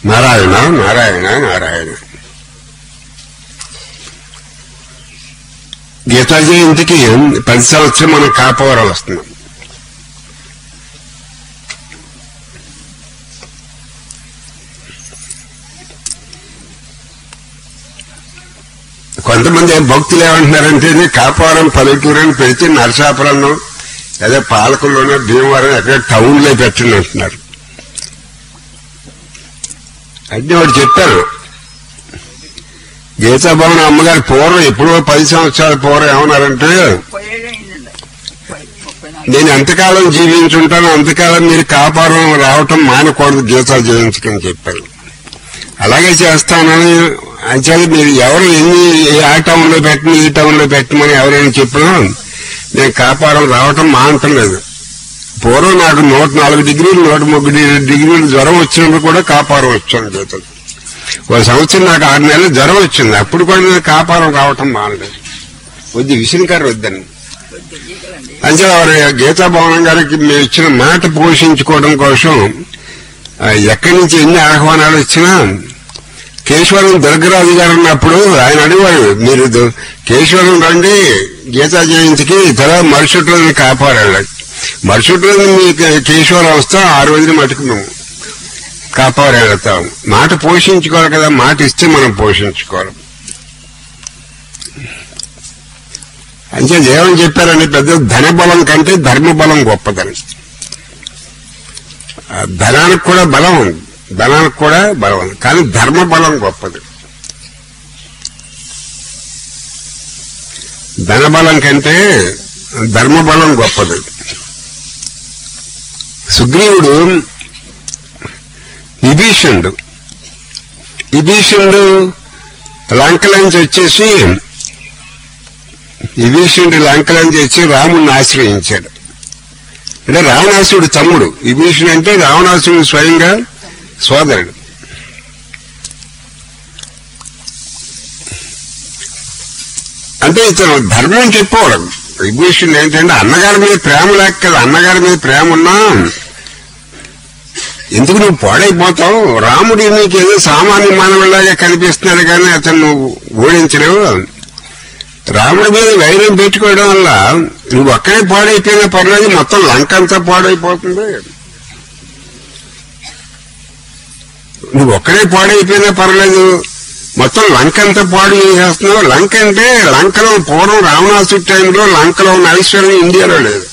నారాయణ నారాయణ నారాయణ గీతా జయంతికి పది సంవత్సరం మనం కాపవరం వస్తున్నాం కొంతమంది భక్తులు ఏమంటున్నారంటే ఇది కాపవరం పల్లెటూరు అని పెడితే నరసాపురంలో అదే పాలకుల్లోనో భీమవరం ఎక్కడ టౌన్ లో పెట్టండి అంటున్నారు అంటే వాడు చెప్పాను గీతాభవన్ అమ్మగారి పూర్వం ఎప్పుడో పది సంవత్సరాల పూర్వం ఏమన్నారంటే ముప్పై ఏళ్ళు అయిందండి ముప్పై ముప్పై నాలుగు నేను ఎంతకాలం జీవించుంటాను అంతకాలం మీరు కాపాడం రావటం మానకూడదు గీతా జయించకని చెప్పారు అలాగే చేస్తానని అంచేది మీరు ఎవరు ఎన్ని ఆ టౌన్ లో పెట్టిన ఈ టౌన్ లో పెట్టమని ఎవరైనా చెప్పినా నేను కాపాడం రావటం మానటలేదు పూర్వం నాకు నూట నాలుగు డిగ్రీలు నూట ముగ్గురు డిగ్రీలు జ్వరం వచ్చినప్పుడు కూడా కాపారం వచ్చాను గీతలు ఒక సంవత్సరం నాకు ఆరు నెలలు జ్వరం వచ్చింది అప్పుడు కూడా నేను కాపారం రావటం మానలేదు వద్దు విసిరికారు వద్దని కొద్ది జీకలండి అంటే వారి గీతా భవనం గారికి మేము ఇచ్చిన మాట పోషించుకోవడం కోసం ఆ, ఎక్కడి నుంచి ఎన్ని ఆహ్వానాలు వచ్చినా కేశవరం దుర్గరాజు గారు ఉన్నప్పుడు ఆయన అడిగారు మీరు దు- కేశవరం రండి గీతా జయంతికి తర్వాత మరుసటి రోజున కాపాడాలి మరుసటి రోజున మీ కే- కేశవరం వస్తాం ఆ రోజున మటుకు మేము కాపాడేస్తాం మాట పోషించుకోవాలి కదా మాట ఇస్తే మనం పోషించుకోవాలి అంటే ఏమని చెప్పారని పెద్ద ధన బలం కంటే ధర్మ బలం గొప్పదని ఆ ధనానికి కూడా బలం ఉంది ధనానికి కూడా బలం ఉంది కానీ ధర్మ బలం గొప్పది ధన బలం కంటే ధర్మ బలం గొప్పది సుగ్రీవుడు విభీషణుడు విభీషణుడు లంకలోంచి వచ్చేసి విభీషణుడు లంకలోంచి వచ్చి రాముడిని ఆశ్రయించాడు అంటే రావణాసుడు తమ్ముడు విభీషణుడు అంటే రావణాసుడు స్వయంగా సోదరుడు అంటే ఇతను ధర్మం చెప్పేవాడు విభీషణుడు ఏంటంటే అన్నగారి మీద ప్రేమ లేక కదా అన్నగారి మీద ప్రేమ ఉన్నా ఎందుకు నువ్వు పాడైపోతావు రాముడు నీకు ఏదో సామాన్య మానవులాగా కనిపిస్తున్నాడు కానీ అతను నువ్వు ఓడించలేవు రాముడి మీద వైరం పెట్టుకోవడం వల్ల నువ్వు ఒక్కడే పాడైపోయినా పర్లేదు మొత్తం లంక అంతా పాడైపోతుంది నువ్వు ఒక్కడే పాడైపోయినా పర్లేదు మొత్తం లంక అంతా పాడు చేసేస్తున్నావు లంక అంటే లంకలో పూర్వం రావణాసు టైంలో లంకలో ఉన్న ఐశ్వర్యం ఇండియాలో లేదు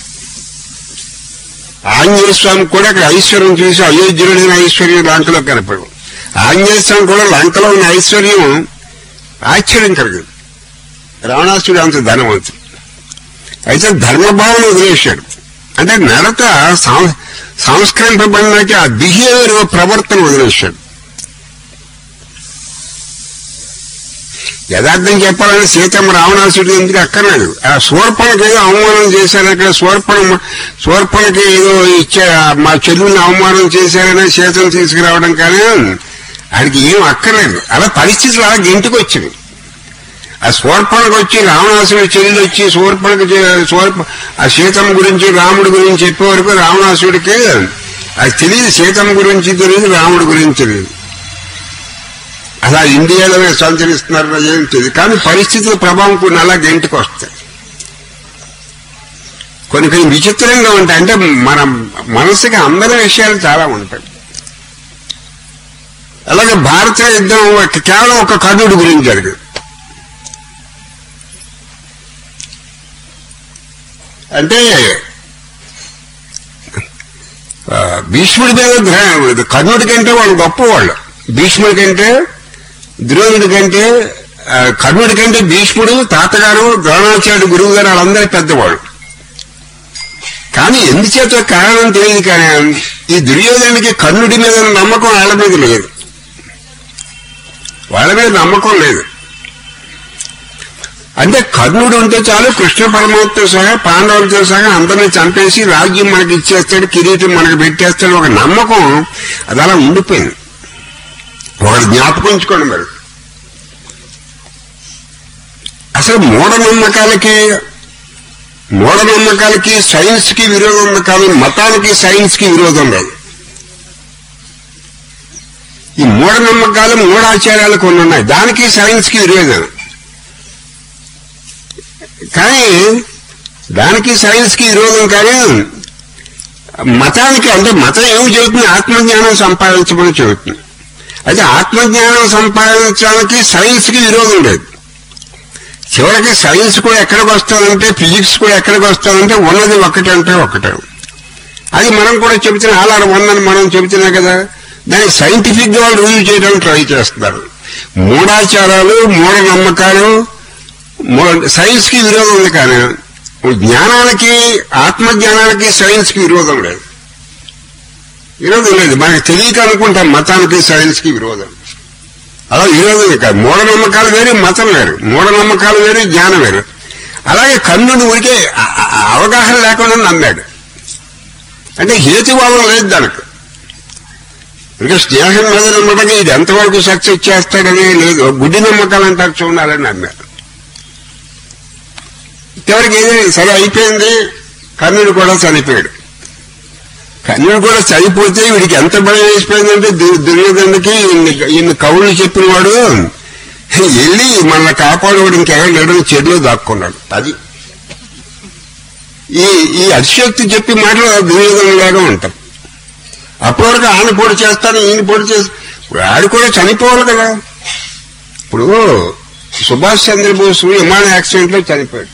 ఆంజనేయ స్వామి కూడా అక్కడ ఐశ్వర్యం చూసి అయోధ్యుడైన ఐశ్వర్యం లంకలో కనపడు ఆంజనేయ స్వామి కూడా లంకలో ఉన్న ఐశ్వర్యం ఆశ్చర్యం కలిగింది రావణాసుడు అంత ధనవంతుడు అయితే ధర్మభావం వదిలేశాడు అంటే నడత సం- సంస్కరింపబడినాక ఆ బిహేవియర్ ప్రవర్తన వదిలేశాడు యథార్థం చెప్పాలని సీతమ్మ రావణాసుడు ఎందుకు అక్కర్లేదు ఆ శూర్పణకి ఏదో అవమానం చేశారు అక్కడ శూర్పణ శూర్పణకి ఏదో ఇచ్చే మా చెల్లుని అవమానం చేశారని సీతను తీసుకురావడం కానీ ఆడికి ఏం అక్కర్లేదు అలా పరిస్థితులు అలా ఇంటికి వచ్చింది ఆ శూర్పణకు వచ్చి రావణాసుడి చెల్లి వచ్చి శూర్పణకు చే- శూర్ప ఆ సీతమ్మ గురించి రాముడి గురించి చెప్పే వరకు రావణాసుడికి అది తెలియదు సీతమ్మ గురించి తెలియదు రాముడి గురించి తెలియదు అలా ఇండియాలోనే సంచరిస్తున్నారు ఏం తెలియదు కానీ పరిస్థితుల ప్రభావం కొన్ని అలా ఇంటికి వస్తాయి కొన్ని కొన్ని విచిత్రంగా ఉంటాయి అంటే మన మనసుకి అందరి విషయాలు చాలా ఉంటాయి అలాగే భారత యుద్ధం ఒక- కేవలం ఒక కర్ణుడి గురించి జరిగింది అంటే ఆ, భీష్ముడి మీద ద్ర- కర్ణుడి కంటే వాళ్ళు గొప్పవాళ్ళు భీష్ముడి కంటే ద్రోణుడి కంటే ఆ, కర్ణుడి కంటే భీష్ముడు తాతగారు ద్రోణాచార్యుడు గురువు గారు వాళ్ళందరూ పెద్దవాళ్ళు కానీ ఎందుచేత కారణం తెలియదు కానీ ఈ దుర్యోధనుడికి కర్ణుడి మీద ఉన్న నమ్మకం వాళ్ళ మీద లేదు వాళ్ళ మీద నమ్మకం లేదు అంటే కర్ణుడు ఉంటే చాలు కృష్ణ పరమాత్మతో సహా పాండవులతో సహా అందరినీ చంపేసి రాజ్యం మనకి ఇచ్చేస్తాడు కిరీటం మనకి పెట్టేస్తాడు ఒక నమ్మకం అది అలా ఉండిపోయింది ఒకటి జ్ఞాపకం ఉంచుకోండి మరి అసలు మూఢనమ్మకాలకి మూఢనమ్మకాలకి సైన్స్ కి విరోధం ఉంది కానీ మతానికి సైన్స్ కి విరోధం లేదు ఈ మూఢనమ్మకాలు మూఢాచారాలు కొన్ని ఉన్నాయి దానికి సైన్స్ కి విరోధం కానీ దానికి సైన్స్ కి విరోధం కానీ మతానికి అంటే మతం ఏమి చెబుతుంది ఆత్మజ్ఞానం సంపాదించమని చెబుతుంది అయితే ఆత్మజ్ఞానం సంపాదించడానికి సైన్స్ కి విరోధం లేదు చివరికి సైన్స్ కూడా ఎక్కడికి వస్తుందంటే ఫిజిక్స్ కూడా ఎక్కడికి వస్తుందంటే ఉన్నది ఒకటే అంటే ఒకటే అది మనం కూడా చెబుతున్నా అలాగే ఉందని మనం చెబుతున్నాం కదా దాన్ని సైంటిఫిక్ గా వాళ్ళు రుజువు చేయడానికి ట్రై చేస్తున్నారు మూఢాచారాలు మూఢ నమ్మకాలు సైన్స్ కి విరోధం ఉంది కానీ జ్ఞానానికి ఆత్మజ్ఞానానికి సైన్స్ కి విరోధం లేదు విరోధం లేదు మనకు తెలియక అనుకుంటాం మతానికి సైన్స్ కి విరోధం అలా విరోధం కాదు మూఢనమ్మకాలు వేరు మతం వేరు మూఢనమ్మకాలు వేరు జ్ఞానం వేరు అలాగే కన్నుడు ఊరికే అ- అ- అవగాహన లేకుండా నమ్మాడు అంటే హేతువాదం లేదు దానికి ఇక స్నేహం మీద నమ్మకంగా ఇది ఎంతవరకు సక్సెస్ చేస్తాడని లేదు గుడ్డి నమ్మకాలు అంటారు చూడాలని నమ్మారు చివరికి ఏది సరే అయిపోయింది కర్ణుడు కూడా చనిపోయాడు కర్ణుడు కూడా చనిపోతే వీడికి ఎంత భయం వేసిపోయిందంటే దు- దుర్యోధనుడికి ఇన్ని ఇన్ని కవులు చెప్పిన వాడు వెళ్ళి మన కాపాడేవాడు ఇంకెవరు లేడు చెడులో దాక్కున్నాడు అది ఈ ఈ అతిశక్తి చెప్పి మాటలు దుర్యోధనులాగా ఉంటాం అప్పటి వరకు ఆయన పొడి చేస్తాను ఈయన పొడి చేస్తాను ఆడు కూడా చనిపోవాలి కదా ఇప్పుడు సుభాష్ చంద్రబోస్ విమాన యాక్సిడెంట్ లో చనిపోయాడు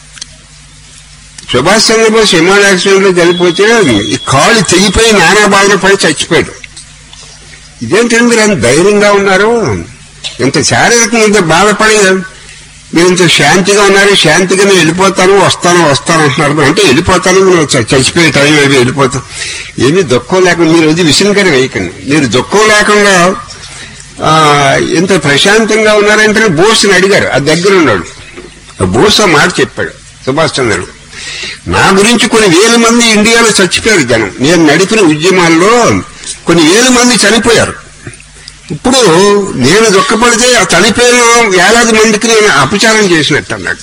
సుభాష్ చంద్రబోస్ విమాన యాక్సిడెంట్ లో చనిపోతే ఈ కాళ్ళు తెగిపోయి నానా బాధలు పడి చచ్చిపోయాడు ఇదేంటంటే మీరు అంత ధైర్యంగా ఉన్నారు ఇంత శారీరకంగా ఇంత బాధపడి మీరు ఇంత శాంతిగా ఉన్నారు శాంతిగా నేను వెళ్ళిపోతాను వస్తాను వస్తాను అంటున్నారు అంటే వెళ్ళిపోతాను నేను చ- చచ్చిపోయే టైం అవి వెళ్ళిపోతాను ఏమీ దుఃఖం లేకుండా మీరు వచ్చి విసినకరి వేయకండి మీరు దుఃఖం లేకుండా ఆ, ఇంత ప్రశాంతంగా ఉన్నారంటే బోస్ని అడిగారు ఆ దగ్గర ఉన్నాడు ఆ బోస్ ఆ మాట చెప్పాడు సుభాష్ చంద్రుడు నా గురించి కొన్ని వేల మంది ఇండియాలో చచ్చిపోయారు జనం నేను నడిపిన ఉద్యమాల్లో కొన్ని వేల మంది చనిపోయారు ఇప్పుడు నేను దుఃఖపడితే ఆ చనిపోయిన వేలాది మందికి నేను అపచారం చేసినట్టు అన్నాడు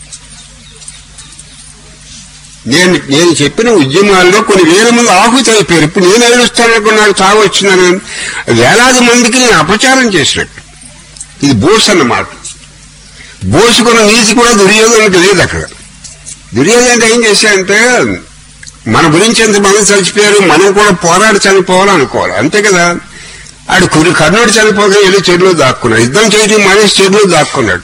నేను నేను చెప్పిన ఉద్యమాల్లో కొన్ని వేల మంది ఆహుతి అయిపోయారు ఇప్పుడు నేను ఏడుస్తాను నాకు చావు వచ్చిందని వేలాది మందికి నేను అపచారం చేసినట్టు ఇది బోస్ అన్నమాట బోసుకున్న నీతి కూడా దుర్యోధనకు లేదు అక్కడ దుర్యోధన అంటే ఏం చేశాడంటే మన గురించి ఎంతమంది చచ్చిపోయారు మనం కూడా పోరాడి చనిపోవాలి అనుకోవాలి అంతే కదా ఆడు కురి కర్ణుడు చనిపోతే వెళ్ళి చెడులో దాక్కున్నాడు యుద్ధం చేయడం మనిషి చెడులో దాక్కున్నాడు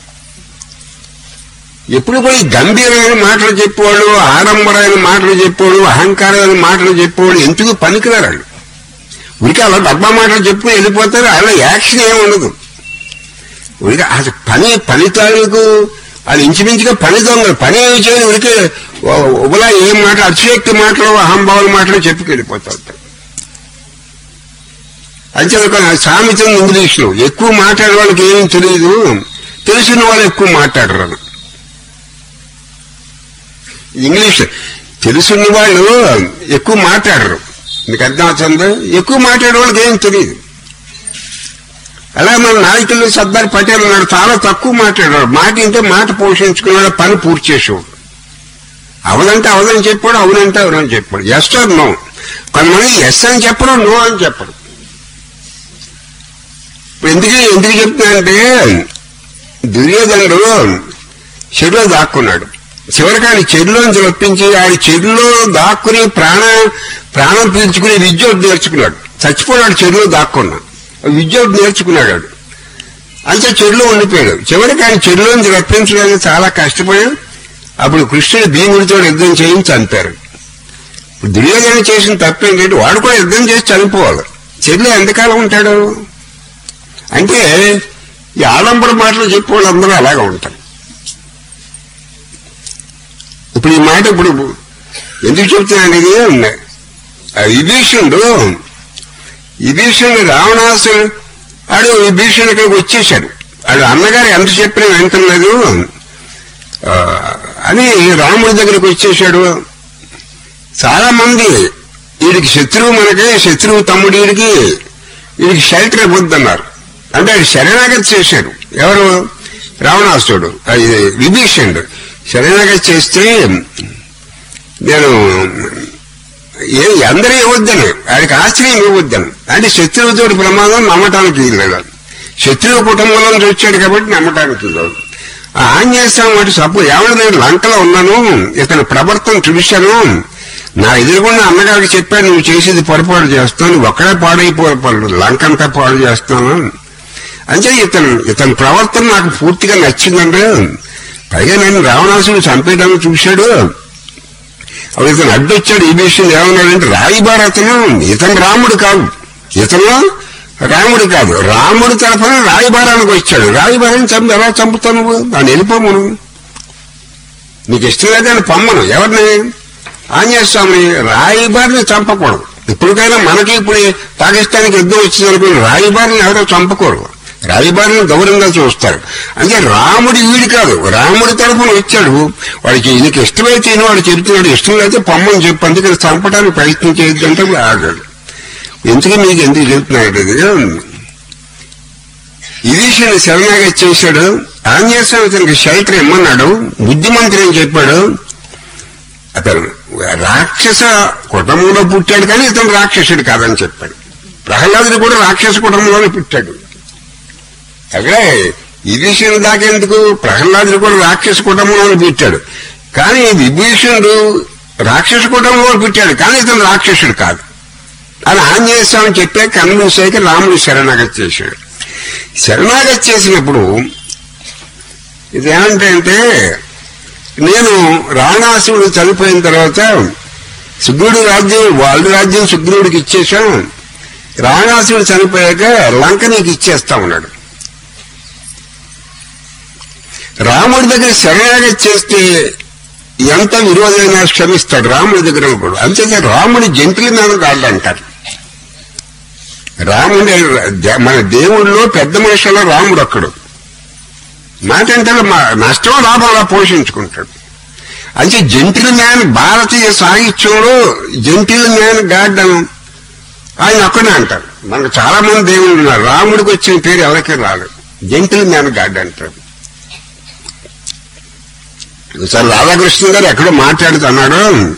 ఎప్పుడు కూడా ఈ గంభీరమైన మాటలు చెప్పేవాడు ఆడంబరమైన మాటలు చెప్పేవాడు అహంకారమైన మాటలు చెప్పేవాడు ఎందుకు పనికిరారు వాళ్ళు ఉరికి అలా డబ్బా మాటలు చెప్పుకుని వెళ్ళిపోతారు అలా యాక్షన్ ఏమి ఉండదు ఉరికి అసలు పని పని తాలూకు అది ఇంచుమించుగా పని దొంగ పని ఏమి చేయదు ఉరికి ఉబలా ఏం మాట అతిశక్తి మాటలు అహంభావాల మాటలు చెప్పుకెళ్ళిపోతా ఉంటారు అంతే ఒక సామెత ఉంది ఇంగ్లీష్ లో ఎక్కువ మాట్లాడే వాళ్ళకి ఏమీ తెలియదు తెలిసిన వాళ్ళు ఎక్కువ మాట్లాడరు ఇంగ్లీష్ తెలుసున్న వాళ్ళు ఎక్కువ మాట్లాడరు మీకు అర్థం అవుతుందా ఎక్కువ మాట్లాడే వాళ్ళకి ఏం తెలియదు అలా మన నాయకులు సర్దార్ పటేల్ ఉన్నాడు చాలా తక్కువ మాట్లాడాడు మాట ఇంటే మాట పోషించుకున్నాడు పని పూర్తి చేసేవాడు అవదంటే అవదని చెప్పాడు అవునంటే అవునని చెప్పాడు ఎస్ ఆర్ నో కొంతమంది ఎస్ అని చెప్పడం నో అని చెప్పడు ఇప్పుడు ఎందుకు ఎందుకు చెప్తున్నానంటే దుర్యోధనుడు చెడులో దాక్కున్నాడు చివరికి ఆయన చెడులోంచి రప్పించి ఆయన చెడులో దాక్కుని ప్రాణ ప్రాణం పీల్చుకుని విద్యోడు నేర్చుకున్నాడు చచ్చిపోయాడు చెడులో దాక్కున్నా విద్యోడు నేర్చుకున్నాడు వాడు. అంతే చెడులో ఉండిపోయాడు చివరికి ఆయన చెడులోంచి రప్పించడానికి చాలా కష్టపడాడు అప్పుడు కృష్ణుడు భీముడితో యుద్ధం చేయించి చంపారు ఇప్పుడు దుర్యోధన చేసిన తప్పు ఏంటంటే వాడు కూడా యుద్ధం చేసి చనిపోవాలి చెడులో ఎంతకాలం ఉంటాడు అంటే ఈ ఆడంబర మాటలు చెప్పే వాళ్ళందరూ అలాగే ఉంటారు ఇప్పుడు ఈ మాట ఇప్పుడు ఎందుకు చెప్తున్నాను ఇది ఆ విభీషణుడు విభీషణుడు రావణాసుడు ఆడు విభీషణుడు ఇక్కడికి వచ్చేసాడు ఆడు అన్నగారు ఎంత చెప్పినా వింటలేదు ఆ, అని రాముడి దగ్గరికి వచ్చేసాడు చాలా మంది వీడికి శత్రువు మనకి శత్రువు తమ్ముడు వీడికి వీడికి షెల్టర్ ఇవ్వద్దన్నారు అంటే ఆయన శరణాగతి చేశాడు ఎవరు రావణాసుడు అది విభీషణుడు శరణాగతి చేస్తే నేను ఏ అందరూ ఇవ్వద్దని వాడికి ఆశ్రయం ఇవ్వద్దని అంటే శత్రువుతోటి ప్రమాదం నమ్మటానికి లేదు శత్రువు కుటుంబంలో నుంచి వచ్చాడు కాబట్టి నమ్మటానికి లేదు ఆ ఆంజనేయ స్వామి వాటి సబ్బు ఏమన్నా నేను లంకలో ఉన్నాను ఇతని ప్రవర్తన చూశాను నా ఎదురుగుండా అన్నగారికి చెప్పాను నువ్వు చేసేది పొరపాటు చేస్తావు నువ్వు ఒక్కడే పాడైపోరు లంకంతా పాడు చేస్తాను అంటే ఇతను ఇతని ప్రవర్తన నాకు పూర్తిగా నచ్చిందంటే పైగా నేను రావణాసుడు చంపేయడానికి చూశాడు అప్పుడు ఇతను అడ్డొచ్చాడు ఈ విషయం ఏమన్నాడంటే రాయిబారు అతను ఇతను రాముడు కాదు ఇతను రాముడు కాదు రాముడు తరఫున రాయిబారానికి వచ్చాడు రాయిబారాన్ని చంపి ఎలా చంపుతావు నువ్వు దాన్ని వెళ్ళిపోము నువ్వు నీకు ఇష్టం లేదని పమ్మను ఎవరిని ఆంజనేయ స్వామిని రాయిబారిని చంపకూడదు ఇప్పటికైనా మనకి ఇప్పుడు పాకిస్తాన్కి యుద్ధం వచ్చింది అనుకుని రాయిబారిని ఎవరో చంపకూడదు రాయిబారిని గౌరవంగా చూస్తారు అంటే రాముడి వీడి కాదు రాముడి తరఫున వచ్చాడు వాడికి ఈయనకి ఇష్టమైతే ఈయన వాడు చెబుతున్నాడు ఇష్టం లేకపోతే పమ్మని చెప్పి అందుకని చంపడానికి ప్రయత్నం చేయొద్దంటే ఆగాడు ఎందుకు మీకు ఎందుకు చెప్తున్నాడు ఇది విభీషణుడు శరణాగతి చేశాడు ఆంజనేయ స్వామి అతనికి షెల్టర్ ఇమ్మన్నాడు బుద్ధిమంతుడు అని చెప్పాడు అతను రాక్షస కుటుంబంలో పుట్టాడు కానీ ఇతను రాక్షసుడు కాదని చెప్పాడు ప్రహ్లాదుడు కూడా రాక్షస కుటుంబంలోనే పుట్టాడు అక్కడే విభీషణుడు దాకెందుకు ప్రహ్లాదుడు కూడా రాక్షస కుటుంబంలోనే పుట్టాడు కానీ విభీషణుడు రాక్షస కుటుంబంలో పుట్టాడు కానీ ఇతను రాక్షసుడు కాదు అని ఆంజనేయ స్వామి చెప్పే కన్విన్స్ అయితే రాముడు శరణాగతి చేశాడు శరణాగతి చేసినప్పుడు ఇది ఏమంటే అంటే నేను రావణాసురుడు చనిపోయిన తర్వాత సుగ్రీవుడి రాజ్యం వాళ్ళ రాజ్యం సుగ్రీవుడికి ఇచ్చేశాం రావణాసురుడు చనిపోయాక లంక నీకు ఇచ్చేస్తా ఉన్నాడు రాముడి దగ్గర శరణాగతి చేస్తే ఎంత విరోధమైనా క్షమిస్తాడు రాముడి దగ్గర కూడా అంతేతే రాముడి జంతుల మీద కాళ్ళు అంటారు రాముడి మన దేవుళ్ళలో పెద్ద మనుషుల్లో రాముడు ఒక్కడు మాట అంటే మా నష్టం లాభం అలా పోషించుకుంటాడు అంటే జంటిల్ మ్యాన్ భారతీయ సాహిత్యంలో జంటిల్ మ్యాన్ గాడ్ అని ఆయన ఒక్కడే అంటారు మనకు చాలా మంది దేవుళ్ళు ఉన్నారు రాముడికి వచ్చిన పేరు ఎవరికీ రాలేదు జంటిల్ మ్యాన్ గాడ్ అంటారు ఒకసారి రాధాకృష్ణ గారు ఎక్కడో మాట్లాడుతున్నాడు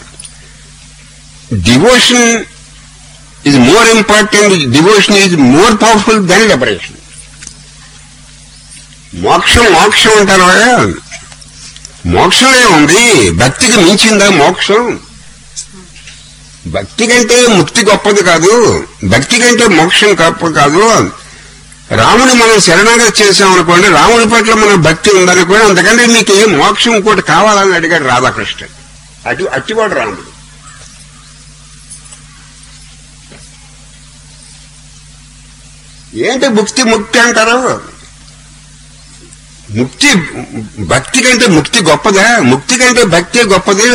devotion is more important devotion is more powerful then liberation మోక్షం మోక్షం అంటారు మోక్షం ఏముంది భక్తికి మించిందా మోక్షం భక్తి కంటే ముక్తి గొప్పది కాదు భక్తి కంటే మోక్షం గొప్ప కాదు రాముని మనం శరణాగతి చేసామనుకోండి రాముడి పట్ల మన భక్తి ఉందనుకోండి అంతకంటే మీకు ఏ మోక్షం ఇంకోటి కావాలని అడిగాడు రాధాకృష్ణ అటు అట్టివాడు రాముడు ఏంటి ముక్తి ముక్తి అంటారు ముక్తి భక్తి కంటే ముక్తి గొప్పదా ముక్తి కంటే భక్తి గొప్పది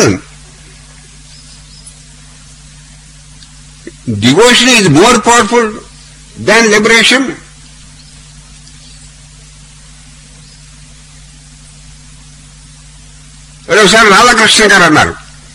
devotion is more powerful than liberation ఒకసారి రాధాకృష్ణ గారు అన్నారు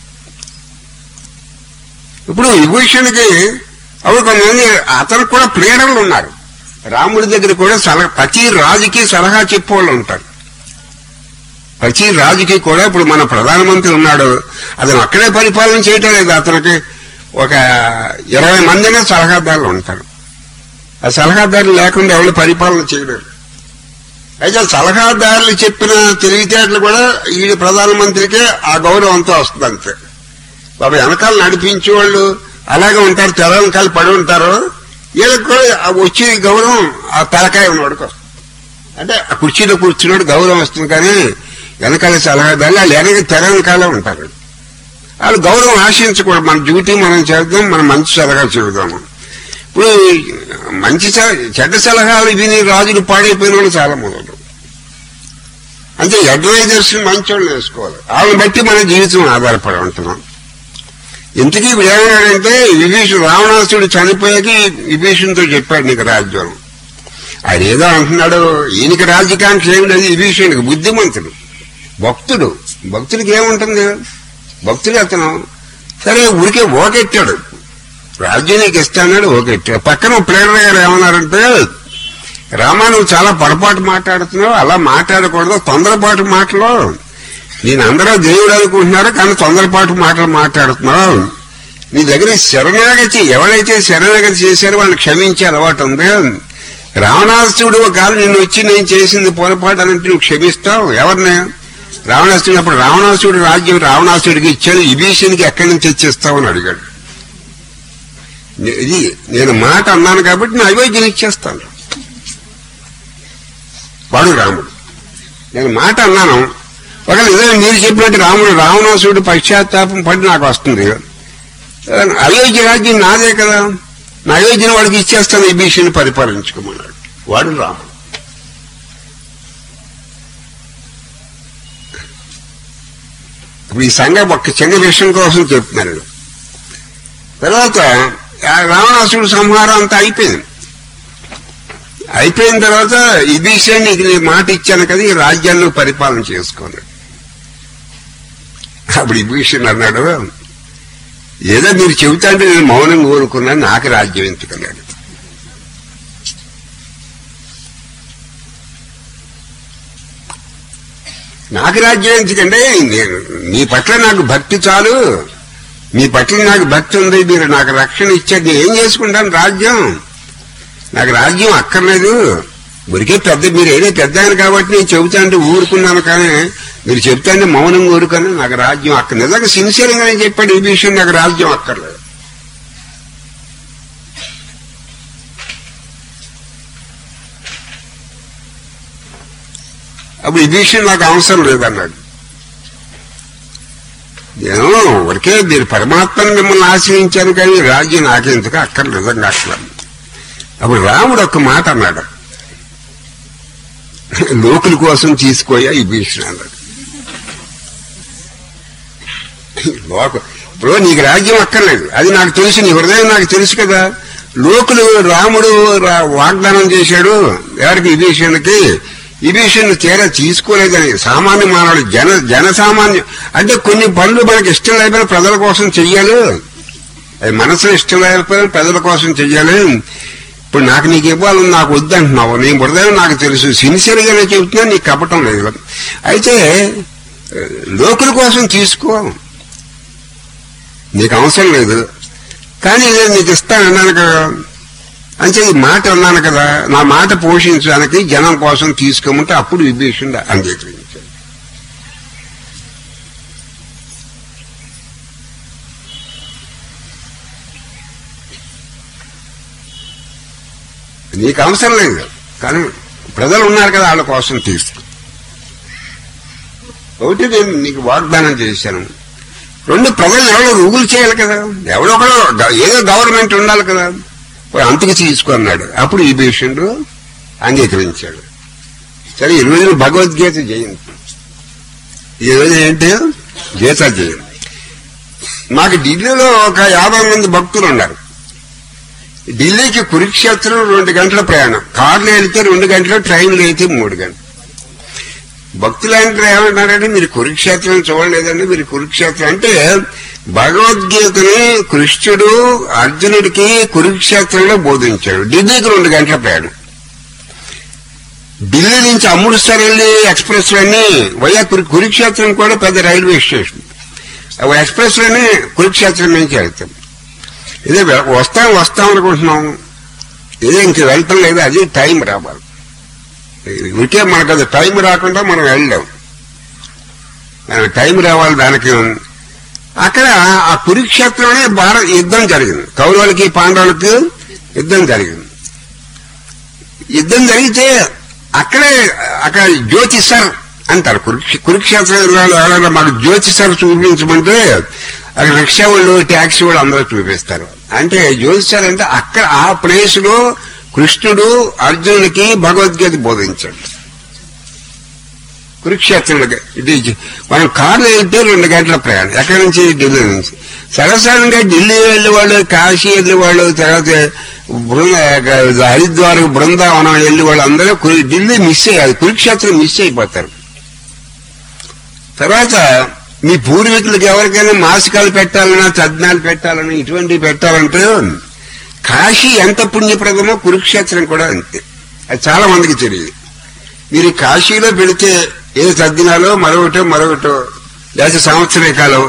ఇప్పుడు విభూషణ్కి అవి కొంతమంది అతనికి కూడా ప్రేరణలు ఉన్నారు రాముడి దగ్గర కూడా సలహా ప్రతి రాజుకి సలహా చెప్పేవాళ్ళు ఉంటారు ప్రతి రాజుకి కూడా ఇప్పుడు మన ప్రధానమంత్రి ఉన్నాడు అతను అక్కడే పరిపాలన చేయటం లేదు అతనికి ఒక ఇరవై మందినే సలహాదారులు ఉంటారు ఆ సలహాదారులు లేకుండా ఎవరు పరిపాలన చేయలేరు అయితే సలహాదారులు చెప్పిన తెలివితేటలు కూడా ఈ ప్రధానమంత్రికే ఆ గౌరవంతో వస్తుంది అంతే బాబు వెనకాల నడిపించే వాళ్ళు అలాగే ఉంటారు తెర వెనకాల పడి ఉంటారు వీళ్ళకి కూడా ఆ వచ్చే గౌరవం ఆ తలకాయ ఉన్నవాడికి వస్తుంది అంటే ఆ కుర్చీలో కూర్చున్నాడు గౌరవం వస్తుంది కానీ వెనకాల సలహాదారులు వాళ్ళు వెనక తెర వెనకాలే ఉంటారు వాళ్ళు గౌరవం ఆశించకూడదు మన డ్యూటీ మనం చేద్దాం మనం మంచి సలహా చెబుదాము ఇప్పుడు మంచి సల- చెడ్డ సలహాలు విని రాజులు పాడైపోయిన వాళ్ళు చాలా మొదలు అంటే అడ్వైజర్స్ మంచి వాళ్ళు వేసుకోవాలి వాళ్ళని బట్టి మన జీవితం ఆధారపడి ఉంటున్నాం ఇంతకీ ఇప్పుడు ఏమన్నాడంటే విభీషణుడు రావణాసుడు చనిపోయాక విభీషణుతో చెప్పాడు నీకు రాజ్యం ఆయన ఏదో అంటున్నాడు ఈయనకి రాజకాంక్ష ఏమి లేదు విభీషణుడికి బుద్ధిమంతుడు భక్తుడు భక్తుడికి ఏముంటుంది భక్తుడు అతను సరే ఊరికే ఓకెట్టాడు రాజ్యం నీకు ఇస్తాన్నాడు ఓకెట్టాడు పక్కన ప్రేరణ గారు ఏమన్నారంటే రామా నువ్వు చాలా పొరపాటు మాట్లాడుతున్నావు అలా మాట్లాడకూడదు తొందరపాటు మాటలు నేను అందరూ దేవుడు అనుకుంటున్నారు కానీ తొందరపాటు మాటలు మాట్లాడుతున్నావు నీ దగ్గర శరణాగతి ఎవరైతే శరణాగతి చేశారో వాళ్ళని క్షమించే అలవాటు ఉంది రావణాసుడు ఒకవేళ నిన్ను వచ్చి నేను చేసింది పొరపాటు అనంటే నువ్వు క్షమిస్తావు ఎవరిని రావణాసుడు అప్పుడు రావణాసుడు రాజ్యం రావణాసుడికి ఇచ్చాడు విభీషణ్కి ఎక్కడి నుంచి తెచ్చిస్తావు అని అడిగాడు నే- ఇది నేను మాట అన్నాను కాబట్టి నా అయోధ్యను ఇచ్చేస్తాను వాడు రాముడు నేను మాట అన్నాను ఒకవేళ నిజంగా మీరు చెప్పినట్టు రాముడు రావణాసుడు పశ్చాత్తాపం పడి నాకు వస్తుంది అయోధ్య రాజ్యం నాదే కదా నా అయోధ్యను వాడికి ఇచ్చేస్తాను ఈ భీషణి పరిపాలించుకోమన్నాడు వాడు రాముడు ఇప్పుడు ఈ సంఘం ఒక్క చిన్న విషయం కోసం చెప్తున్నాడు తర్వాత ఆ రావణాసుడు సంహారం అంతా అయిపోయింది అయిపోయిన తర్వాత ఈ విషయాన్ని ఇది నేను మాట ఇచ్చాను కదా ఈ రాజ్యాన్ని పరిపాలన చేసుకోండి అప్పుడు ఈ విషయం అన్నాడు ఏదో మీరు చెబుతా అంటే నేను మౌనం కోరుకున్నాను నాకు రాజ్యం ఎందుకన్నాడు నాకు రాజ్యం ఎందుకంటే నేను మీ పట్ల నాకు భక్తి చాలు మీ పట్ల నాకు భక్తి ఉంది మీరు నాకు రక్షణ ఇచ్చారు నేను ఏం చేసుకుంటాను రాజ్యం నాకు రాజ్యం అక్కర్లేదు ఉరికే పెద్ద మీరు ఏదో పెద్ద ఆయన కాబట్టి నేను చెబుతా అంటే ఊరుకున్నాను కానీ మీరు చెప్తా అంటే మౌనం ఊరుకొని నాకు రాజ్యం అక్కడ నిజంగా సిన్సియర్గా నేను చెప్పాడు ఈ విషయం నాకు రాజ్యం అక్కర్లేదు అప్పుడు ఈ విషయం నాకు అవసరం లేదన్నాడు నేను ఊరికే మీరు పరమాత్మను మిమ్మల్ని ఆశ్రయించాను కానీ ఈ రాజ్యం నాకెందుకు అక్కడ నిజంగా అక్కడ అప్పుడు రాముడు ఒక్క మాట అన్నాడు లోకుల కోసం తీసుకోయా ఈ భీషణ అన్నాడు లోక ఇప్పుడు నీకు రాజ్యం అక్కర్లేదు అది నాకు తెలుసు నీ హృదయం నాకు తెలుసు కదా లోకులు రాముడు రా- వాగ్దానం చేశాడు ఎవరికి విభీషణకి విభీషణ్ తీరా తీసుకోలేదని సామాన్య మానవుడు జన జన సామాన్య అంటే కొన్ని పనులు మనకి ఇష్టం లేకపోయినా ప్రజల కోసం చెయ్యాలి అది మనసు ఇష్టం లేకపోయినా ప్రజల కోసం చెయ్యాలి ఇప్పుడు నాకు నీకు ఇవ్వాలని నాకు వద్దంటున్నావు నీ హృదయం నాకు తెలుసు సిన్సియర్ గానే చెబుతున్నా నీకు కప్పటం లేదు అయితే ఆ, లోకుల కోసం తీసుకో నీకు అవసరం లేదు కానీ నేను నీకు ఇస్తాను అన్నాను కదా అంటే ఈ మాట అన్నాను కదా నా మాట పోషించడానికి జనం కోసం తీసుకోమంటే అప్పుడు విభీషణుడు అంగీకరించాడు నీకు అవసరం లేదు కానీ ప్రజలు ఉన్నారు కదా వాళ్ళ కోసం తీసుకో ఒకటి నేను నీకు వాగ్దానం చేశాను రెండు ప్రజలు ఎవరో రూగులు చేయాలి కదా ఎవరో ఒకడు గ- ఏదో గవర్నమెంట్ ఉండాలి కదా పోయి అంతకు తీసుకున్నాడు అప్పుడు ఈ భీషణుడు అంగీకరించాడు సరే ఈ రోజున భగవద్గీత జయంతి ఈ రోజు ఏంటి గీత జయంతి మాకు ఢిల్లీలో ఒక యాభై మంది భక్తులు ఉన్నారు ఢిల్లీకి కురుక్షేత్రం రెండు గంటల ప్రయాణం కార్లో వెళ్తే రెండు గంటలు ట్రైన్లో అయితే మూడు గంటలు భక్తులంటే ఏమంటారంటే మీరు కురుక్షేత్రం చూడలేదండి మీరు కురుక్షేత్రం అంటే భగవద్గీతని కృష్ణుడు అర్జునుడికి కురుక్షేత్రంలో బోధించాడు ఢిల్లీకి రెండు గంటల ప్రయాణం ఢిల్లీ నుంచి అమృత్సర్ వెళ్ళి ఎక్స్ప్రెస్ లోని వయా కురు- కురుక్షేత్రం కూడా పెద్ద రైల్వే స్టేషన్ ఆ ఎక్స్ప్రెస్ లోని కురుక్షేత్రం నుంచి వెళ్తాం ఇదే వె- వస్తాం వస్తాం అనుకుంటున్నాం ఇదే ఇంక వెళ్తాం లేదు అది టైం రావాలి ఇటే మనకు అది టైం రాకుండా మనం వెళ్ళాం మనకు టైం రావాలి దానికి అక్కడ ఆ కురుక్షేత్రంలోనే భారత యుద్ధం జరిగింది కౌరవులకి పాండవులకి యుద్ధం జరిగింది యుద్ధం జరిగితే అక్కడే అక్కడ జ్యోతి సర్ అంటారు కురుక్ష- కురుక్షేత్రంలో ఎవరైనా మాకు జ్యోతి సర్ చూపించమంటే అక్కడ రిక్షా వాళ్ళు ట్యాక్సీ వాళ్ళు అందరూ చూపిస్తారు అంటే జ్యోతి సర్ అంటే అక్కడ ఆ ప్లేస్ లో కృష్ణుడు అర్జునుడికి భగవద్గీత బోధించాడు కురుక్షేత్రంలో ఇది మనం కారులో వెళ్తే రెండు గంటల ప్రయాణం ఎక్కడి నుంచి ఢిల్లీ నుంచి సరసంగా ఢిల్లీ వెళ్ళే వాళ్ళు కాశీ వెళ్ళే వాళ్ళు తర్వాత బృంద హరిద్వార్ బృందావనం వెళ్ళే వాళ్ళు అందరూ కురు- ఢిల్లీ మిస్ అయ్యారు కురుక్షేత్రం మిస్ అయిపోతారు తర్వాత మీ పూర్వీకులకు ఎవరికైనా మాసికాలు పెట్టాలన్నా తజ్ఞాలు పెట్టాలన్నా ఇటువంటివి పెట్టాలంటే కాశీ ఎంత పుణ్యప్రదమో కురుక్షేత్రం కూడా అంతే అది చాలా మందికి తెలియదు మీరు కాశీలో పెడితే ఏ తద్దినాలో మరొకటో మరొకటో లేకపోతే సంవత్సరీకాలో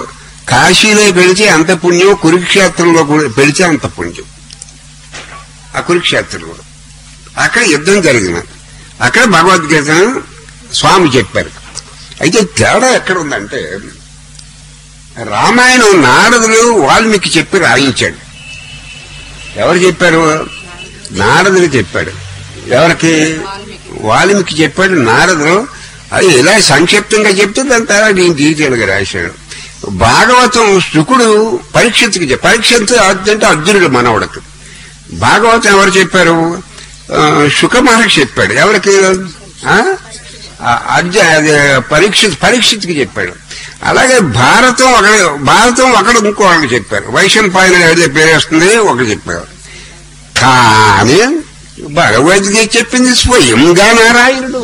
కాశీలో పెడితే అంత పుణ్యం కురుక్షేత్రంలో కూడా పెడితే అంత పుణ్యం ఆ కురుక్షేత్రంలో అక్కడ యుద్ధం జరిగిన అక్కడ భగవద్గీత స్వామి చెప్పారు అయితే తేడా ఎక్కడ ఉందంటే రామాయణం నారదులు వాల్మీకి చెప్పి రాయించాడు ఎవరు చెప్పారు నారదులు చెప్పాడు ఎవరికి వాల్మీకి చెప్పాడు నారదులు అది ఇలా సంక్షిప్తంగా చెప్తే దాని తర్వాత నేను డీటెయిల్ గా రాశాడు భాగవతం శుకుడు పరీక్షిత్తుకి చెప్ప- పరీక్షిత్తు అంటే అర్జునుడు మనవడకు భాగవతం ఎవరు చెప్పారు ఆ, శుక మహర్షి చెప్పాడు ఎవరికి ఆ? ఆ, అర్జ అది పరీక్ష పరీక్షిత్కి చెప్పాడు అలాగే భారతం ఒక భారతం ఒకడు ఇంకో వాళ్ళకి చెప్పారు వైశం పైన ఏదో పేరు వస్తుంది ఒకటి చెప్పారు కానీ భగవద్గీత చెప్పింది స్వయంగా నారాయణుడు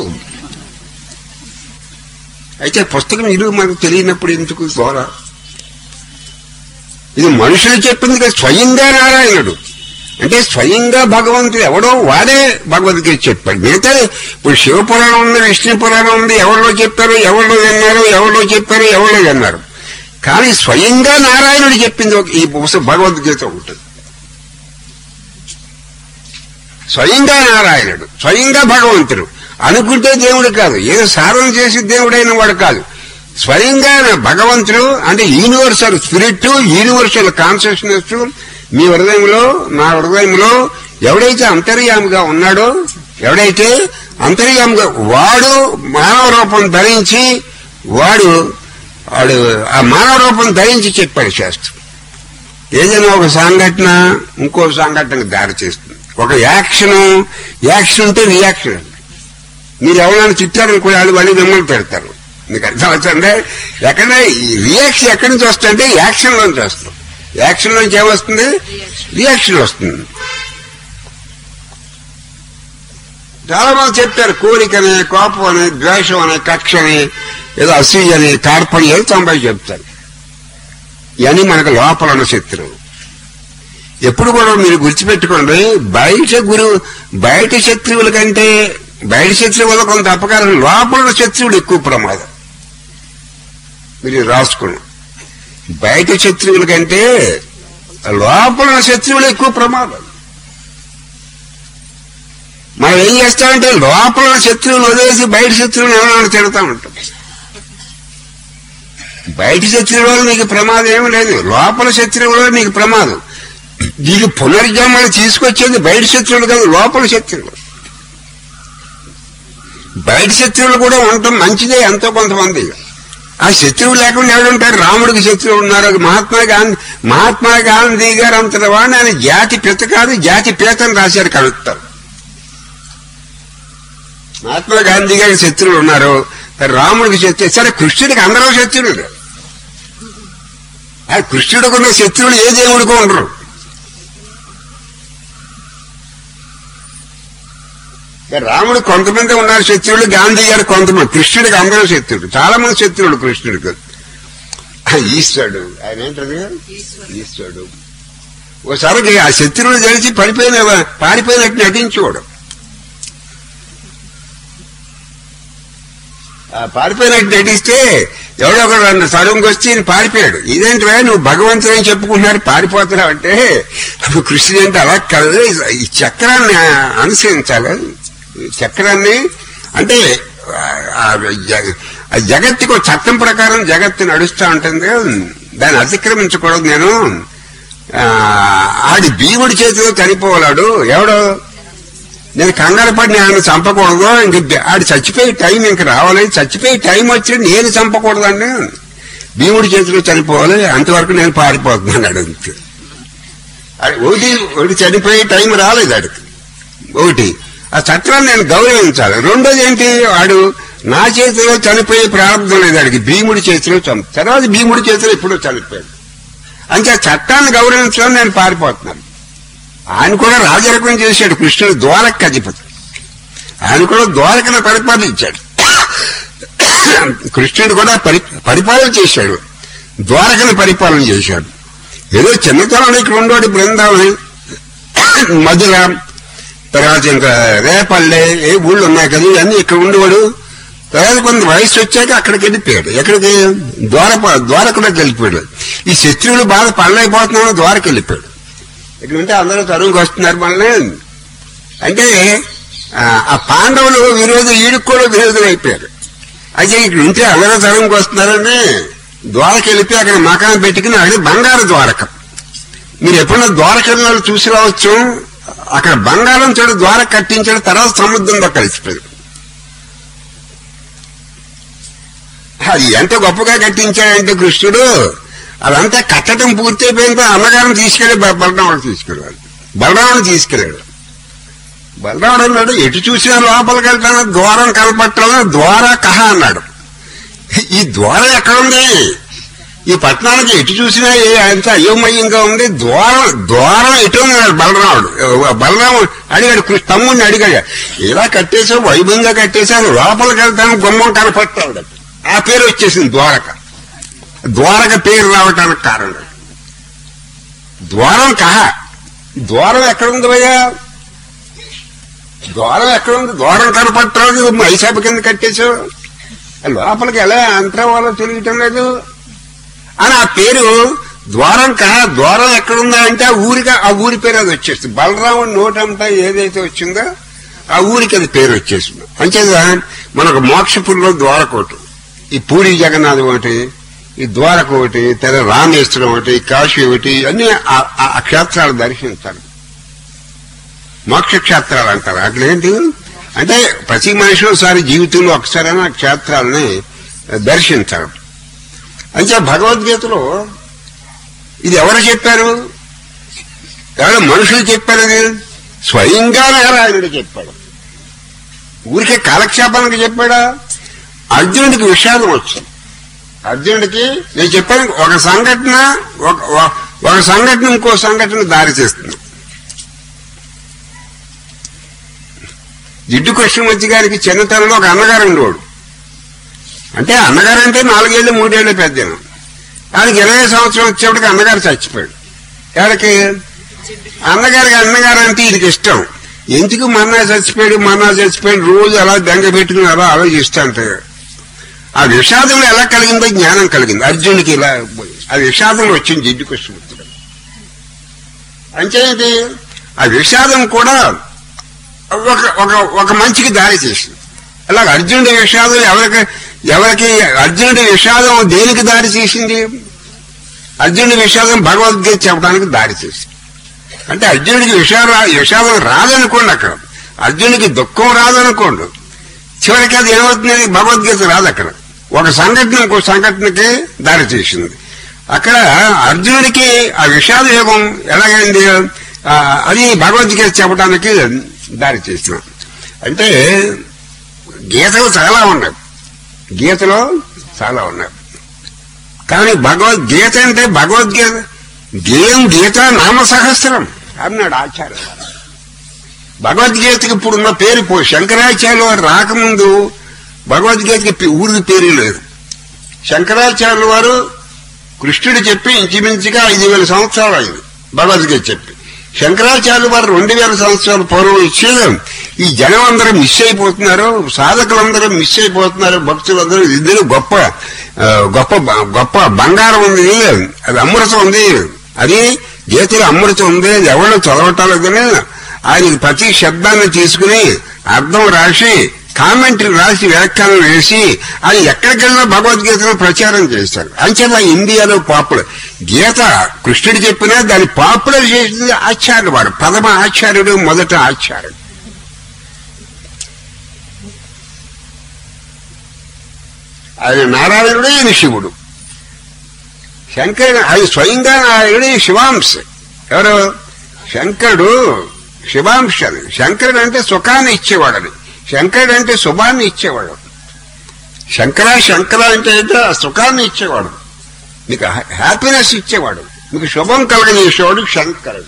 అయితే పుస్తకం ఇల్లు మనకు తెలియనప్పుడు ఎందుకు గోర ఇది మనుషులు చెప్పింది కదా స్వయంగా నారాయణుడు అంటే స్వయంగా భగవంతుడు ఎవడో వాడే భగవద్గీత చెప్పాడు మిగతా ఇప్పుడు శివపురాణం ఉంది విష్ణు పురాణం ఉంది ఎవరిలో చెప్పారు ఎవరిలో విన్నారు ఎవరిలో చెప్పారు ఎవరిలో విన్నారు కానీ స్వయంగా నారాయణుడు చెప్పింది ఒక- ఈ పుస్తకం భగవద్గీత ఉంటుంది స్వయంగా నారాయణుడు స్వయంగా భగవంతుడు అనుకుంటే దేవుడు కాదు ఏదో సాధన చేసి దేవుడైన వాడు కాదు స్వయంగా భగవంతుడు అంటే యూనివర్సల్ స్పిరిట్ యూనివర్సల్ కాన్షియస్నెస్ మీ హృదయంలో నా హృదయంలో ఎవడైతే అంతర్యామిగా ఉన్నాడో ఎవడైతే అంతర్యామిగా వాడు మానవ రూపం ధరించి వాడు వాడు ఆ మానవ రూపం ధరించి చెప్పాడు శాస్త్రం ఏదైనా ఒక సంఘటన ఇంకో సంఘటనకు దారి చేస్తుంది ఒక యాక్షన్ యాక్షన్ ఉంటే రియాక్షన్ అండి మీరు ఎవరైనా తిట్టారనుకో వాళ్ళు మళ్ళీ మిమ్మల్ని పెడతారు మీకు అర్థం అవుతుందంటే ఎక్కడ ఈ రియాక్షన్ ఎక్కడి నుంచి వస్తుందంటే యాక్షన్ నుంచి వస్తుంది యాక్షన్ నుంచి ఏమొస్తుంది రియాక్షన్ వస్తుంది చాలా మంది చెప్తారు కోరికని కోపం అని ద్వేషం అని కక్ష అని ఏదో అసూయ అని కార్పణి ఏదో తొంభై చెప్తారు ఇవన్నీ మనకు లోపల ఉన్న శత్రువు ఎప్పుడు కూడా మీరు గుర్తుపెట్టుకోండి బయట గురు బయట శత్రువుల కంటే బయట శత్రువుల కొంత అపకారం లోపల ఉన్న శత్రువులు ఎక్కువ ప్రమాదం మీరు రాసుకోండి బయట శత్రువుల కంటే లోపల ఉన్న శత్రువులు ఎక్కువ ప్రమాదం మనం ఏం చేస్తామంటే లోపల ఉన్న శత్రువులు వదిలేసి బయట శత్రువులు ఏమైనా తిడతా ఉంటాం బయట శత్రువుల వల్ల నీకు ప్రమాదం ఏమి లేదు లోపల శత్రువుల వల్ల నీకు ప్రమాదం నీకు పునర్జన్మలు తీసుకొచ్చేది బయట శత్రువులు కాదు లోపల శత్రువులు బయట శత్రువులు కూడా ఉండటం మంచిదే ఎంతో కొంతమంది ఆ శత్రువు లేకుండా ఎవరుంటారు రాముడికి శత్రువు ఉన్నారు మహాత్మా గాంధీ మహాత్మా గాంధీ గారు అంతటి వాడిని ఆయన జాతి పిత కాదు జాతి పీతని రాశారు కలుగుతారు మహాత్మా గాంధీ గారికి శత్రువులు ఉన్నారు మరి రాముడికి శత్రువు సరే కృష్ణుడికి అందరూ శత్రువులు ఆ కృష్ణుడికి ఉన్న శత్రువులు ఏ దేవుడికి ఉండరు రాముడు కొంతమంది ఉన్నారు శత్రువులు గాంధీ గారు కొంతమంది కృష్ణుడికి అందరూ శత్రువులు చాలా మంది శత్రువులు కృష్ణుడికి ఆ ఈశ్వరుడు ఆయన ఏంటది ఈశ్వరుడు ఓసారి ఆ శత్రువులు తెలిసి పడిపోయిన పారిపోయినట్టు నటించుకోడు ఆ పారిపోయినట్టు నటిస్తే ఎవడో ఒకడు అన్న సడన్గా వచ్చి ఈయన పారిపోయాడు ఇదేంటివా నువ్వు భగవంతుడు అని చెప్పుకుంటున్నారు పారిపోతున్నావు అంటే అప్పుడు కృష్ణుడు అంటే అలా కాదు ఈ చక్రాన్ని అనుసరించాలి ఈ చక్రాన్ని అంటే ఆ జగ- ఆ జగత్తుకు చట్టం ప్రకారం జగత్తు నడుస్తూ ఉంటుంది దాన్ని అతిక్రమించకూడదు నేను ఆ, ఆడి భీముడి చేతిలో చనిపోవాలాడు ఎవడో నేను కంగారు పడి ఆయన చంపకూడదు ఇంక బి- ఆడు చచ్చిపోయే టైం ఇంక రావాలి చచ్చిపోయే టైం వచ్చి నేను చంపకూడదండి భీముడి చేతిలో చనిపోవాలి అంతవరకు నేను పారిపోతున్నాను అంతే ఆడు ఒకటి ఒకటి చనిపోయే టైం రాలేదు ఆడికి ఒకటి ఆ చట్టాన్ని నేను గౌరవించాలి రెండోది ఏంటి వాడు నా చేతిలో చనిపోయే ప్రారంభం లేదు ఆడికి భీముడి చేతిలో చంప తర్వాత భీముడి చేతిలో ఎప్పుడో చనిపోయాడు అంటే ఆ చట్టాన్ని గౌరవించడం నేను పారిపోతున్నాను ఆయన కూడా రాజరకం చేశాడు కృష్ణుడు ద్వారక అధిపతి ఆయన కూడా ద్వారకను పరిపాలించాడు కృష్ణుడు కూడా పరి పరిపాలన చేశాడు ద్వారకను పరిపాలన చేశాడు ఏదో చిన్నతనంలో ఇక్కడ ఉండేవాడు బృందావనం మధుర తర్వాత ఇంకా రేపల్లె ఏ ఊళ్ళు ఉన్నాయి కదా ఇవన్నీ ఇక్కడ ఉండేవాడు తర్వాత కొంత వయసు వచ్చాక అక్కడికి వెళ్ళిపోయాడు ఎక్కడికి ద్వారప ద్వారకులోకి వెళ్ళిపోయాడు ఈ శత్రువులు బాధ పనులైపోతున్నాడు ద్వారకి వెళ్ళిపోయాడు ఇక్కడ ఉంటే అందరూ తరువుకి వస్తున్నారు మనల్ని అంటే ఆ, ఆ పాండవులు విరోధు ఈడికి కూడా విరోధులు అయిపోయారు అయితే ఇక్కడ ఉంటే అందరూ తరువుకి వస్తున్నారని ద్వారకి వెళ్ళిపోయి అక్కడ మకాన్ పెట్టుకుని అది బంగారు ద్వారకం మీరు ఎప్పుడైనా ద్వారకం వాళ్ళు చూసి రావచ్చు అక్కడ బంగారం చెడు ద్వారక కట్టించాడు తర్వాత సముద్రంలో కలిసిపోయింది అది ఎంత గొప్పగా కట్టించాడంటే కృష్ణుడు అదంతా కట్టడం పూర్తయిపోయిన అన్నగారిని తీసుకెళ్లి బ- బలరాముడు తీసుకెళ్ళాడు బలరాముడు తీసుకెళ్ళాడు బలరాముడు అన్నాడు ఎటు చూసినా లోపలికి వెళ్తాను ద్వారం కనపట్టాలని ద్వార కహ అన్నాడు ఈ ద్వారం ఎక్కడుంది ఈ పట్టణానికి ఎటు చూసినా ఏ- అంత అయోమయంగా ఉంది ద్వారం ద్వారం ఎటు ఉన్నాడు బలరాముడు బలరాముడు అడిగాడు కృష్ణ తమ్ముడిని అడిగాడు ఇలా కట్టేసావు వైభవంగా కట్టేశాను లోపలికి వెళ్తాను గుమ్మం కనపట్టాడు ఆ పేరు వచ్చేసింది ద్వారక ద్వారక పేరు రావటానికి కారణం ద్వారం కహ ద్వారం ఎక్కడుంది భయ్యా ద్వారం ఎక్కడుంది ద్వారం కనపట్టలేదు మైసాబ్ కింద కట్టేశావు లోపలికి ఎలా అంతరం వాళ్ళో తెలియటం లేదు అని ఆ పేరు ద్వారం కహ ద్వారం ఎక్కడుందా అంటే ఆ ఊరిగా ఆ ఊరి పేరు అది వచ్చేస్తుంది బలరాముడి నోటంతా ఏదైతే వచ్చిందో ఆ ఊరికి అది పేరు వచ్చేసింది అంచేత మనకు మోక్షపురిలో ద్వారకోటి ఈ పూరి జగన్నాథ్ ఒకటి ఈ ద్వారక ఒకటి తెర రామేశ్వరం ఒకటి కాశీ ఒకటి అన్ని ఆ- ఆ ఆ క్షేత్రాలు దర్శించాలి మోక్ష క్షేత్రాలు అంటారు అట్లేంటి అంటే ప్రతి మనిషి ఒకసారి జీవితంలో ఒకసారైనా ఆ క్షేత్రాలని దర్శించాలి అంటే భగవద్గీతలో ఇది ఎవరు చెప్పారు ఎవరు మనుషులు చెప్పారు ఇది స్వయంగా నారాయణుడు చెప్పాడు ఊరికే కాలక్షేపానికి చెప్పాడా అర్జునుడికి విషాదం వచ్చింది అర్జునుడికి నేను చెప్పాను ఒక సంఘటన ఒక ఒక- ఒక సంఘటన ఇంకో సంఘటన దారి చేస్తుంది జిడ్డు కృష్ణమూర్తి గారికి చిన్నతనంలో ఒక అన్నగారు ఉండేవాడు అంటే అన్నగారు అంటే నాలుగేళ్ళు మూడేళ్ళు పెద్దను ఆయనకి ఇరవై సంవత్సరం వచ్చేప్పటికి అన్నగారు చచ్చిపోయాడు ఎవరికి అన్నగారికి అన్నగారు అంటే ఇది ఇష్టం ఎందుకు మన్నా చచ్చిపోయాడు మన్నా చచ్చిపోయాడు రోజు అలా దెంగ పెట్టుకుని అలా ఆలోచిస్తా ఉంటాడు ఆ విషాదంలో ఎలా కలిగిందో జ్ఞానం కలిగింది అర్జునుడికి ఇలా ఆ విషాదంలో వచ్చింది జిడ్డు కృష్ణమూర్తి అంచేది ఆ విషాదం కూడా ఒక ఒక ఒక మంచికి దారి చేసింది అలాగే అర్జునుడి విషాదం ఎవరికి ఎవరికి అర్జునుడి విషాదం దేనికి దారి చేసింది అర్జునుడి విషాదం భగవద్గీత చెప్పడానికి దారి చేసింది అంటే అర్జునుడికి విషాదం విషాదం రాదనుకోండి అక్కడ అర్జునుడికి దుఃఖం రాదనుకోండి చివరికి అది ఏమవుతుంది భగవద్గీత రాదు అక్కడ ఒక సంఘటన ఇంకో సంఘటనకి దారి చేసింది అక్కడ అర్జునుడికి ఆ విషాద యోగం ఎలాగైంది ఆ, అది భగవద్గీత చెప్పడానికి దారి చేసిన అంటే గీతలు చాలా ఉన్నాయి గీతలో చాలా ఉన్నాయి కానీ భగవద్గీత అంటే భగవద్గీత గేయం గీత నామ సహస్రం అన్నాడు ఆచార్య భగవద్గీతకి ఇప్పుడున్న పేరు పో శంకరాచార్యులు వారు రాకముందు భగవద్గీతకి పే- ఊరికి పేరు లేదు శంకరాచార్యులు వారు కృష్ణుడు చెప్పి ఇంచుమించుగా ఐదు వేల సంవత్సరాలు అయింది భగవద్గీత చెప్పి శంకరాచార్యులు వారు రెండు వేల సంవత్సరాల పూర్వం ఇచ్చేది ఈ జనం అందరూ మిస్ అయిపోతున్నారు సాధకులందరూ మిస్ అయిపోతున్నారు భక్తులందరూ ఇందులో గొప్ప ఆ, గొప్ప బ- గొప్ప బంగారం ఉంది అది అమృతం ఉంది అది గీతలో అమృతం ఉంది అది ఎవరు చదవటాలేదని ఆయన ప్రతి శబ్దాన్ని తీసుకుని అర్థం రాసి కామెంటరీ రాసి వ్యాఖ్యానం వేసి అది ఎక్కడికెళ్ళినా భగవద్గీతను ప్రచారం చేస్తారు అంచేత ఇండియాలో పాపులర్ గీత కృష్ణుడు చెప్పినా దాన్ని పాపులర్ చేసింది ఆచార్యుడు వాడు ప్రథమ ఆచార్యుడు మొదట ఆచార్యుడు ఆయన నారాయణుడు ఈయన శివుడు శంకరుడు అది స్వయంగా నారాయణుడు ఈ శివాంశ ఎవరు శంకరుడు శివాంశ అది శంకరుడు అంటే సుఖాన్ని ఇచ్చేవాడని శంకరుడు అంటే శుభాన్ని ఇచ్చేవాడు శంకర శంకర అంటే ఏంటో ఆ సుఖాన్ని ఇచ్చేవాడు మీకు హ్యా- హ్యాపీనెస్ ఇచ్చేవాడు మీకు శుభం కలగజేసేవాడు శంకరుడు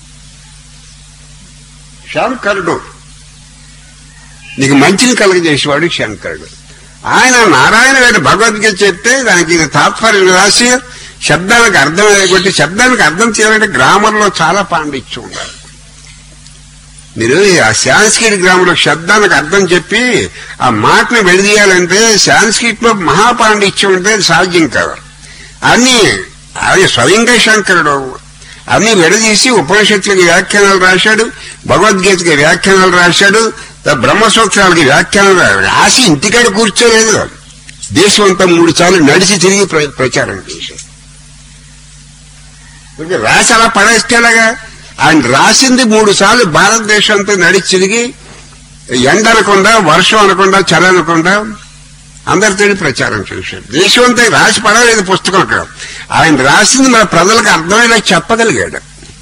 శంకరుడు నీకు మంచిని కలగజేసేవాడు శంకరుడు ఆయన నారాయణ గారి భగవద్గీత చెప్తే దానికి తాత్పర్యం రాసి శబ్దానికి అర్థం కొట్టి శబ్దానికి అర్థం చేయాలంటే గ్రామర్లో చాలా పాండిత్యం ఉండాలి మీరు ఆ సాంస్క్రిట్ గ్రామంలో శబ్దానికి అర్థం చెప్పి ఆ మాటను విడదీయాలంటే సాంస్క్రిట్ లో మహాపాండిత్యం ఉంటే అది సాధ్యం కాదు అన్ని అది స్వయంగా శంకరుడు అన్ని విడదీసి ఉపనిషత్తులకి వ్యాఖ్యానాలు రాశాడు భగవద్గీతకి వ్యాఖ్యానాలు రాశాడు బ్రహ్మసూత్రాలకి వ్యాఖ్యానాలు రా- రాసి ఇంటికాడ కూర్చోలేదు దేశం అంతా మూడు సార్లు నడిచి తిరిగి ప్ర- ప్రచారం చేశాడు ఇప్పుడు రాసి అలా పడేస్తే ఎలాగా ఆయన రాసింది మూడు సార్లు భారతదేశం అంతా నడిచి తిరిగి ఎండ అనకుండా వర్షం అనకుండా చలి అనకుండా అందరితో ప్రచారం చేశాడు దేశం అంతా రాసి పడలేదు పుస్తకం అక్కడ ఆయన రాసింది మన ప్రజలకు అర్థమయ్యేలా చెప్పగలిగాడు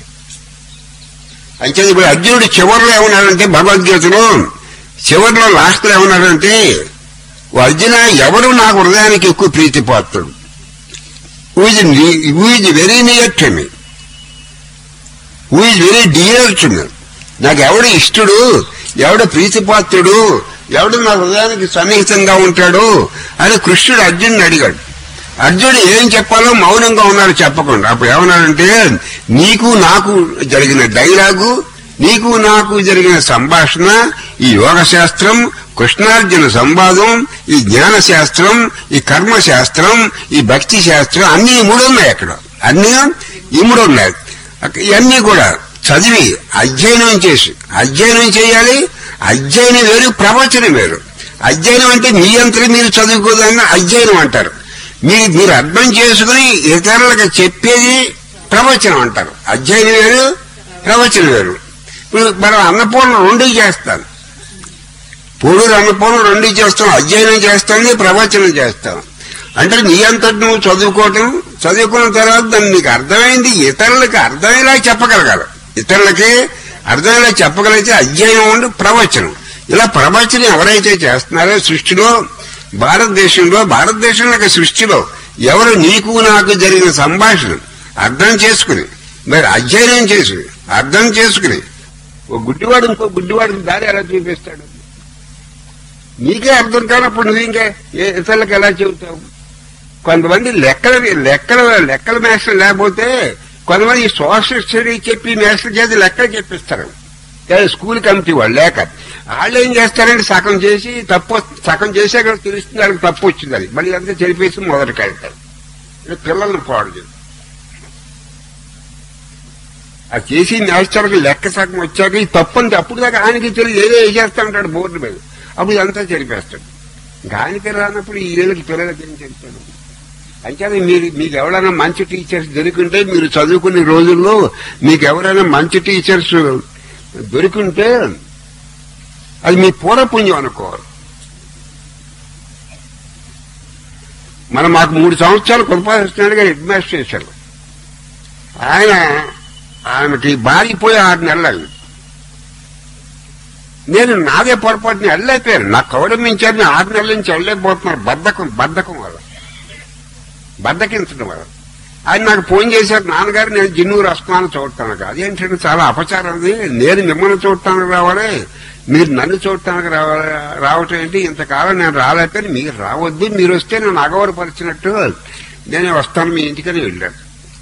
అయితే ఇప్పుడు అర్జునుడు చివరిలో ఏమన్నాడంటే భగవద్గీతలో చివరిలో లాస్ట్ లో ఏమన్నాడంటే "ఓ అర్జున ఎవరు నా హృదయానికి ఎక్కువ ప్రీతిపాత్రుడు who is very near to me who is very dear to me నాకు ఎవడు ఇష్టడు ఎవడు ప్రీతిపాత్రుడు ఎవడు నా హృదయానికి సన్నిహితంగా ఉంటాడు అని కృష్ణుడు అర్జునుని అడిగాడు అర్జునుడు ఏం చెప్పాలో మౌనంగా ఉన్నాడు చెప్పకుండా అప్పుడు ఏమన్నాడంటే నీకు నాకు జరిగిన డైలాగు నీకు నాకు జరిగిన సంభాషణ ఈ యోగ శాస్త్రం కృష్ణార్జున సంవాదం ఈ జ్ఞాన శాస్త్రం ఈ కర్మ శాస్త్రం ఈ భక్తి శాస్త్రం అన్ని ఈ మూడు ఉన్నాయి అక్కడ అన్ని ఈ మూడు ఉన్నాయి అక్క- ఇవన్నీ కూడా చదివి అధ్యయనం చేసి అధ్యయనం చేయాలి అధ్యయనం వేరు ప్రవచనం వేరు అధ్యయనం అంటే మీ అంతటి మీరు చదువుకోదాన్ని అధ్యయనం అంటారు మీరు మీరు అర్థం చేసుకుని ఇతరులకు చెప్పేది ప్రవచనం అంటారు అధ్యయనం వేరు ప్రవచనం వేరు ఇప్పుడు మనం అన్నపూర్ణ రెండు చేస్తాను పూడూరు అన్నపూర్ణ రెండు చేస్తాం అధ్యయనం చేస్తాను ప్రవచనం చేస్తాం అంటే నీ అంతటి నువ్వు చదువుకోవటం చదువుకున్న తర్వాత దాన్ని నీకు అర్థమైంది ఇతరులకు అర్థమయ్యేలా చెప్పగలగాలి ఇతరులకి అర్థమయ్యేలా చెప్పగలిగితే అధ్యయనం ఉండి ప్రవచనం ఇలా ప్రవచనం ఎవరైతే చేస్తున్నారో సృష్టిలో భారతదేశంలో భారతదేశంలో ఒక సృష్టిలో ఎవరు నీకు నాకు జరిగిన సంభాషణ అర్థం చేసుకుని మరి అధ్యయనం చేసుకుని అర్థం చేసుకుని ఓ గుడ్డివాడు ఇంకో గుడ్డివాడికి దారి ఎలా చూపిస్తాడు నీకే అర్థం కానప్పుడు నువ్వు ఇంకా ఏ- ఇతరులకు ఎలా చెబుతావు కొంతమంది లెక్కల లెక్కల లెక్కల మేస్టర్ లేకపోతే కొంతమంది సోషల్ స్టడీ చెప్పి మేస్టర్ చేసి లెక్కలు చెప్పిస్తారు కానీ స్కూల్ కమిటీ వాళ్ళు లేక వాళ్ళు ఏం చేస్తారంటే సగం చేసి తప్పు సగం చేసాక తెలుస్తుంది వాళ్ళకి తప్పు వచ్చింది అది మళ్ళీ అంతా చెరిపేసి మొదటికి వెళ్తారు ఇలా పిల్లల్ని పాడు చేస్తారు. ఆ చేసి మాస్టర్కి లెక్క సగం వచ్చాక ఈ తప్పు అంతే అప్పుడు దాకా ఆయనకి తెలియదు ఏదో వేసేస్తా ఉంటాడు బోర్డు మీద అప్పుడు ఇదంతా చెరిపేస్తాడు ఇంకా ఆయనకి రానప్పుడు ఈ ఏళ్ళకి పిల్లలకి ఏం చెప్తాడు అంటే మీరు మీకు ఎవరైనా మంచి టీచర్స్ దొరికింటే మీరు చదువుకునే రోజుల్లో మీకు ఎవరైనా మంచి టీచర్స్ దొరికింటే అది మీ పూర్వపుణ్యం అనుకోవాలి మనం మాకు మూడు సంవత్సరాలు కృపాస్తున్నాడుగా హెడ్ మాస్టర్ చేశారు ఆయన ఆమెకి బారిపోయి ఆరు నెలలు అయింది. నేను నాదే పొరపాటుని వెళ్ళలేకపోయాను నాకు కౌరమించారు ఆరు నెలల నుంచి వెళ్ళలేకపోతున్నారు బద్ధకం బద్ధకం వల్ల బద్దకించడం వల్ల ఆయన నాకు ఫోన్ చేశారు నాన్నగారు నేను జిన్నూరు వస్తున్నాను చూడటానికి అదేంటంటే చాలా అపచారం అది నేను మిమ్మల్ని చూడటానికి రావాలి మీరు నన్ను చూడటానికి రావాలి రావటం ఏంటి ఇంతకాలం నేను రాలేకపోయి మీరు రావద్దు మీరు వస్తే నేను అగౌరవపరిచినట్టు నేనే వస్తాను మీ ఇంటికని వెళ్ళాను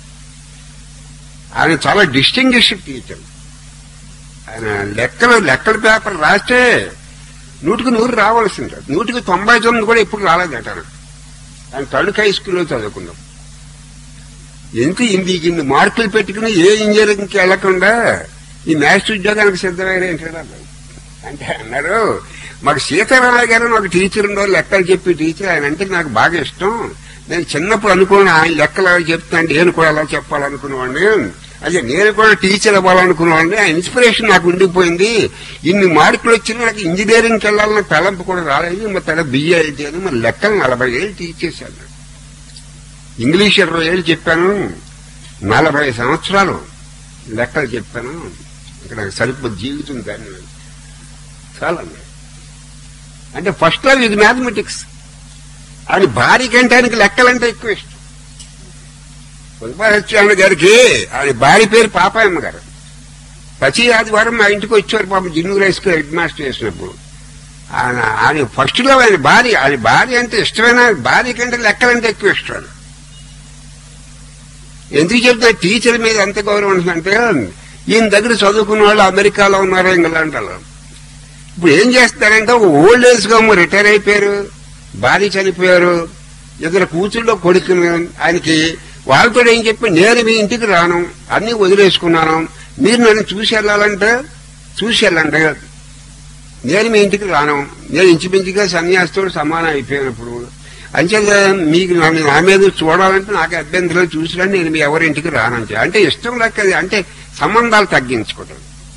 ఆయన చాలా డిస్టింగ్విష్ టీచర్ ఆయన లెక్కలు లెక్కల పేపర్ రాస్తే నూటికి నూరు రావాల్సింది నూటికి తొంభై తొమ్మిది కూడా ఎప్పుడు రాలేదట ఆయన తణుకు హై స్కూల్లో చదువుకున్నాం ఎంత ఇన్ని ఇన్ని మార్కులు పెట్టుకుని ఏ ఇంజనీరింగ్కి వెళ్లకుండా ఈ మ్యాథ్స్ ఉద్యోగానికి సిద్ధమైన ఏంటంటే అంటే అన్నారు మాకు సీతారామయ్య గారు ఒక టీచర్ ఉండో లెక్కలు చెప్పి టీచర్ ఆయన అంటే నాకు బాగా ఇష్టం నేను చిన్నప్పుడు అనుకున్నాను ఆయన లెక్కలు అలా చెప్తాను నేను కూడా అలా చెప్పాలనుకునేవాడిని అదే నేను కూడా టీచర్ అవ్వాలనుకునేవాడిని ఆ ఇన్స్పిరేషన్ నాకు ఉండిపోయింది ఇన్ని మార్కులు వచ్చినా నాకు ఇంజనీరింగ్కి వెళ్ళాలన్న తలంపు కూడా రాలేదు మరి తన బిఏ అయితే అని మరి లెక్కలు నలభై ఏళ్ళు టీచ్ చేశాను ఇంగ్లీష్ ఇరవై ఏళ్ళు చెప్పాను నలభై సంవత్సరాలు లెక్కలు చెప్పాను ఇక్కడ నాకు సరిపోదు జీవితం దాన్ని చాలా అంటే ఫస్ట్ లవ్ ఇది మ్యాథమెటిక్స్ ఆయన భార్య కంటే ఆయనకి లెక్కలంటే ఎక్కువ ఇష్టం పుల్పాసత్యానంద గారికి ఆయన భార్య పేరు పాపాయమ్మ గారు ప్రతి ఆదివారం మా ఇంటికి వచ్చారు పాపం Jinnuru high school head master చేసినప్పుడు ఆయన ఆయన ఫస్ట్ లో ఆయన భార్య ఆయన భార్య అంటే ఇష్టమైన భార్య కంటే లెక్కలంటే ఎక్కువ ఇష్టం ఎందుకు చెప్తా టీచర్ మీద ఎంత గౌరవం ఉంటుందంటే ఈయన దగ్గర చదువుకున్న వాళ్ళు అమెరికాలో ఉన్నారు ఇంగ్లాండ్లో ఇప్పుడు ఏం చేస్తారంటే ఒక ఓల్డ్ ఏజ్ గా రిటైర్ అయిపోయారు భార్య చనిపోయారు ఇద్దరు కూతుళ్ళో కొడుకు ఆయనకి వాళ్ళతో ఏం చెప్పి నేను మీ ఇంటికి రాను అన్ని వదిలేసుకున్నాను మీరు నన్ను చూసి వెళ్ళాలంటే చూసి వెళ్ళండి నేను మీ ఇంటికి రాను నేను ఇంచుమించుగా సన్యాసితో సమానం అయిపోయినప్పుడు అంచేత మీకు నన్ను నా మీద చూడాలంటే నాకు అభ్యంతరం చూసిరండి నేను మీ ఎవరి ఇంటికి రానంటే అంటే ఇష్టం లెక్క అది. అంటే సంబంధాలు తగ్గించుకోవడం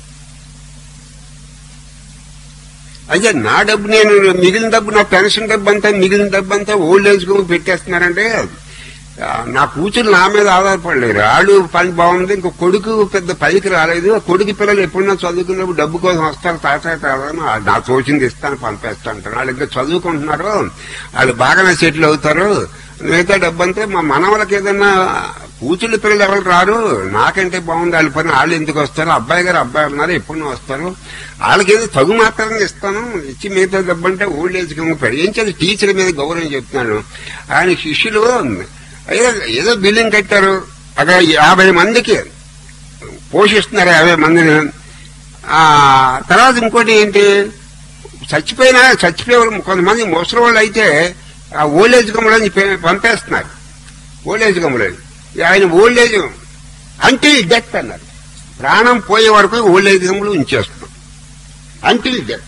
అయితే నా డబ్బు నేను మిగిలిన డబ్బు నా పెన్షన్ డబ్బు అంతా మిగిలిన డబ్బు అంతా ఓల్డ్ ఏజ్ కు పెట్టేస్తున్నారంటే ఆ, నా కూతురు నా మీద ఆధారపడలేరు వాళ్ళు పని బాగుంది ఇంకో కొడుకు పెద్ద పైకి రాలేదు ఆ కొడుకు పిల్లలు ఎప్పుడన్నా చదువుకున్నప్పుడు డబ్బు కోసం వస్తారు తాత తాత నా తోచింది ఇస్తాను పంపేస్తా అంటారు వాళ్ళు ఇంకా చదువుకుంటున్నారు వాళ్ళు బాగానే సెటిల్ అవుతారు మిగతా డబ్బు అంతా మా మనవలకి ఏదన్నా కూతుళ్ళు పిల్లలు ఎవరు రారు నాకంటే బాగుంది వాళ్ళ పని వాళ్ళు ఎందుకు వస్తారు అబ్బాయి గారు అబ్బాయి ఉన్నారు ఎప్పుడు వస్తారు వాళ్ళకి ఏదో తగు మాత్రంగా ఇస్తాను ఇచ్చి మిగతా డబ్బు అంటే ఓల్డ్ ఏజ్ పెడి ఏం చేసి టీచర్ మీద గౌరవం చెప్తున్నాను ఆయన శిష్యులు ఏదో ఏదో బిల్డింగ్ కట్టారు అక్కడ యాభై మందికి పోషిస్తున్నారు యాభై మందిని ఆ తర్వాత ఇంకోటి ఏంటి చచ్చిపోయినా చచ్చిపోయే వాళ్ళు కొంతమంది ముసలి వాళ్ళు అయితే ఆ ఓల్డేజ్ గమ్ములని పంపేస్తున్నారు ఓల్డేజ్ గమ్ములని ఆయన ఓల్డేజ్ అంటిల్ డెత్ అన్నారు ప్రాణం పోయే వరకు ఓల్డేజ్ గమ్ములు ఉంచేస్తున్నాం అంటిల్ డెత్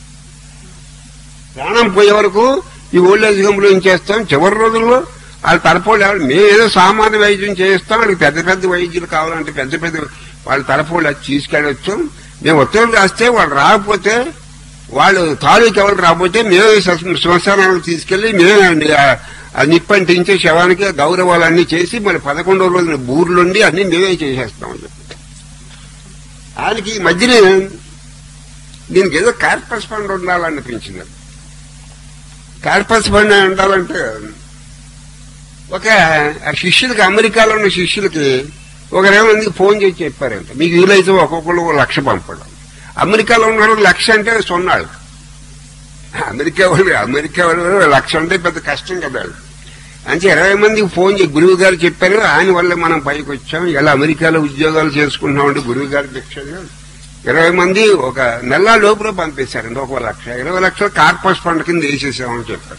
ప్రాణం పోయే వరకు ఈ ఓల్డేజ్ గమ్ములు ఉంచేస్తాం చివరి రోజుల్లో వాళ్ళ తరపోళ్ళు ఎవరు మేము ఏదో సామాన్య వైద్యం చేస్తాం వాళ్ళకి పెద్ద పెద్ద వైద్యులు కావాలంటే పెద్ద పెద్ద వాళ్ళ తరపోళ్ళు అది తీసుకెళ్ళొచ్చు మేము ఉత్తర్వులు రాస్తే వాళ్ళు రాకపోతే వాళ్ళు తాలూకు ఎవరు రాకపోతే మేమే శ్మ- శ్మశానానికి తీసుకెళ్లి మేమే ఆ- ఆ నిప్పంటించే శవానికి గౌరవాలన్నీ చేసి మరి పదకొండవ రోజున బూర్లుండి అన్ని మేమే చేసేస్తామని చెప్పి ఆయనకి ఈ మధ్యన దీనికి ఏదో కార్పస్ ఫండ్ ఉండాలనిపించింది కార్పస్ ఫండ్ ఉండాలంటే ఒక ఆ శిష్యులకి అమెరికాలో ఉన్న శిష్యులకి ఒకరేమందికి ఫోన్ చేసి చెప్పారంట మీకు వీలైతే ఒక్కొక్కరు ఒక లక్ష పంపడం అమెరికాలో ఉన్న వాళ్ళు లక్ష అంటే సున్నాళ్ళు అమెరికా వాళ్ళు అమెరికా వాళ్ళు లక్ష అంటే పెద్ద కష్టం కదా అంటే ఇరవై మందికి ఫోన్ చేసి గురువు గారు చెప్పారు ఆయన వల్ల మనం పైకి వచ్చాం ఇలా అమెరికాలో ఉద్యోగాలు చేసుకుంటున్నామంటే గురువు గారి భిక్షగా ఇరవై మంది ఒక నెల లోపల పంపించారండి ఒక లక్ష ఇరవై లక్షలు కార్పస్ ఫండ్ కింద వేసేసామని చెప్పారు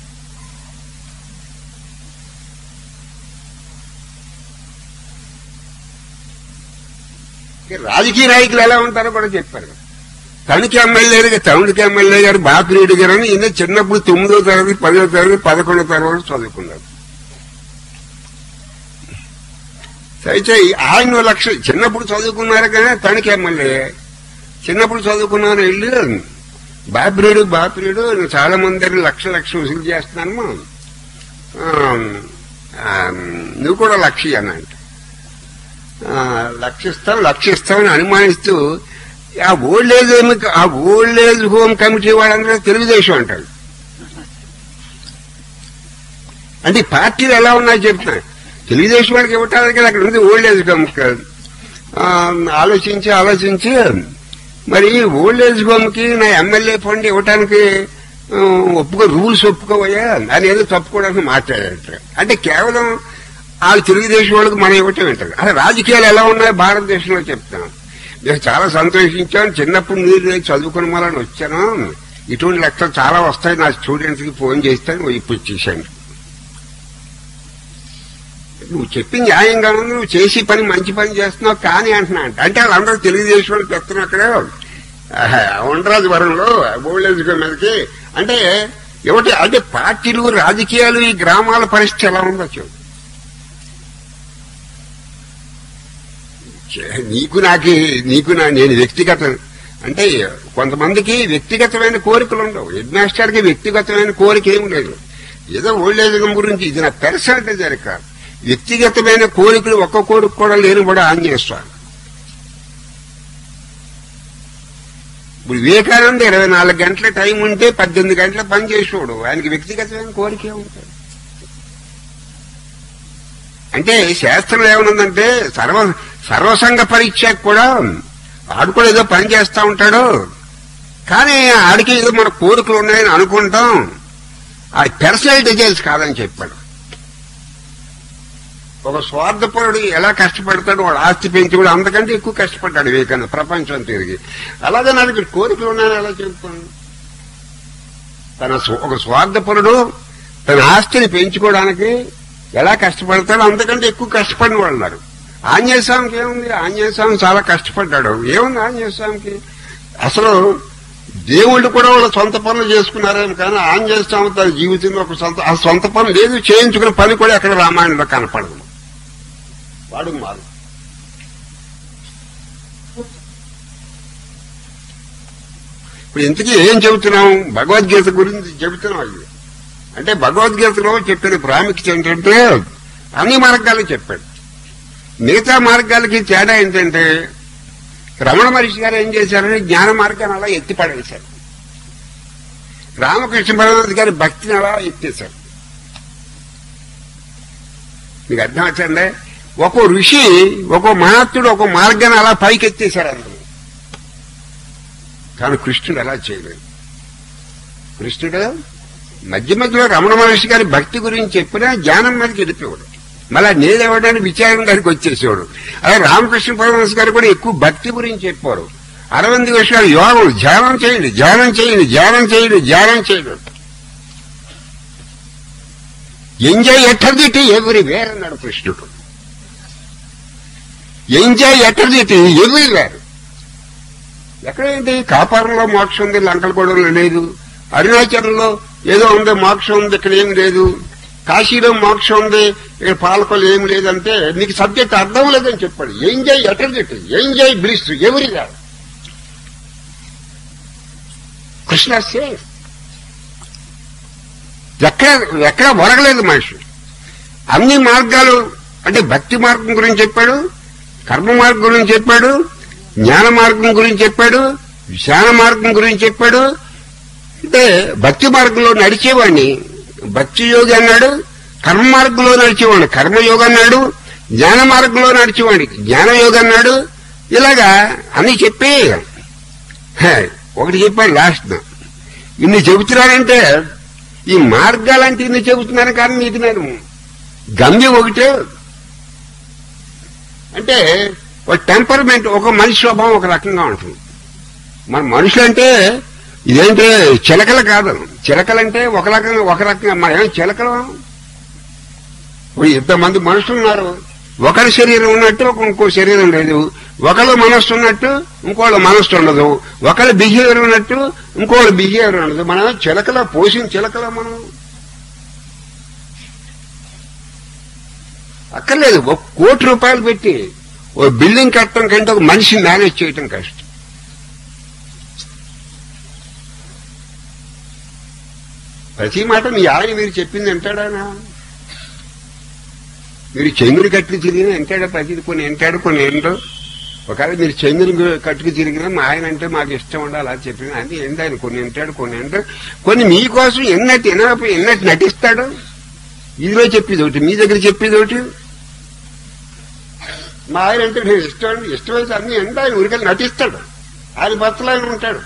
ఇక రాజకీయ నాయకులు ఎలా ఉంటారో కూడా చెప్పారు తణుకు ఎమ్మెల్యే గారు తమిళకి ఎమ్మెల్యే గారు బాపిరెడ్డి గారు అని ఈయన చిన్నప్పుడు తొమ్మిదో తరగతి పదో తరగతి పదకొండో తరగతి చదువుకున్నారు అయితే ఆయన లక్ష చిన్నప్పుడు చదువుకున్నారు కానీ తణుకు ఎమ్మెల్యే చిన్నప్పుడు చదువుకున్నాను వెళ్ళి బాపిరేడు బాపిరేడు నేను చాలా మంది దగ్గర లక్ష లక్ష వసూలు చేస్తున్నాను ఆ, ఆ, నువ్వు కూడా లక్ష అనంట లక్షిస్తాం లక్షిస్తామని అనుమానిస్తూ ఆ ఓల్డ్ ఏజ్ హోమ్ ఆ ఓల్డ్ ఏజ్ హోమ్ కమిటీ వాళ్ళందరూ తెలుగుదేశం అంటారు అంటే ఈ పార్టీలు ఎలా ఉన్నాయో చెప్తున్నా తెలుగుదేశం వాళ్ళకి ఇవ్వటానికి అక్కడ ఉంది ఓల్డ్ ఏజ్ హోమ్ క- ఆ, ఆలోచించి ఆలోచించి మరి ఓల్డ్ ఏజ్ హోమ్ కి నా ఎమ్మెల్యే ఫండ్ ఇవ్వటానికి ఆ, ఒప్పుకో రూల్స్ ఒప్పుకోవయ్యా అని ఏదో తప్పుకోవడానికి మాట్లాడారు అంటే కేవలం వాళ్ళు తెలుగుదేశం వాళ్ళకి మనం ఇవ్వటం ఏంటారు అసలు రాజకీయాలు ఎలా ఉన్నాయో భారతదేశంలో చెప్తాను నేను చాలా సంతోషించాను చిన్నప్పుడు మీరు నేను చదువుకున్న వాళ్ళని వచ్చాను ఇటువంటి లెక్కలు చాలా వస్తాయి నా స్టూడెంట్స్ కి ఫోన్ చేస్తాను ఇప్పుడు ఇచ్చేసాను నువ్వు చెప్పింది న్యాయంగా ఉంది నువ్వు చేసి పని మంచి పని చేస్తున్నావు కానీ అంటున్నా అంట. అంటే వాళ్ళందరూ తెలుగుదేశం వాళ్ళు చెప్తున్నారు అక్కడ ఆహా, ఉండరాజు వరంలో ఓల్డేజ్ మీదకి అంటే ఏమిటి అంటే పార్టీలు రాజకీయాలు ఈ గ్రామాల పరిస్థితి ఎలా ఉందో చూడు చే- నీకు నాకు నీకు నా నేను వ్యక్తిగత అంటే కొంతమందికి వ్యక్తిగతమైన కోరికలు ఉండవు హెడ్ మాస్టర్కి వ్యక్తిగతమైన కోరిక ఏమి లేదు ఏదో ఓల్డేజ్ హోమ్ గురించి ఇది నా పెర్సనల్ జరిక వ్యక్తిగతమైన కోరికలు ఒక్క కోరిక కూడా లేని కూడా ఆంజనేయ స్వామి ఇప్పుడు వివేకానంద ఇరవై నాలుగు గంటల టైం ఉంటే పద్దెనిమిది గంటల పని చేసేవాడు ఆయనకి వ్యక్తిగతమైన కోరిక ఉంటుంది అంటే శాస్త్రంలో ఏమనుందంటే సర్వ సర్వసంగ పరీక్షకు కూడా ఆడు కూడా ఏదో పని చేస్తా ఉంటాడు కానీ ఆడికి ఏదో మన కోరికలు ఉన్నాయని అనుకుంటాం ఆ పర్సనల్ డీటెయిల్స్ కాదని చెప్పాడు ఒక స్వార్థపరుడు ఎలా కష్టపడతాడు వాడు ఆస్తి పెంచి కూడా అంతకంటే ఎక్కువ కష్టపడ్డాడు వివేకానంద ప్రపంచం తిరిగి అలాగే నాకు ఇక్కడ కోరికలు ఉన్నాయని ఎలా చెప్తాను తన స్వ- ఒక స్వార్థపరుడు తన ఆస్తిని పెంచుకోవడానికి ఎలా కష్టపడతాడో అంతకంటే ఎక్కువ కష్టపడిన వాళ్ళు ఉన్నారు ఆంజనేయ స్వామికి ఏముంది ఆంజనేయ స్వామి చాలా కష్టపడ్డాడు ఏముంది ఆంజనేయ స్వామికి అసలు దేవుళ్ళు కూడా వాళ్ళ సొంత పనులు చేసుకున్నారేమో కానీ ఆంజనేయ స్వామి తన జీవితంలో ఒక సొంత ఆ సొంత పని లేదు చేయించుకునే పని కూడా ఎక్కడ రామాయణంలో కనపడదు వాడు మారు ఇప్పుడు ఇంతకీ ఏం చెబుతున్నాం భగవద్గీత గురించి చెబుతున్నాం అది అంటే భగవద్గీతలో చెప్పిన ప్రాముఖ్యత ఏంటంటే అన్ని మార్గాలు చెప్పాడు మిగతా మార్గాలకి తేడా ఏంటంటే రమణ మహర్షి గారు ఏం చేశారంటే జ్ఞాన మార్గాన్ని అలా ఎత్తి పడేశారు రామకృష్ణ పరమహంస గారి భక్తిని అలా ఎత్తేశారు మీకు అర్థం వచ్చిందే ఒక్కో ఋషి ఒక్కో మహాత్ముడు ఒక్కో మార్గాన్ని అలా పైకెత్తేశారు అందరూ కానీ కృష్ణుడు అలా చేయలేదు కృష్ణుడు మధ్య మధ్యలో రమణ మహర్షి గారి భక్తి గురించి చెప్పినా జ్ఞానం మీదకి వెళ్ళిపోయాడు మళ్ళా నేనేవాడని విచారం గారికి వచ్చేసేవాడు అలాగే రామకృష్ణ పరమహంస గారు కూడా ఎక్కువ భక్తి గురించి చెప్పారు అరవింద్ ఘోష్ గారు యోగం ధ్యానం చేయండి ధ్యానం చేయండి ధ్యానం చేయండి ధ్యానం చేయండి ఎంజాయ్ ఎట్టర్దిటి ఎవరి వేర్ అన్నాడు కృష్ణుడు ఎంజాయ్ ఎట్టర్దిటి ఎవరి వేర్ ఎక్కడేంటి కాపారంలో మోక్షం ఉంది లంకలగూడెంలో లేదు అరుణాచలంలో ఏదో ఉంది మోక్షం ఉంది ఇక్కడ ఏమి లేదు కాశీలో మోక్షం ఉంది ఇక్కడ పాలకొలు ఏమి లేదంటే నీకు సబ్జెక్ట్ అర్థం లేదని చెప్పాడు ఎంజాయ్ ఎటర్జిట్ ఎంజాయ్ బ్లిస్ ఎవరి కృష్ణ సేఫ్ ఎక్కడ ఎక్కడ ఒరగలేదు మనిషి అన్ని మార్గాలు అంటే భక్తి మార్గం గురించి చెప్పాడు కర్మ మార్గం గురించి చెప్పాడు జ్ఞాన మార్గం గురించి చెప్పాడు ధ్యాన మార్గం గురించి చెప్పాడు అంటే భక్తి మార్గంలో నడిచేవాడిని భక్తి యోగి అన్నాడు కర్మ మార్గంలో నడిచేవాడిని కర్మయోగి అన్నాడు జ్ఞాన మార్గంలో నడిచేవాడిని జ్ఞాన యోగి అన్నాడు ఇలాగా అన్ని చెప్పి హే, ఒకటి చెప్పాడు లాస్ట్ ఇన్ని చెబుతున్నారంటే ఈ మార్గాలంటే ఇన్ని చెబుతున్నారు కానీ నీకు నేను గమ్యం ఒకటే అంటే ఒక టెంపర్మెంట్ ఒక మనిషి స్వభావం ఒక రకంగా ఉంటుంది మన మనుషులు అంటే ఇదేంటే చిలకలు కాదు చిలకలంటే ఒక రకంగా ఒక రకంగా మన ఏం చిలకలు ఇప్పుడు ఇంతమంది మనుషులు ఉన్నారు ఒకరి శరీరం ఉన్నట్టు ఒక ఇంకో శరీరం లేదు ఒకళ్ళ మనస్సు ఉన్నట్టు ఇంకోళ్ళ మనస్సు ఉండదు ఒకళ్ళ బిహేవియర్ ఉన్నట్టు ఇంకోళ్ళ బిహేవియర్ ఉండదు మనం చిలకల పోసిన చిలకల మనం అక్కర్లేదు ఒక కోటి రూపాయలు పెట్టి ఓ బిల్డింగ్ కట్టడం కంటే ఒక మనిషిని మేనేజ్ చేయటం కష్టం ప్రతి మాట మీ ఆయన మీరు చెప్పింది వింటాడానా మీరు చంద్రుడి కట్టుకు తిరిగినా వింటాడా ప్రతిది కొన్ని వింటాడు కొన్ని ఏంటో ఒకవేళ మీరు చంద్రుని కట్టుకు తిరిగినా మా ఆయన అంటే మాకు ఇష్టం ఉండాలి అలా చెప్పిన అన్ని ఏంటి ఆయన కొన్ని వింటాడు కొన్ని ఏంటో కొన్ని మీకోసం ఎన్నట్టు ఎన్నప్పుడు ఎన్నట్టు నటిస్తాడు ఇదిలో చెప్పేది ఒకటి మీ దగ్గర చెప్పేది ఒకటి మా ఆయన అంటే నేను ఇష్టం ఇష్టమైతే అన్ని ఎంత ఆయన ఊరికెళ్ళి నటిస్తాడు ఆయన భర్తలు ఆయన ఉంటాడు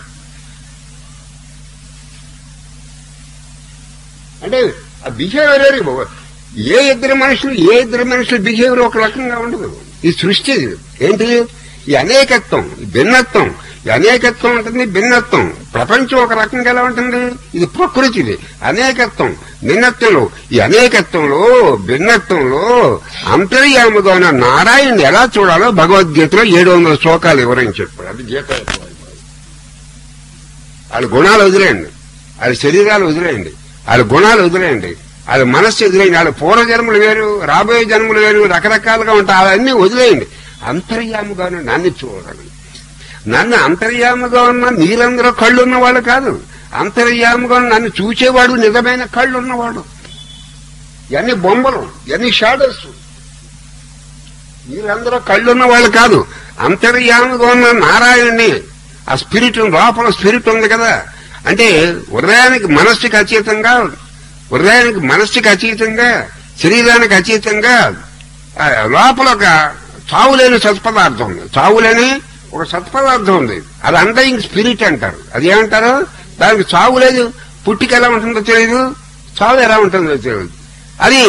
అంటే ఆ బిహేవియర్ ఏ ఇద్దరు మనుషులు ఏ ఇద్దరు మనుషుల బిహేవియర్ ఒక రకంగా ఉండదు ఈ సృష్టి ఇది. ఏంటి ఈ అనేకత్వం ఈ భిన్నత్వం ఈ అనేకత్వం ఉంటుంది భిన్నత్వం ప్రపంచం ఒక రకంగా ఎలా ఉంటుంది ఇది ప్రకృతి ఇది అనేకత్వం భిన్నత్వంలో ఈ అనేకత్వంలో భిన్నత్వంలో అంతర్యాముగా ఉన్న నారాయణుని ఎలా చూడాలో భగవద్గీతలో ఏడు వందల శ్లోకాలు వివరించి చెప్పాడు అది గీత యొక్క వైభవం. వాళ్ళ గుణాలు వదిలేయండి వాళ్ళ శరీరాలు వదిలేయండి వాళ్ళ గుణాలు వదిలేయండి వాళ్ళ మనస్సు వదిలేయండి వాళ్ళ పూర్వ జన్మలు వేరు రాబోయే జన్మలు వేరు రకరకాలుగా ఉంటాయి అవన్నీ వదిలేయండి అంతర్యాముగా ఉన్న నన్ను చూడండి నన్ను అంతర్యాముగా ఉన్న మీరందరూ కళ్ళు ఉన్నవాళ్ళు కాదు అంతర్యాముగా ఉన్న నన్ను చూచేవాడు నిజమైన కళ్ళు ఉన్నవాడు ఇవన్నీ బొమ్మలు ఇవన్నీ షాడోస్ మీరందరూ కళ్ళున్న వాళ్ళు కాదు అంతర్యాముగా ఉన్న నారాయణుని ఆ స్పిరిట్ లోపల స్పిరిట్ ఉంది కదా అంటే హృదయానికి మనస్సుకి అతీతంగా హృదయానికి మనస్సుకి అతీతంగా శరీరానికి అతీతంగా ఆ, లోపల ఒక చావులేని సత్పదార్థం ఉంది చావులేని ఒక సత్పదార్థం ఉంది అది అండయింగ్ స్పిరిట్ అంటారు అది ఏమంటారు దానికి చావు లేదు పుట్టిక ఎలా ఉంటుందో తెలియదు చావు ఎలా ఉంటుందో తెలియదు అది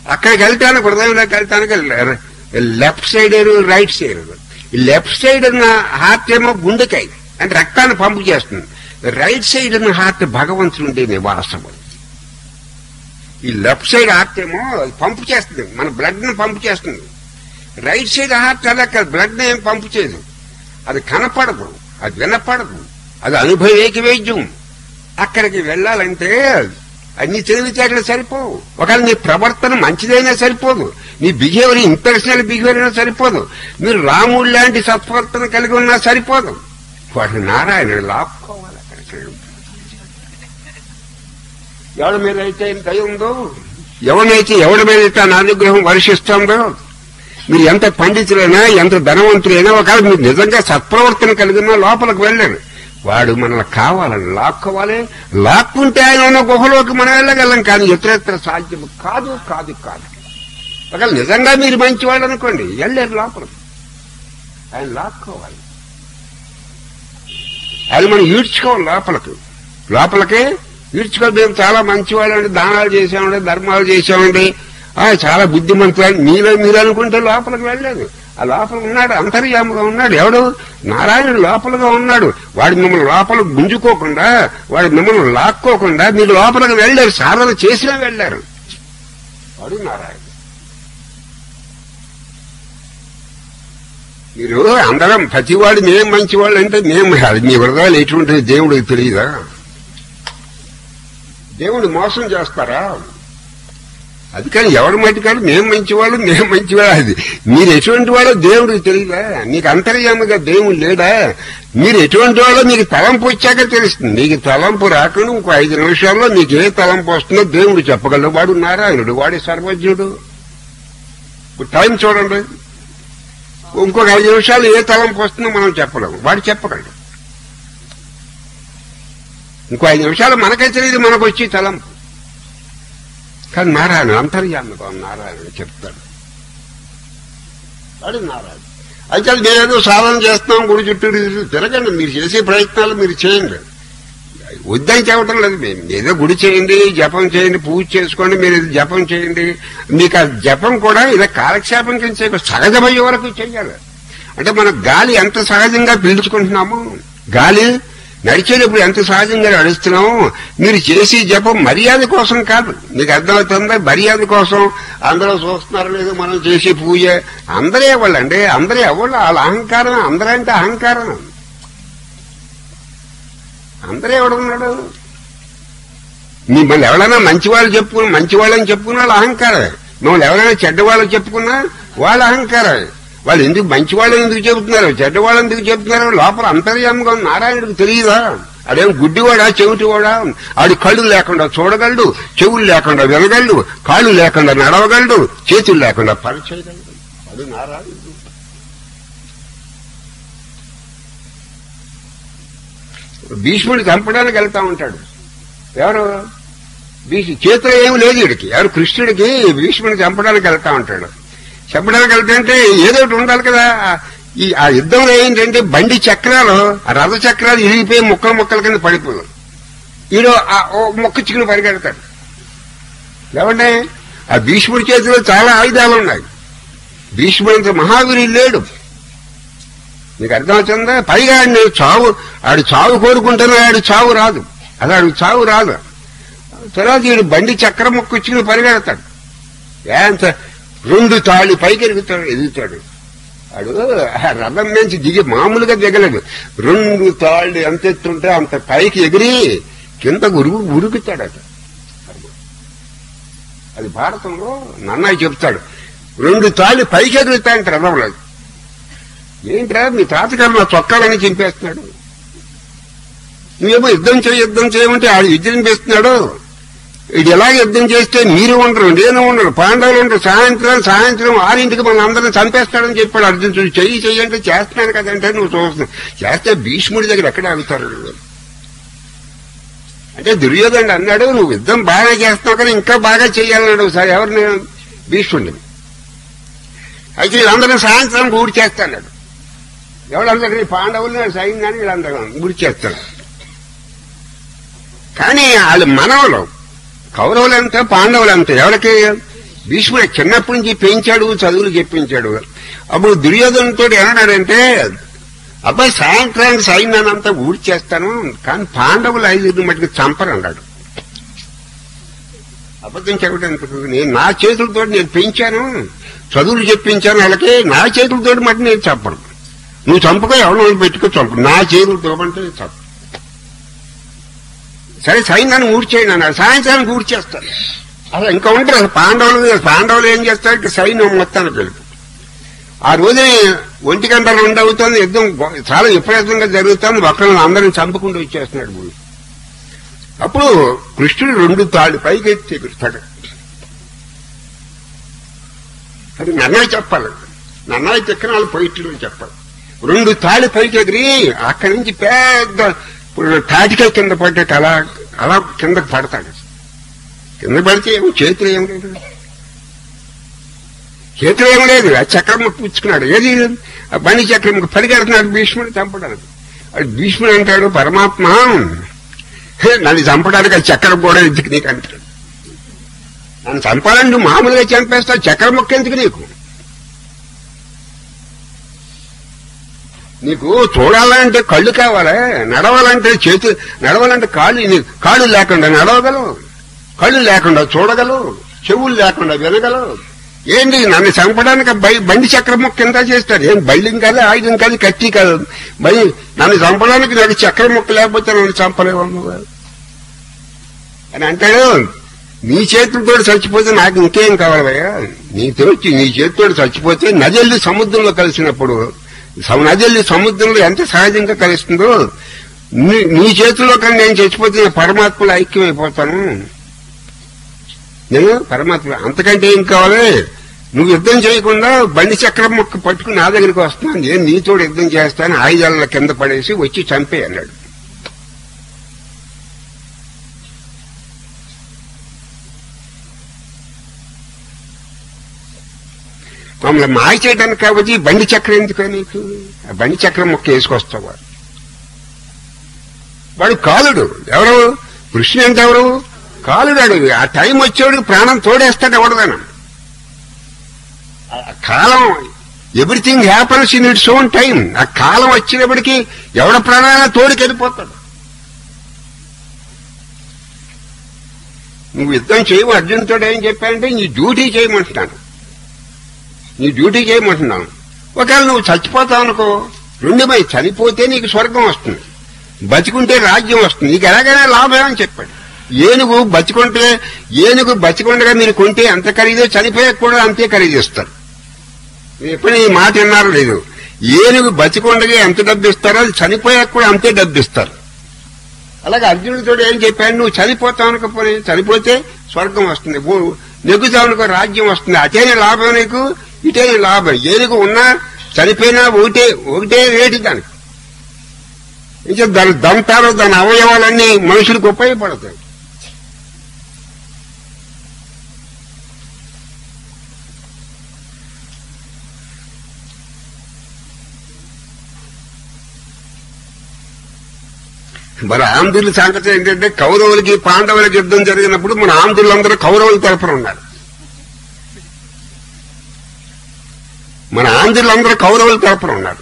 అక్కడికి వెళ్తానికి హృదయంలోకి వెళ్తానికి లెఫ్ట్ సైడ్ రైట్ సైడ్ ఈ లెఫ్ట్ సైడ్ ఉన్న హార్ట్ ఏమో గుండెకాయ అంటే రక్తాన్ని పంపు చేస్తుంది రైట్ సైడ్ ఉన్న హార్ట్ భగవంతుడు ఉండే నివాసం ఈ లెఫ్ట్ సైడ్ హార్ట్ ఏమో అది పంపు చేస్తుంది మన బ్లడ్ ని పంపు చేస్తుంది రైట్ సైడ్ హార్ట్ అలా బ్లడ్ ఏం పంపు చేయదు అది కనపడదు అది వినపడదు అది అనుభవేకి వైద్యం అక్కడికి వెళ్ళాలంటే అన్ని తెలివితేటలు సరిపోవు ఒకవేళ నీ ప్రవర్తన మంచిదైనా సరిపోదు నీ బిహేవియర్ ఇంపర్సనల్ బిహేవియర్ అయినా సరిపోదు మీరు రాముడు లాంటి సత్ప్రవర్తన కలిగి ఉన్నా సరిపోదు వాడు నారాయణుడు లాక్కోవాలి అక్కడికి ఎవరి మీద అయితే దయ ఉందో ఎవరినైతే ఎవరి మీద అయితే నా అనుగ్రహం వర్షిస్తుందో మీరు ఎంత పండితులైనా ఎంత ధనవంతులైనా ఒకవేళ మీరు నిజంగా సత్ప్రవర్తన కలిగినా లోపలికి వెళ్ళారు వాడు మనల్ని కావాలని లాక్కోవాలి లాక్కుంటే ఆయన ఉన్న గుహలోకి మనం వెళ్ళగలం కానీ ఇతరత్ర సాధ్యం కాదు కాదు కాదు ఒకవేళ నిజంగా మీరు మంచివాళ్ళు అనుకోండి వెళ్ళారు లోపలికి ఆయన లాక్కోవాలి అది మనం ఈడ్చుకోవాలి లోపలికి లోపలికి ఈడ్చుకోవాలి మేము చాలా మంచివాళ్ళండి దానాలు చేసామండి ధర్మాలు చేసామండి ఆ, చాలా బుద్ధిమంతులు మీలో మీరు అనుకుంటే లోపలికి వెళ్ళలేదు ఆ లోపల ఉన్నాడు అంతర్యాముగా ఉన్నాడు ఎవడు నారాయణుడు లోపలగా ఉన్నాడు వాడు మిమ్మల్ని లోపల గుంజుకోకుండా వాడు మిమ్మల్ని లాక్కోకుండా మీరు లోపలికి వెళ్ళారు సాధన చేసినా వెళ్ళారు వాడు నారాయణ మీరు అందరం ప్రతివాడు మేము మంచివాళ్ళు అంటే మేము అది మీ హృదయాలు ఎటువంటి దేవుడికి తెలియదా దేవుడు మోసం చేస్తారా అది కానీ ఎవరి మట్టి కాదు మేము మంచివాళ్ళు మేము మంచివాళ్ళు అది మీరు ఎటువంటి వాళ్ళో దేవుడికి తెలియదా నీకు అంతర్యామగా దేవుడు లేడా మీరు ఎటువంటి వాళ్ళో మీకు తలంపు వచ్చాక తెలుస్తుంది నీకు తలంపు రాకుండా ఇంకో ఐదు నిమిషాల్లో నీకు ఏ తలంపు వస్తుందో దేవుడు చెప్పగలడు వాడు నారాయణుడు వాడి సర్వజ్ఞుడు ఇప్పుడు టైం చూడండి ఇంకొక ఐదు నిమిషాలు ఏ తలంపు వస్తుందో మనం చెప్పలేము వాడు చెప్పగలడు ఇంకో ఐదు నిమిషాలు మనకే తెలియదు మనకు వచ్చి తలంపు కానీ నారాయణ అంతర్యామిగా నారాయణ చెప్తాడు వాడు నారాయణ అయితే అది మేమేదో సాధన చేస్తున్నాం గుడి చుట్టూ తిరగండి మీరు చేసే ప్రయత్నాలు మీరు చేయండి వద్దని చెప్పడం లేదు మేము ఏదో గుడి చేయండి జపం చేయండి పూజ చేసుకోండి మీరు ఇది జపం చేయండి మీకు ఆ జపం కూడా ఇలా కాలక్షేపం కింద చేయకూడదు సహజమయ్యే వరకు చేయాలి అంటే మనం గాలి ఎంత సహజంగా పీల్చుకుంటున్నాము గాలి నడిచేటప్పుడు ఎంత సహజంగా నడుస్తున్నాము మీరు చేసే జపం మర్యాద కోసం కాదు మీకు అర్థమవుతుందా మర్యాద కోసం అందరూ చూస్తున్నారు లేదు మనం చేసే పూజ అందరే వాళ్ళండి అందరే ఎవరు వాళ్ళ అహంకారం అందరంటే అహంకారం అందరూ ఎవడున్నాడు మిమ్మల్ని ఎవరైనా మంచి వాళ్ళు చెప్పుకుని మంచి వాళ్ళని చెప్పుకున్న వాళ్ళ అహంకారమే మిమ్మల్ని ఎవరైనా చెడ్డ వాళ్ళు చెప్పుకున్నా వాళ్ళ అహంకారమే వాళ్ళు ఎందుకు మంచి వాళ్ళని ఎందుకు చెబుతున్నారు చెడ్డ వాళ్ళు ఎందుకు చెబుతున్నారు లోపల అంతర్యాముగా ఉన్న నారాయణుడికి తెలియదా అదేం గుడ్డివాడా చెవిటివాడా ఆడి కళ్ళు లేకుండా చూడగలడు చెవులు లేకుండా వినగలడు కాళ్ళు లేకుండా నడవగలడు చేతులు లేకుండా పని చేయగలడు అది నారాయణుడు భీష్ముడిని చంపడానికి వెళ్తా ఉంటాడు ఎవరు భీష్ చేతిలో ఏమి లేదు వీడికి ఎవరు కృష్ణుడికి భీష్ముడిని చంపడానికి వెళ్తా ఉంటాడు చంపడానికి వెళ్తుంటే ఏదో ఒకటి ఉండాలి కదా ఈ ఆ యుద్ధంలో ఏంటంటే బండి చక్రాలు ఆ రథ చక్రాలు ఇరిగిపోయి ముక్కలు ముక్కల కింద పడిపోదు ఈడు ఆ ఓ మొక్క చిక్కులు పరిగెడతాడు ఏమంటే ఆ భీష్ముడి చేతిలో చాలా ఆయుధాలు ఉన్నాయి భీష్ముడంత మహావీరి లేడు నీకు అర్థమవుతుందా పైగా ఆడిని చావు ఆడు చావు కోరుకుంటున్నా ఆడు చావు రాదు అది ఆడు చావు రాదు తర్వాత వీడు బండి చక్రం మొక్కొచ్చి పరిగెడతాడు ఏంత రెండు తాళ్ళు పైకి ఎరుగుతాడు ఎదుగుతాడు వాడు ఆ రథం నుంచి దిగి మామూలుగా దిగలేదు రెండు తాళ్ళు ఎంత ఎత్తుంటే అంత పైకి ఎగిరి కింద ఉరుగు ఉరుగుతాడట అది భారతంలో నన్నయ్య చెప్తాడు రెండు తాళ్ళు పైకి ఎగురుతాయంట రథంలో ఏంట్రా మీ తాతగారు నా చొక్కాలని చింపేస్తున్నాడు నువ్వేమో యుద్ధం చేయ యుద్ధం చేయమంటే ఆడు విజృంభిస్తున్నాడు ఇది ఎలా యుద్ధం చేస్తే మీరు ఉండరు నేను ఉండరు పాండవులు ఉండరు సాయంత్రం సాయంత్రం ఆరింటికి మన అందరిని చంపేస్తాడని చెప్పాడు అర్జునుడు చెయ్యి చెయ్యంటే చేస్తున్నాను కదంటే నువ్వు చూస్తున్నావు చేస్తే భీష్ముడి దగ్గర ఎక్కడ ఆగుతారు అంటే దుర్యోధనుడు అన్నాడు నువ్వు యుద్ధం బాగా చేస్తున్నావు కానీ ఇంకా బాగా చెయ్యాలన్నాడు సార్ ఎవరిని భీష్ముడిని అయితే వీళ్ళందరినీ సాయంత్రం గుడి చేస్తాడు ఎవరందరినీ పాండవులు సైన్యాన్ని వీళ్ళందరూ గుడి చేస్తాడు కానీ వాళ్ళు మనవలు కౌరవులంతా పాండవులంతా ఎవరికి భీష్ముడు చిన్నప్పటి నుంచి పెంచాడు చదువులు చెప్పించాడు అప్పుడు దుర్యోధనతో ఏమన్నాడంటే అబ్బాయి సాయంత్రానికి సైన్యానంతా ఊడ్చేస్తాను కానీ పాండవులు ఐదుగురిని మటుకు చంపరు అన్నాడు అబద్ధం చెప్పడానికి నేను నా చేతులతో నేను పెంచాను చదువులు చెప్పించాను వాళ్ళకి నా చేతులతో మట్టి నేను చెప్పను నువ్వు చంపకో ఎవరినో పెట్టుకో చంపు నా చేతులతో అంటే చంపు సరే సైన్యాన్ని ఊడ్చేయండి అన్నాడు సాయంత్రానికి ఊడ్చేస్తాను అసలు ఇంకా ఉంటారు అసలు పాండవులు పాండవులు ఏం చేస్తారు ఇక సైన్యం మొత్తానికి తెలుపు ఆ రోజున ఒంటి గంట రెండు అవుతుంది యుద్ధం గొ- చాలా విపరీతంగా జరుగుతుంది ఒకరిని అందరిని చంపుకుంటూ వచ్చేస్తున్నాడు గురు అప్పుడు కృష్ణుడు రెండు తాళ్ళు పైకి ఎత్తి ఎగురుతాడు అది నన్నయ్య చెప్పాలి నన్నయ్య చక్రాలు పోయిట్లు చెప్పాలి రెండు తాళ్ళు పైకి ఎగిరి అక్కడి నుంచి పెద్ద ఇప్పుడు తాటికాయ కింద పడ్డట్టు అలా అలా కిందకు పడతాడు కింద పడితే ఏమో చేతులు ఏం లేదు చేతులు ఏం లేదు ఆ చక్రం పుచ్చుకున్నాడు ఏది ఆ బండి చక్రం పరిగెడుతున్నాడు భీష్ముడు చంపడానికి అది భీష్ముడు అంటాడు పరమాత్మ హే, నన్ను చంపడానికి ఆ చక్రం కూడా ఎందుకు నీకు అంటాడు నన్ను చంపాలని నువ్వు మామూలుగా చంపేస్తావు చక్రం మొక్క ఎందుకు నీకు నీకు చూడాలంటే కళ్ళు కావాలా నడవాలంటే చేతు నడవాలంటే కాళ్ళు నీ- కాళ్ళు లేకుండా నడవగలవు కళ్ళు లేకుండా చూడగలవు చెవులు లేకుండా వినగలవు ఏంటి నన్ను చంపడానికి ఆ బై- బండి చక్రం ముక్క కింద చేస్తాడు ఏం బళ్ళిం కాదు ఆయుధం కాదు కత్తి కాదు బై నన్ను చంపడానికి నాకు చక్రం ముక్క లేకపోతే నన్ను చంపలేవు నువ్వు అని అంటాడు నీ చేతులతో చచ్చిపోతే నాకు ఇంకేం కావాలి భయ్యా నీతో నీ చేతితో చచ్చిపోతే నదెల్లి సముద్రంలో కలిసినప్పుడు సమ- నదెల్లి సముద్రంలో ఎంత సహజంగా కలుస్తుందో నీ నీ చేతుల్లో కానీ నేను చచ్చిపోతే నేను పరమాత్మలో ఐక్యమైపోతాను నేను పరమాత్మ అంతకంటే ఏం కావాలి నువ్వు యుద్ధం చేయకుండా బండి చక్రం ముక్క పట్టుకుని నా దగ్గరికి వస్తున్నాను నేను నీతో యుద్ధం చేస్తాను ఆయుధాల కింద పడేసి వచ్చి చంపే అన్నాడు మమ్మల్ని మాయ చేయడానికి కాబట్టి ఈ బండి చక్రం ఎందుకు నీకు ఆ బండి చక్రం ముక్క వేసుకొస్తావు వాడు. వాడు కాలుడు ఎవరు కృష్ణ అంటే ఎవరు కాలుడాడు ఆ టైం వచ్చేవాడికి ప్రాణం తోడేస్తాడు ఎవడదన ఆ కాలం everything happens in its own time ఆ కాలం వచ్చినప్పటికీ ఎవడ ప్రాణాల తోడుకెళ్ళిపోతాడు నువ్వు యుద్ధం చేయవు అర్జున్తో ఏం చెప్పానంటే నీ డ్యూటీ చేయమంటున్నాను నీ డ్యూటీ చేయమంటున్నాను ఒకవేళ నువ్వు చచ్చిపోతావు అనుకో రెండుమై చనిపోతే నీకు స్వర్గం వస్తుంది బతికుంటే రాజ్యం వస్తుంది నీకు ఎలాగైనా లాభం అని చెప్పాడు ఏనుగు బతికుంటే ఏనుగు బతికుండగా మీరు కొంటే ఎంత ఖరీదో చనిపోయాక కూడా అంతే ఖరీదిస్తారు మీరు ఎప్పుడు ఈ మాట విన్నారో లేదు ఏనుగు బతికుండగా ఎంత డబ్బు ఇస్తారో అది చనిపోయాక కూడా అంతే డబ్బు ఇస్తారు అలాగే అర్జునుడితో ఏం చెప్పాను నువ్వు చనిపోతావు అనుకోపోయి చనిపోతే స్వర్గం వస్తుంది ఓ- నెగ్గుతావు అనుకో రాజ్యం వస్తుంది అటేనే లాభం నీకు ఇటేనే లాభం ఏనుగు ఉన్నా చనిపోయినా ఒకటే ఒకటే రేటు దానికి ఇంకా దాని దంతాలు దాని అవయవాలన్నీ మనుషులకు ఉపయోగపడతాయి మన ఆంధ్రుల సంగతి ఏంటంటే కౌరవులకి పాండవులకి యుద్ధం జరిగినప్పుడు మన ఆంధ్రులందరూ కౌరవుల తరపున ఉన్నారు మన ఆంధ్రులందరూ కౌరవుల తరపున ఉన్నారు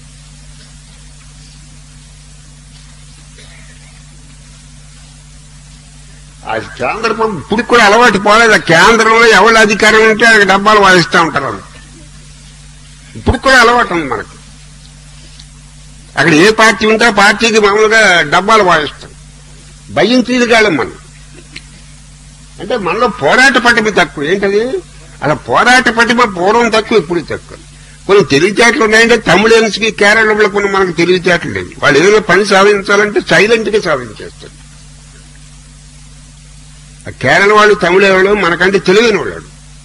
ఆ కేంద్రం ఇప్పుడు కూడా అలవాటు పోలేదు ఆ కేంద్రంలో ఎవరి అధికారం ఉంటే ఆ డబ్బాలు వాయిస్తూ ఉంటారు వాళ్ళు. ఇప్పుడు కూడా అలవాటు ఉంది మనకి అక్కడ ఏ పార్టీ ఉంటే ఆ పార్టీకి మామూలుగా డబ్బాలు వాయిస్తాం భయం తీరుగాలం మనం అంటే మనలో పోరాట పటిమ తక్కువ ఏంటది అలా పోరాట పటిమ పూర్వం తక్కువ ఇప్పుడు తక్కువ కొన్ని తెలివితేటలు ఉన్నాయంటే తమిళన్స్ కి కేరళలో కొన్ని మనకు తెలివితేటలు లేవు వాళ్ళు ఏదైనా పని సాధించాలంటే సైలెంట్ గా సాధించేస్తారు ఆ కేరళ వాళ్ళు తమిళ వాళ్ళు మనకంటే తెలివైన వాళ్ళు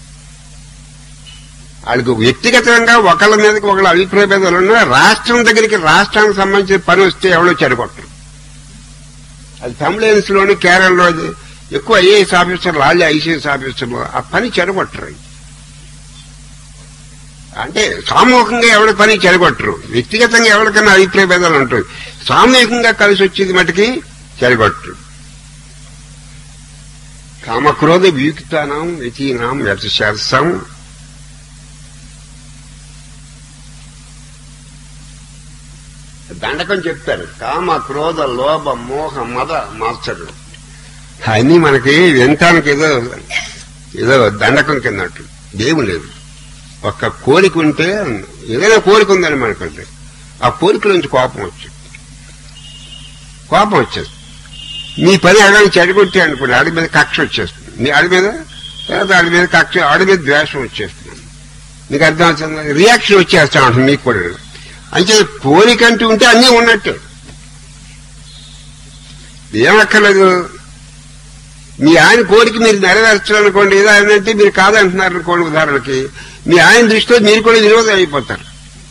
వాళ్ళకి వ్యక్తిగతంగా ఒకళ్ళ మీదకి ఒకళ్ళ అభిప్రాయ భేదాలు ఉన్నా రాష్ట్రం దగ్గరికి రాష్ట్రానికి సంబంధించిన పని వస్తే ఎవరో చెడగొట్టరు అది తమిళన్స్ లోని కేరళలో అది ఎక్కువ ఐఏఎస్ ఆఫీసర్లు వాళ్ళే ఐసీఎస్ ఆఫీసర్లు ఆ పని చెడగొట్టరు అంటే సామూహికంగా ఎవరి పని చెడగొట్టరు వ్యక్తిగతంగా ఎవరికైనా అభిప్రాయ భేదాలు ఉంటాయి సామూహికంగా కలిసి వచ్చేది మటుకి చెడగొట్టరు కామక్రోధ వియుక్తానం యతీనాం యతశాస్త్రం దండకం చెప్తారు కామ క్రోధ లోభ మోహ మద మాత్సరు అన్నీ మనకి వినటానికి ఏదో ఏదో దండకం కిందట్టు ఏమి లేదు ఒక్క కోరిక ఉంటే ఏదైనా కోరిక ఉందని మనకంటే ఆ కోరిక నుంచి కోపం వచ్చి కోపం వచ్చేది మీ పని అడగని చెడగొట్టి అనుకోండి ఆడి మీద కక్ష వచ్చేస్తుంది మీ ఆడి మీద తర్వాత ఆడి మీద కక్ష ఆడి మీద ద్వేషం వచ్చేస్తుంది మీకు అర్థం అవుతుంది రియాక్షన్ వచ్చేస్తా ఉంటుంది మీకు కూడా అంటే కోరిక అంటూ ఉంటే అన్నీ ఉన్నట్టు ఏమక్కర్లేదు మీ ఆయన కోరిక మీరు నెరవేర్చాలనుకోండి ఏదో ఆయన అంటే మీరు కాదంటున్నారు అనుకోండి ఉదాహరణకి మీ ఆయన దృష్టిలో మీరు కూడా విరోధం అయిపోతారు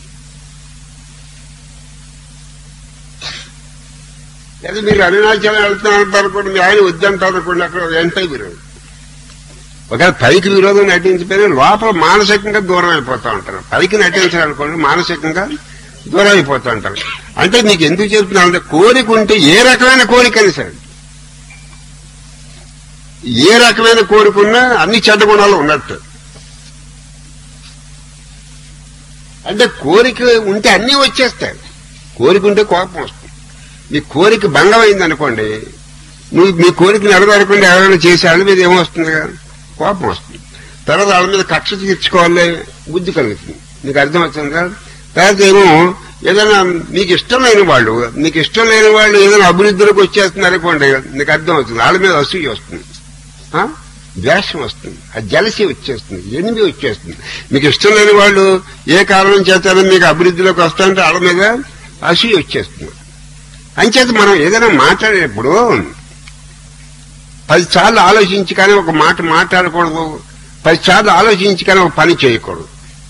లేదా మీరు అరుణాచలం వెళ్తున్నారు అంటారు అనుకోండి మీ ఆయన వద్దంటారు అనుకోండి అక్కడ వెంటనే విరోధం ఒకవేళ పైకి విరోధం నటించిపోయినా లోపల మానసికంగా దూరం అయిపోతా ఉంటారు పైకి నటించాలనుకోండి మానసికంగా దూరం అయిపోతూ ఉంటారు అంటే మీకు ఎందుకు చెప్తున్నానంటే కోరిక ఉంటే ఏ రకమైన కోరికని సరే ఏ రకమైన కోరికున్నా అన్ని చెడ్డ గుణాలు ఉన్నట్టు అంటే కోరిక ఉంటే అన్నీ వచ్చేస్తాయి కోరిక ఉంటే కోపం వస్తుంది మీ కోరిక భంగం అయిందనుకోండి నువ్వు మీ కోరిక నెరవేరకుండా ఎవరైనా చేసి వాళ్ళ మీద ఏమొస్తుంది కోపం వస్తుంది తర్వాత వాళ్ళ మీద కక్ష తీర్చుకోవాలి బుద్ధి కలుగుతుంది నీకు అర్థం అవుతుంది కదా తర్వాత ఏమో ఏదైనా మీకు ఇష్టం లేని వాళ్ళు మీకు ఇష్టం లేని వాళ్ళు ఏదైనా అభివృద్ధిలోకి వచ్చేస్తున్నారు అనుకోండి నీకు అర్థం అవుతుంది వాళ్ళ మీద అసూయ వస్తుంది ఆ? ద్వేషం వస్తుంది ఆ జలసి వచ్చేస్తుంది ఎనిమి వచ్చేస్తుంది మీకు ఇష్టం లేని వాళ్ళు ఏ కారణం చేస్తారో మీకు అభివృద్ధిలోకి వస్తారంటే వాళ్ళ మీద అసూయ వచ్చేస్తుంది అంచేత మనం ఏదైనా మాట్లాడేటప్పుడు పది సార్లు ఆలోచించి కానీ ఒక మాట మాట్లాడకూడదు పది సార్లు ఆలోచించి కానీ ఒక పని చేయకూడదు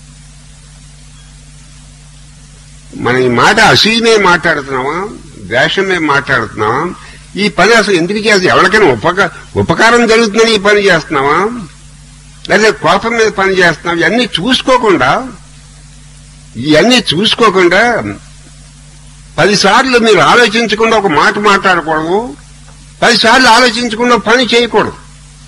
మనం ఈ మాట అసూయమే మాట్లాడుతున్నామా ద్వేషమే మాట్లాడుతున్నామా ఈ పని అసలు ఎందుకు చేస్తాం ఎవరికైనా ఉపక ఉపకారం జరుగుతుందని ఈ పని చేస్తున్నావా లేదా కోపం మీద పని చేస్తున్నాం ఇవన్నీ చూసుకోకుండా ఇవన్నీ చూసుకోకుండా పదిసార్లు మీరు ఆలోచించకుండా ఒక మాట మాట్లాడకూడదు పదిసార్లు ఆలోచించకుండా పని చేయకూడదు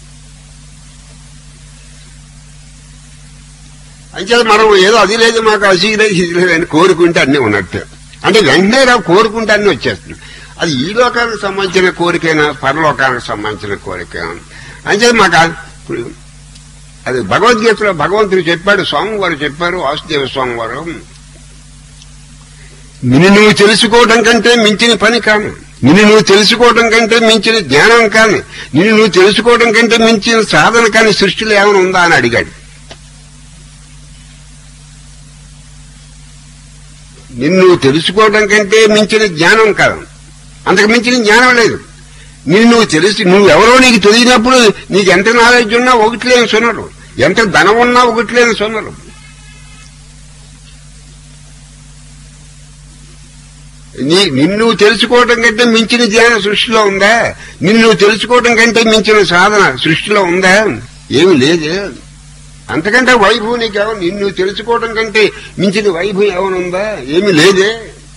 అంచేత మనం ఏదో అది లేదు మాకు అసీ లేదు ఇది లేదు అని కోరుకుంటే అన్నీ ఉన్నట్టే అంటే వెంటనే రా కోరుకుంటే అన్నీ వచ్చేస్తుంది అది ఈ లోకానికి సంబంధించిన కోరికైనా పరలోకానికి సంబంధించిన కోరిక అంచేత మాకు ఆ- ఇప్పుడు అది భగవద్గీతలో భగవంతుడు చెప్పాడు స్వామివారు చెప్పారు వాసుదేవ స్వామివారు నిన్ను నువ్వు తెలుసుకోవడం కంటే మించిన పని కాను నిన్ను నువ్వు తెలుసుకోవడం కంటే మించిన జ్ఞానం కాని నిన్ను నువ్వు తెలుసుకోవడం కంటే మించిన సాధన కాని సృష్టిలో ఏమైనా ఉందా అని అడిగాడు నిన్ను నువ్వు తెలుసుకోవడం కంటే మించిన జ్ఞానం కాదు అంతకు మించిన జ్ఞానం లేదు నిన్ను నువ్వు తెలిసి నువ్వెవరో నీకు తెలియనప్పుడు నీకు ఎంత నాలెడ్జ్ ఉన్నా ఒకటి లేని సొనరు ఎంత ధనం ఉన్నా ఒకటి లేని సొనరు నీ నిన్ను తెలుసుకోవడం కంటే మించిన జ్ఞానం సృష్టిలో ఉందా నిన్ను నువ్వు తెలుసుకోవడం కంటే మించిన సాధన సృష్టిలో ఉందా ఏమి లేదు అంతకంటే వైభవం నీకేమో నిన్ను తెలుసుకోవడం కంటే మించిన వైభవం ఏమైనా ఉందా ఏమి లేదే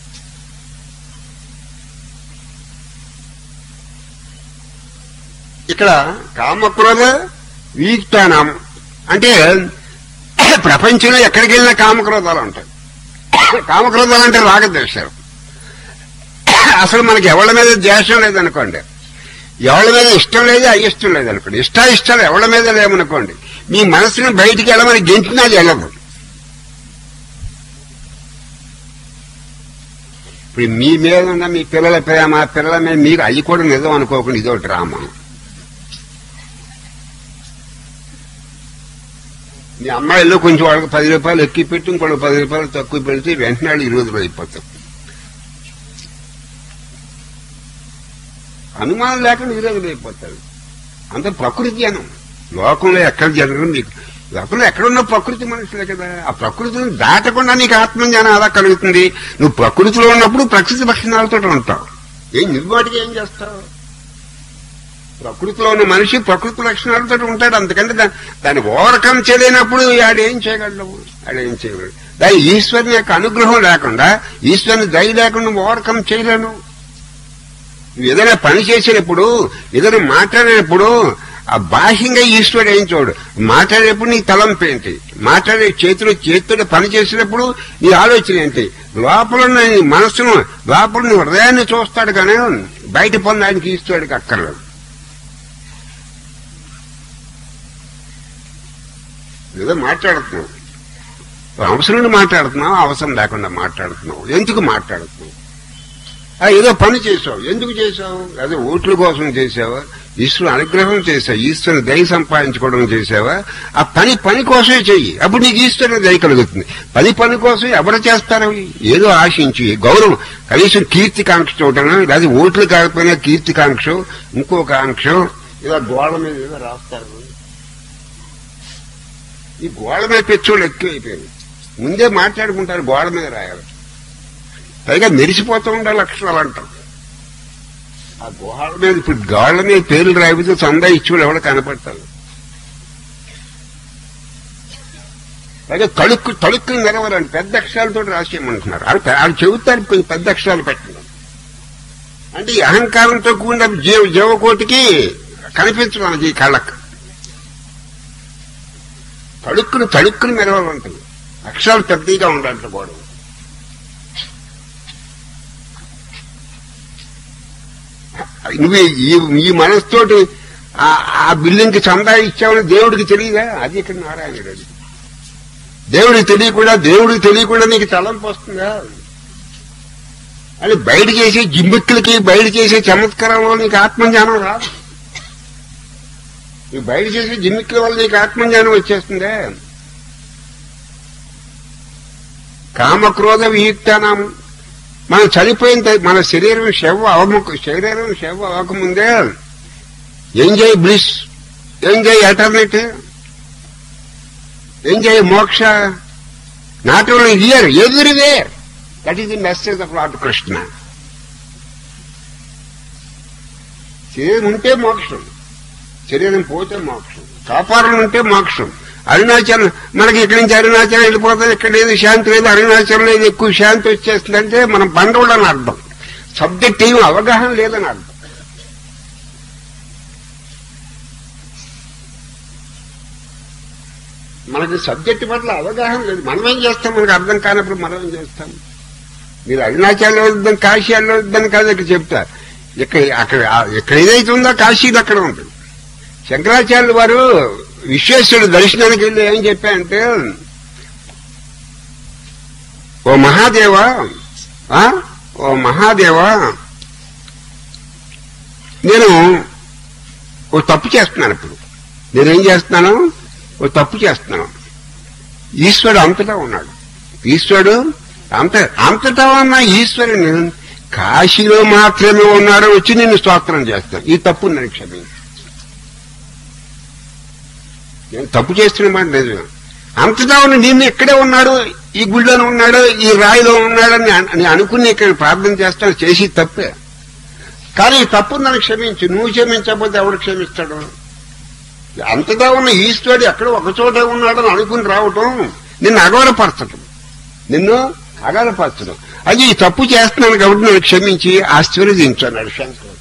ఇక్కడ కామక్రోధ వీక్తానం అంటే ప్రపంచంలో ఎక్కడికి వెళ్ళినా కామక్రోధాలు ఉంటాయి కామక్రోధాలు అంటే రాగద్వేషాలు అసలు మనకి ఎవరి మీద ద్వేషం లేదనుకోండి ఎవరి మీద ఇష్టం లేదు అయిష్టం లేదనుకోండి ఇష్ట ఇష్టాలు ఎవరి మీద లేవనుకోండి మీ మనసుని బయటికి వెళ్ళమని గెంటినా వెళ్ళదు ఇప్పుడు మీ మీద ఉన్న మీ పిల్లల ప్రేమ పిల్లల మీద మీరు అవి కూడా నిజం అనుకోకుండా ఇదో డ్రామా మీ అమ్మాయిలో కొంచెం వాళ్ళకి పది రూపాయలు ఎక్కి పెట్టి ఇంకొక పది రూపాయలు తక్కువ పెడితే వెంటనే వాళ్ళు ఇరవై రూపాయలు అయిపోతారు అనుమానం లేకుండా విరోధులు అయిపోతారు అంత ప్రకృతి అనం లోకంలో ఎక్కడ జరగదు మీకు లోకంలో ఎక్కడున్న ప్రకృతి మనుషులే కదా ఆ ప్రకృతిని దాటకుండా నీకు ఆత్మజ్ఞానం అలా కలుగుతుంది నువ్వు ప్రకృతిలో ఉన్నప్పుడు ప్రకృతి లక్షణాలతో ఉంటావు ఏం నిర్మాటికి ఏం చేస్తావు ప్రకృతిలో ఉన్న మనిషి ప్రకృతి లక్షణాలతో ఉంటాడు అందుకంటే దా- దాన్ని ఓవర్కమ్ చేయలేనప్పుడు ఆడేం చేయగలడు ఆడేం చేయగలడు దాని ఈశ్వరుని యొక్క అనుగ్రహం లేకుండా ఈశ్వరుని దయ లేకుండా నువ్వు ఓవర్కమ్ చేయలేను నువ్వు ఏదైనా పని చేసినప్పుడు ఏదైనా మాట్లాడినప్పుడు ఆ బాహ్యంగా ఈశ్వరుడు ఏం చూడు మాట్లాడేటప్పుడు నీ తలంపు ఏంటి మాట్లాడే చేతిలో చేతితో పని చేసినప్పుడు నీ ఆలోచన ఏంటి లోపల ఉన్న నీ మనస్సును లోపల నీ హృదయాన్ని చూస్తాడు కానీ బయట పనులు ఆయనకి ఈశ్వరుడికి అక్కర్లేదు ఏదో మాట్లాడుతున్నావు అవసరం మాట్లాడుతున్నావు అవసరం లేకుండా మాట్లాడుతున్నావు ఎందుకు మాట్లాడుతున్నావు ఆ, ఏదో పని చేసావు ఎందుకు చేసావు అదే ఓట్ల కోసం చేసావా ఈశ్వరుని అనుగ్రహం చేసావు ఈశ్వరుని దయ సంపాదించుకోవడం చేసావా ఆ పని పని కోసమే చెయ్యి అప్పుడు నీకు ఈశ్వరుని దయ కలుగుతుంది పని పని కోసం ఎవరు చేస్తారు ఏదో ఆశించి గౌరవం కనీసం కీర్తికాంక్ష చూడటం లేదా ఓట్లు కాకపోయినా కీర్తికాంక్ష ఇంకొక ఆంక్ష ఇలా గోడ మీద ఏదో రాస్తారు ఈ గోడ మీద పెచ్చోళ్ళు ఎక్కువైపోయింది ముందే మాట్లాడుకుంటారు గోడ మీద రాయాలి పైగా మెరిసిపోతూ ఉండాలి అక్షరాలు అంటారు ఆ గోడ మీద ఇప్పుడు గోడ మీద పేర్లు రాయితే చందా ఇచ్చేవాళ్ళు ఎవడో కనపడతారు పైగా తళుక్కు తళుక్కుని నెరవాలని పెద్ద అక్షరాలతో రాసేయమంటున్నారు అది వాళ్ళు చెబుతారు కొంచెం పెద్ద అక్షరాలు పెట్టడం అంటే ఈ అహంకారంతో కూడిన జీవ జీవకోటికి కనిపించడం అది ఈ కళ్ళకు తడుక్కుని తడుక్కుని మెరవాలంటుంది అక్షరాలు పెద్దగా ఉండాలంట గోడ నువ్వు ఈ ఈ మనసుతోటి ఆ- ఆ బిల్డింగ్ కి చందా ఇచ్చావని దేవుడికి తెలియదా అది ఇక్కడ నారాయణుడు అది దేవుడికి తెలియకుండా దేవుడికి తెలియకుండా నీకు తలంపు వస్తుందా అని బయట చేసే జిమ్మిక్కులకి బయట చేసే చమత్కారంలో నీకు ఆత్మజ్ఞానం రాదు ఈ బయట చేసే జిమ్మిక్కుల వల్ల నీకు ఆత్మజ్ఞానం వచ్చేస్తుందే కామక్రోధ వియుక్తానం మనం చనిపోయిన తర్వా- మన శరీరం శవ అవముఖ శరీరం శవ అవ్వకముందే enjoy bliss enjoy eternity enjoy మోక్ష not only here everywhere that is the message of lord Krishna శరీరం ఉంటే మోక్షం శరీరం పోతే మోక్షం కాపాడడం ఉంటే మోక్షం అరుణాచలం మనకి ఇక్కడి నుంచి అరుణాచలం వెళ్ళిపోతుంది ఇక్కడ లేదు శాంతి లేదు అరుణాచలం లేదు ఎక్కువ శాంతి వచ్చేస్తుందంటే మనం బండవుడని అర్థం సబ్జెక్ట్ ఏం అవగాహన లేదని అర్థం మనకి సబ్జెక్ట్ పట్ల అవగాహన లేదు మనం ఏం చేస్తాం మనకు అర్థం కానప్పుడు మనం ఏం చేస్తాం మీరు అరుణాచల్లో వద్దని కాశీలో వద్దని కాదు ఇక్కడ చెప్తారు ఇక్కడ అక్కడ ఎక్కడ ఏదైతే ఉందో కాశీలో అక్కడ ఉంటుంది శంకరాచార్యులు వారు విశ్వేశ్వరుడు దర్శనానికి వెళ్ళి ఏం చెప్పారంటే ఓ మహాదేవ ఆ? ఓ మహాదేవ నేను ఓ తప్పు చేస్తున్నాను ఇప్పుడు నేనేం చేస్తున్నాను ఓ తప్పు చేస్తున్నాను ఈశ్వరుడు అంతటా ఉన్నాడు ఈశ్వరుడు అంత అంతటా ఉన్న ఈశ్వరుని కాశీలో మాత్రమే ఉన్నాడు వచ్చి నేను స్తోత్రం చేస్తాను ఈ తప్పు నేను క్షమించు నేను తప్పు చేస్తున్న మాట నిజమే అంతటా ఉన్న నిన్ను ఇక్కడే ఉన్నాడు ఈ గుళ్ళోనే ఉన్నాడు ఈ రాయిలో ఉన్నాడని అన్- అని అనుకుని ఇక్కడ ప్రార్థన చేస్తాను చేసి తప్పే కానీ ఈ తప్పు నన్ను క్షమించు నువ్వు క్షమించకపోతే ఎవడు క్షమిస్తాడు అంతటా ఉన్న ఈశ్వరుడు ఎక్కడ ఒక చోటే ఉన్నాడని అనుకుని రావటం నిన్ను అగౌరపరచటం నిన్ను అగౌరపరచడం అది ఈ తప్పు చేస్తున్నాను కాబట్టి నన్ను క్షమించి ఆశీర్వదించన్నాడు శంకరుడు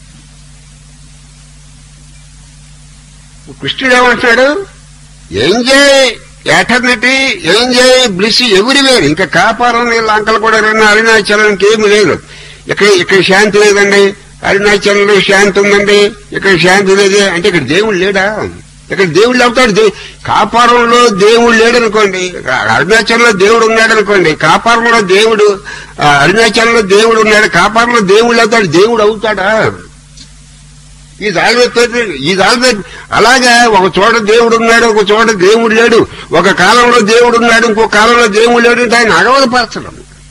కృష్ణుడు ఏమంటున్నాడు enjoy eternity enjoy bliss everywhere ఇంకా కాపారం లంకలు కూడా రెండు అరుణాచలానికి ఏమి లేదు ఇక్కడ ఇక్కడ శాంతి లేదండి అరుణాచలంలో శాంతి ఉందండి ఇక్కడ శాంతి లేదు అంటే ఇక్కడ దేవుడు లేడా ఇక్కడ దేవుళ్ళు అవుతాడు దే- కాపారంలో దేవుడు లేడనుకోండి అరుణాచలంలో దేవుడు ఉన్నాడు అనుకోండి కాపారంలో దేవుడు ఆ, అరుణాచలంలో దేవుడు ఉన్నాడు కాపారంలో దేవుళ్ళు అవుతాడు దేవుడు అవుతాడా ఈ దాల్వెత్తి ఈ దాల్వెత్తి అలాగా ఒక చోట దేవుడు ఉన్నాడు ఒక చోట దేవుడు లేడు ఒక కాలంలో దేవుడు ఉన్నాడు ఇంకో కాలంలో దేవుడు లేడు అంటే ఆయన అగవదపరచడం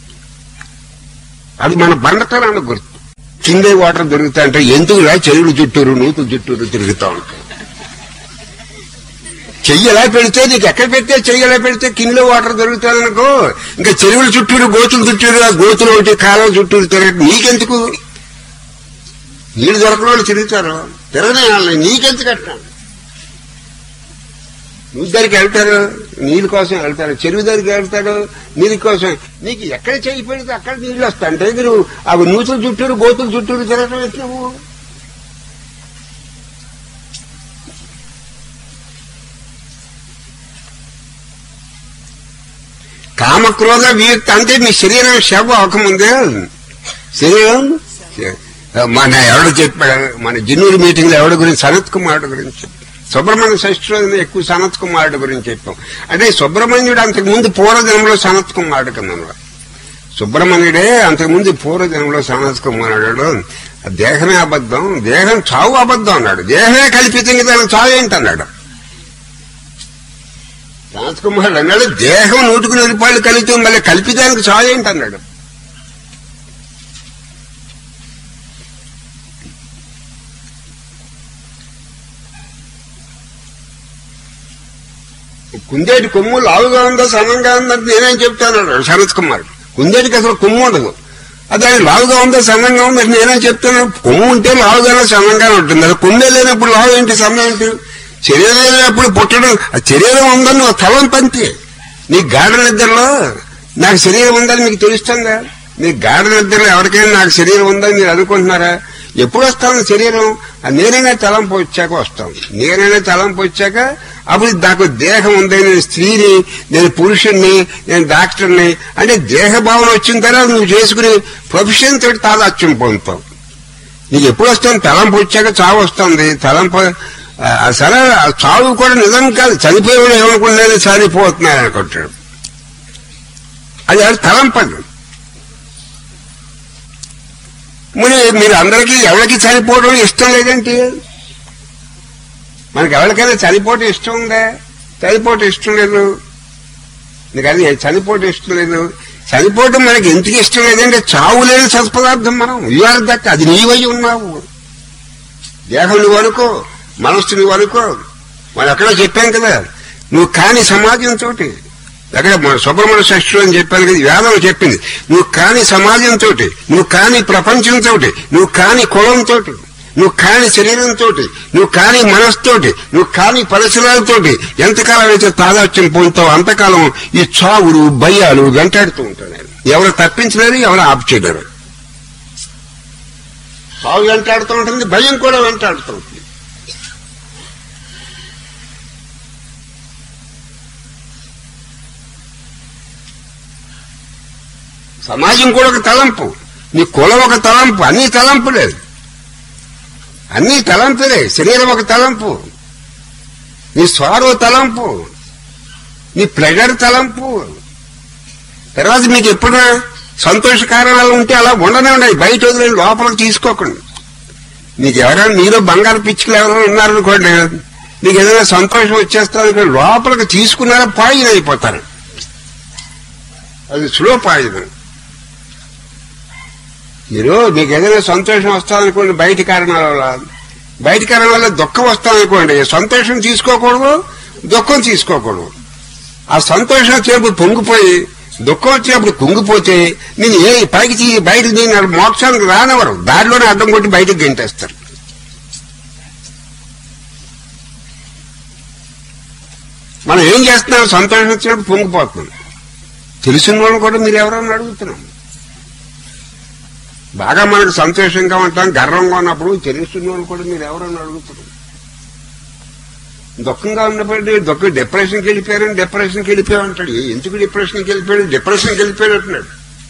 అది మన బండతనానికి గుర్తు కిందే వాటర్ దొరుకుతా అంటే ఎందుకులా చెరువులు చుట్టూరు నూతులు చుట్టూరు తిరుగుతా ఉంటాయి చెయ్యి ఎలా పెడితే నీకు ఎక్కడ పెడితే చెయ్యి ఎలా పెడితే కింద వాటర్ దొరుకుతాదనుకో ఇంకా చెరువుల చుట్టూరు గోతులు చుట్టూరు ఆ గోతులు ఒకటి కాలం చుట్టూరు తిరగదు నీకెందుకు నీళ్ళు దొరకని వాళ్ళు తిరుగుతారు తిరగనే వాళ్ళని నీకెందుకు అట్లా నువ్వు దగ్గరికి వెళ్తారు నీళ్ళ కోసం వెళ్తారు చెరువు దగ్గరికి వెళ్తాడు నీళ్ళ కోసం నీకు ఎక్కడ చేయి పెడితే అక్కడ నీళ్ళు వస్తాయి అంటే నువ్వు అవి నూతుల చుట్టూరు గోతుల చుట్టూరు తిరగటం ఎట్లా నువ్వు కామక్రోధ వియుక్త అంటే మీ శరీరం శవ అవకముందే శరీరం మన ఎవడు చెప్పాడు మన జిన్నూరు మీటింగ్ లో ఎవడి గురించి సనత్ కుమారుడు గురించి సుబ్రహ్మణ్య షష్ఠి రోజున ఎక్కువ సనత్ కుమారుడు గురించి చెప్పాం అంటే సుబ్రహ్మణ్యుడు అంతకు ముందు పూర్వజన్మలో సనత్ కుమారుడు కింద సుబ్రహ్మణ్యుడే అంతకుముందు పూర్వజన్మలో సనత్ కుమారుడు ఆ దేహమే అబద్ధం దేహం చావు అబద్ధం అన్నాడు దేహమే కల్పితం కదా చావు ఏంటన్నాడు సనత్ కుమారుడు అన్నాడు దేహం నూటికి నూరు రూపాయలు కలిపితే మళ్ళీ కల్పితానికి చావు ఏంటన్నాడు కుందేటి కొమ్ము లావుగా ఉందా సన్నంగా ఉందని నేనేం చెప్తాను అన్నాడు శరత్ కుమార్ కుందేటికి అసలు కొమ్ము ఉండదు అది అది లావుగా ఉందా సన్నంగా ఉందని నేనేం చెప్తాను కొమ్ము ఉంటే లావుగానే సన్నంగానే ఉంటుంది అది కుందే లేనప్పుడు లావు ఏంటి సన్నం ఏంటి శరీరం లేనప్పుడు పుట్టడం ఆ శరీరం ఉందని నువ్వు తలం పంతే నీ గాఢ నిద్రలో నాకు శరీరం ఉందని మీకు తెలుస్తుందా మీ గాఢ నిద్రలో ఎవరికైనా నాకు శరీరం ఉందని మీరు అనుకుంటున్నారా ఎప్పుడు వస్తాను శరీరం ఆ నేనైనా తలంపు వచ్చాక వస్తాం నేనైనా తలంపు వచ్చాక అప్పుడు నాకు దేహం ఉంది నేను స్త్రీని నేను పురుషుణ్ణి నేను డాక్టర్ని అంటే దేహ భావన వచ్చిన తర్వాత నువ్వు చేసుకునే ప్రొఫెషన్ తోటి తాదాత్యం పొందుతావు నీకు ఎప్పుడు వస్తాను తలంపు వచ్చాక చావు వస్తుంది తలంపు ఆ, సరే ఆ చావు కూడా నిజం కాదు చనిపోయేవాడు ఏమనుకున్నాను చనిపోతున్నాను అనుకుంటాడు అది అది తలంపదు మరి మీరు అందరికీ ఎవరికి చనిపోవడం ఇష్టం లేదంటే మనకి ఎవరికైనా చనిపోవటం ఇష్టం ఉందా చనిపోవటం ఇష్టం లేదు నీకు అది చనిపోవటం ఇష్టం లేదు చనిపోవటం మనకి ఎందుకు ఇష్టం లేదంటే చావు లేని సత్పదార్థం మనం ఇవాళ దక్క అది నీవై ఉన్నావు దేహం నువ్వు అనుకో మనస్సు నువ్వు అనుకో మనం ఎక్కడో చెప్పాం కదా నువ్వు కాని సమాజంతో అక్కడ మన సుబ్రహ్మణ్య షష్ఠులు అని చెప్పాను కదా వేదం చెప్పింది నువ్వు కాని సమాజంతో నువ్వు కాని ప్రపంచంతో నువ్వు కాని కులంతో నువ్వు కాని శరీరంతో నువ్వు కాని మనస్తోటి నువ్వు కాని పరిసరాలతోటి ఎంతకాలం అయితే తాదాత్యం పొందుతావు అంతకాలం ఈ చావులు భయాలు వెంటాడుతూ ఉంటాయి ఎవరు తప్పించలేరు ఎవరు ఆపు చేయలేరు చావు వెంటాడుతూ ఉంటుంది భయం కూడా వెంటాడుతూ ఉంటుంది సమాజం కూడా ఒక తలంపు నీ కులం ఒక తలంపు అన్ని తలంపులే అన్ని తలంపులే శరీరం ఒక తలంపు నీ స్వారో తలంపు నీ ప్లెజర్ తలంపు తర్వాత మీకు ఎప్పుడు సంతోష కారణాలు ఉంటే అలా ఉండనే ఉన్నాయి బయట వదిలే లోపలికి తీసుకోకండి మీకు ఎవరైనా మీలో బంగారు పిచ్చుకలు ఎవరైనా ఉన్నారనుకోండి మీకు ఏదైనా సంతోషం వచ్చేస్తారు లోపలికి తీసుకున్నారా పాయిజన్ అయిపోతారు అది స్లో పాయిజన్ మీరు మీకు ఏదైనా సంతోషం వస్తాదనుకోండి బయట కారణాల వల్ల బయట కారణాల వల్ల దుఃఖం వస్తాదనుకోండి సంతోషం తీసుకోకూడదు దుఃఖం తీసుకోకూడదు ఆ సంతోషం వచ్చినప్పుడు పొంగిపోయి దుఃఖం వచ్చినప్పుడు కుంగిపోతే నేను ఏ పైకి తీ బయటకు దీని మోక్షానికి రానివ్వరు దారిలోనే అడ్డం కొట్టి బయటకు గెంటేస్తారు మనం ఏం చేస్తున్నాం సంతోషం వచ్చినప్పుడు పొంగిపోతున్నాం తెలిసిన వాళ్ళు కూడా మీరు ఎవరన్నా అడుగుతున్నాం బాగా మనకు సంతోషంగా ఉంటాం గర్వంగా ఉన్నప్పుడు తెలుస్తున్న వాళ్ళు కూడా మీరు ఎవరన్నా అడుగుతున్నారు దుఃఖంగా ఉన్నప్పుడు దుఃఖం డిప్రెషన్కి వెళ్ళిపోయారని డిప్రెషన్కి వెళ్ళిపోయావు అంటాడు ఏ, ఎందుకు డిప్రెషన్కి వెళ్ళిపోయాడు డిప్రెషన్కి వెళ్ళిపోయాడు అంటున్నాడు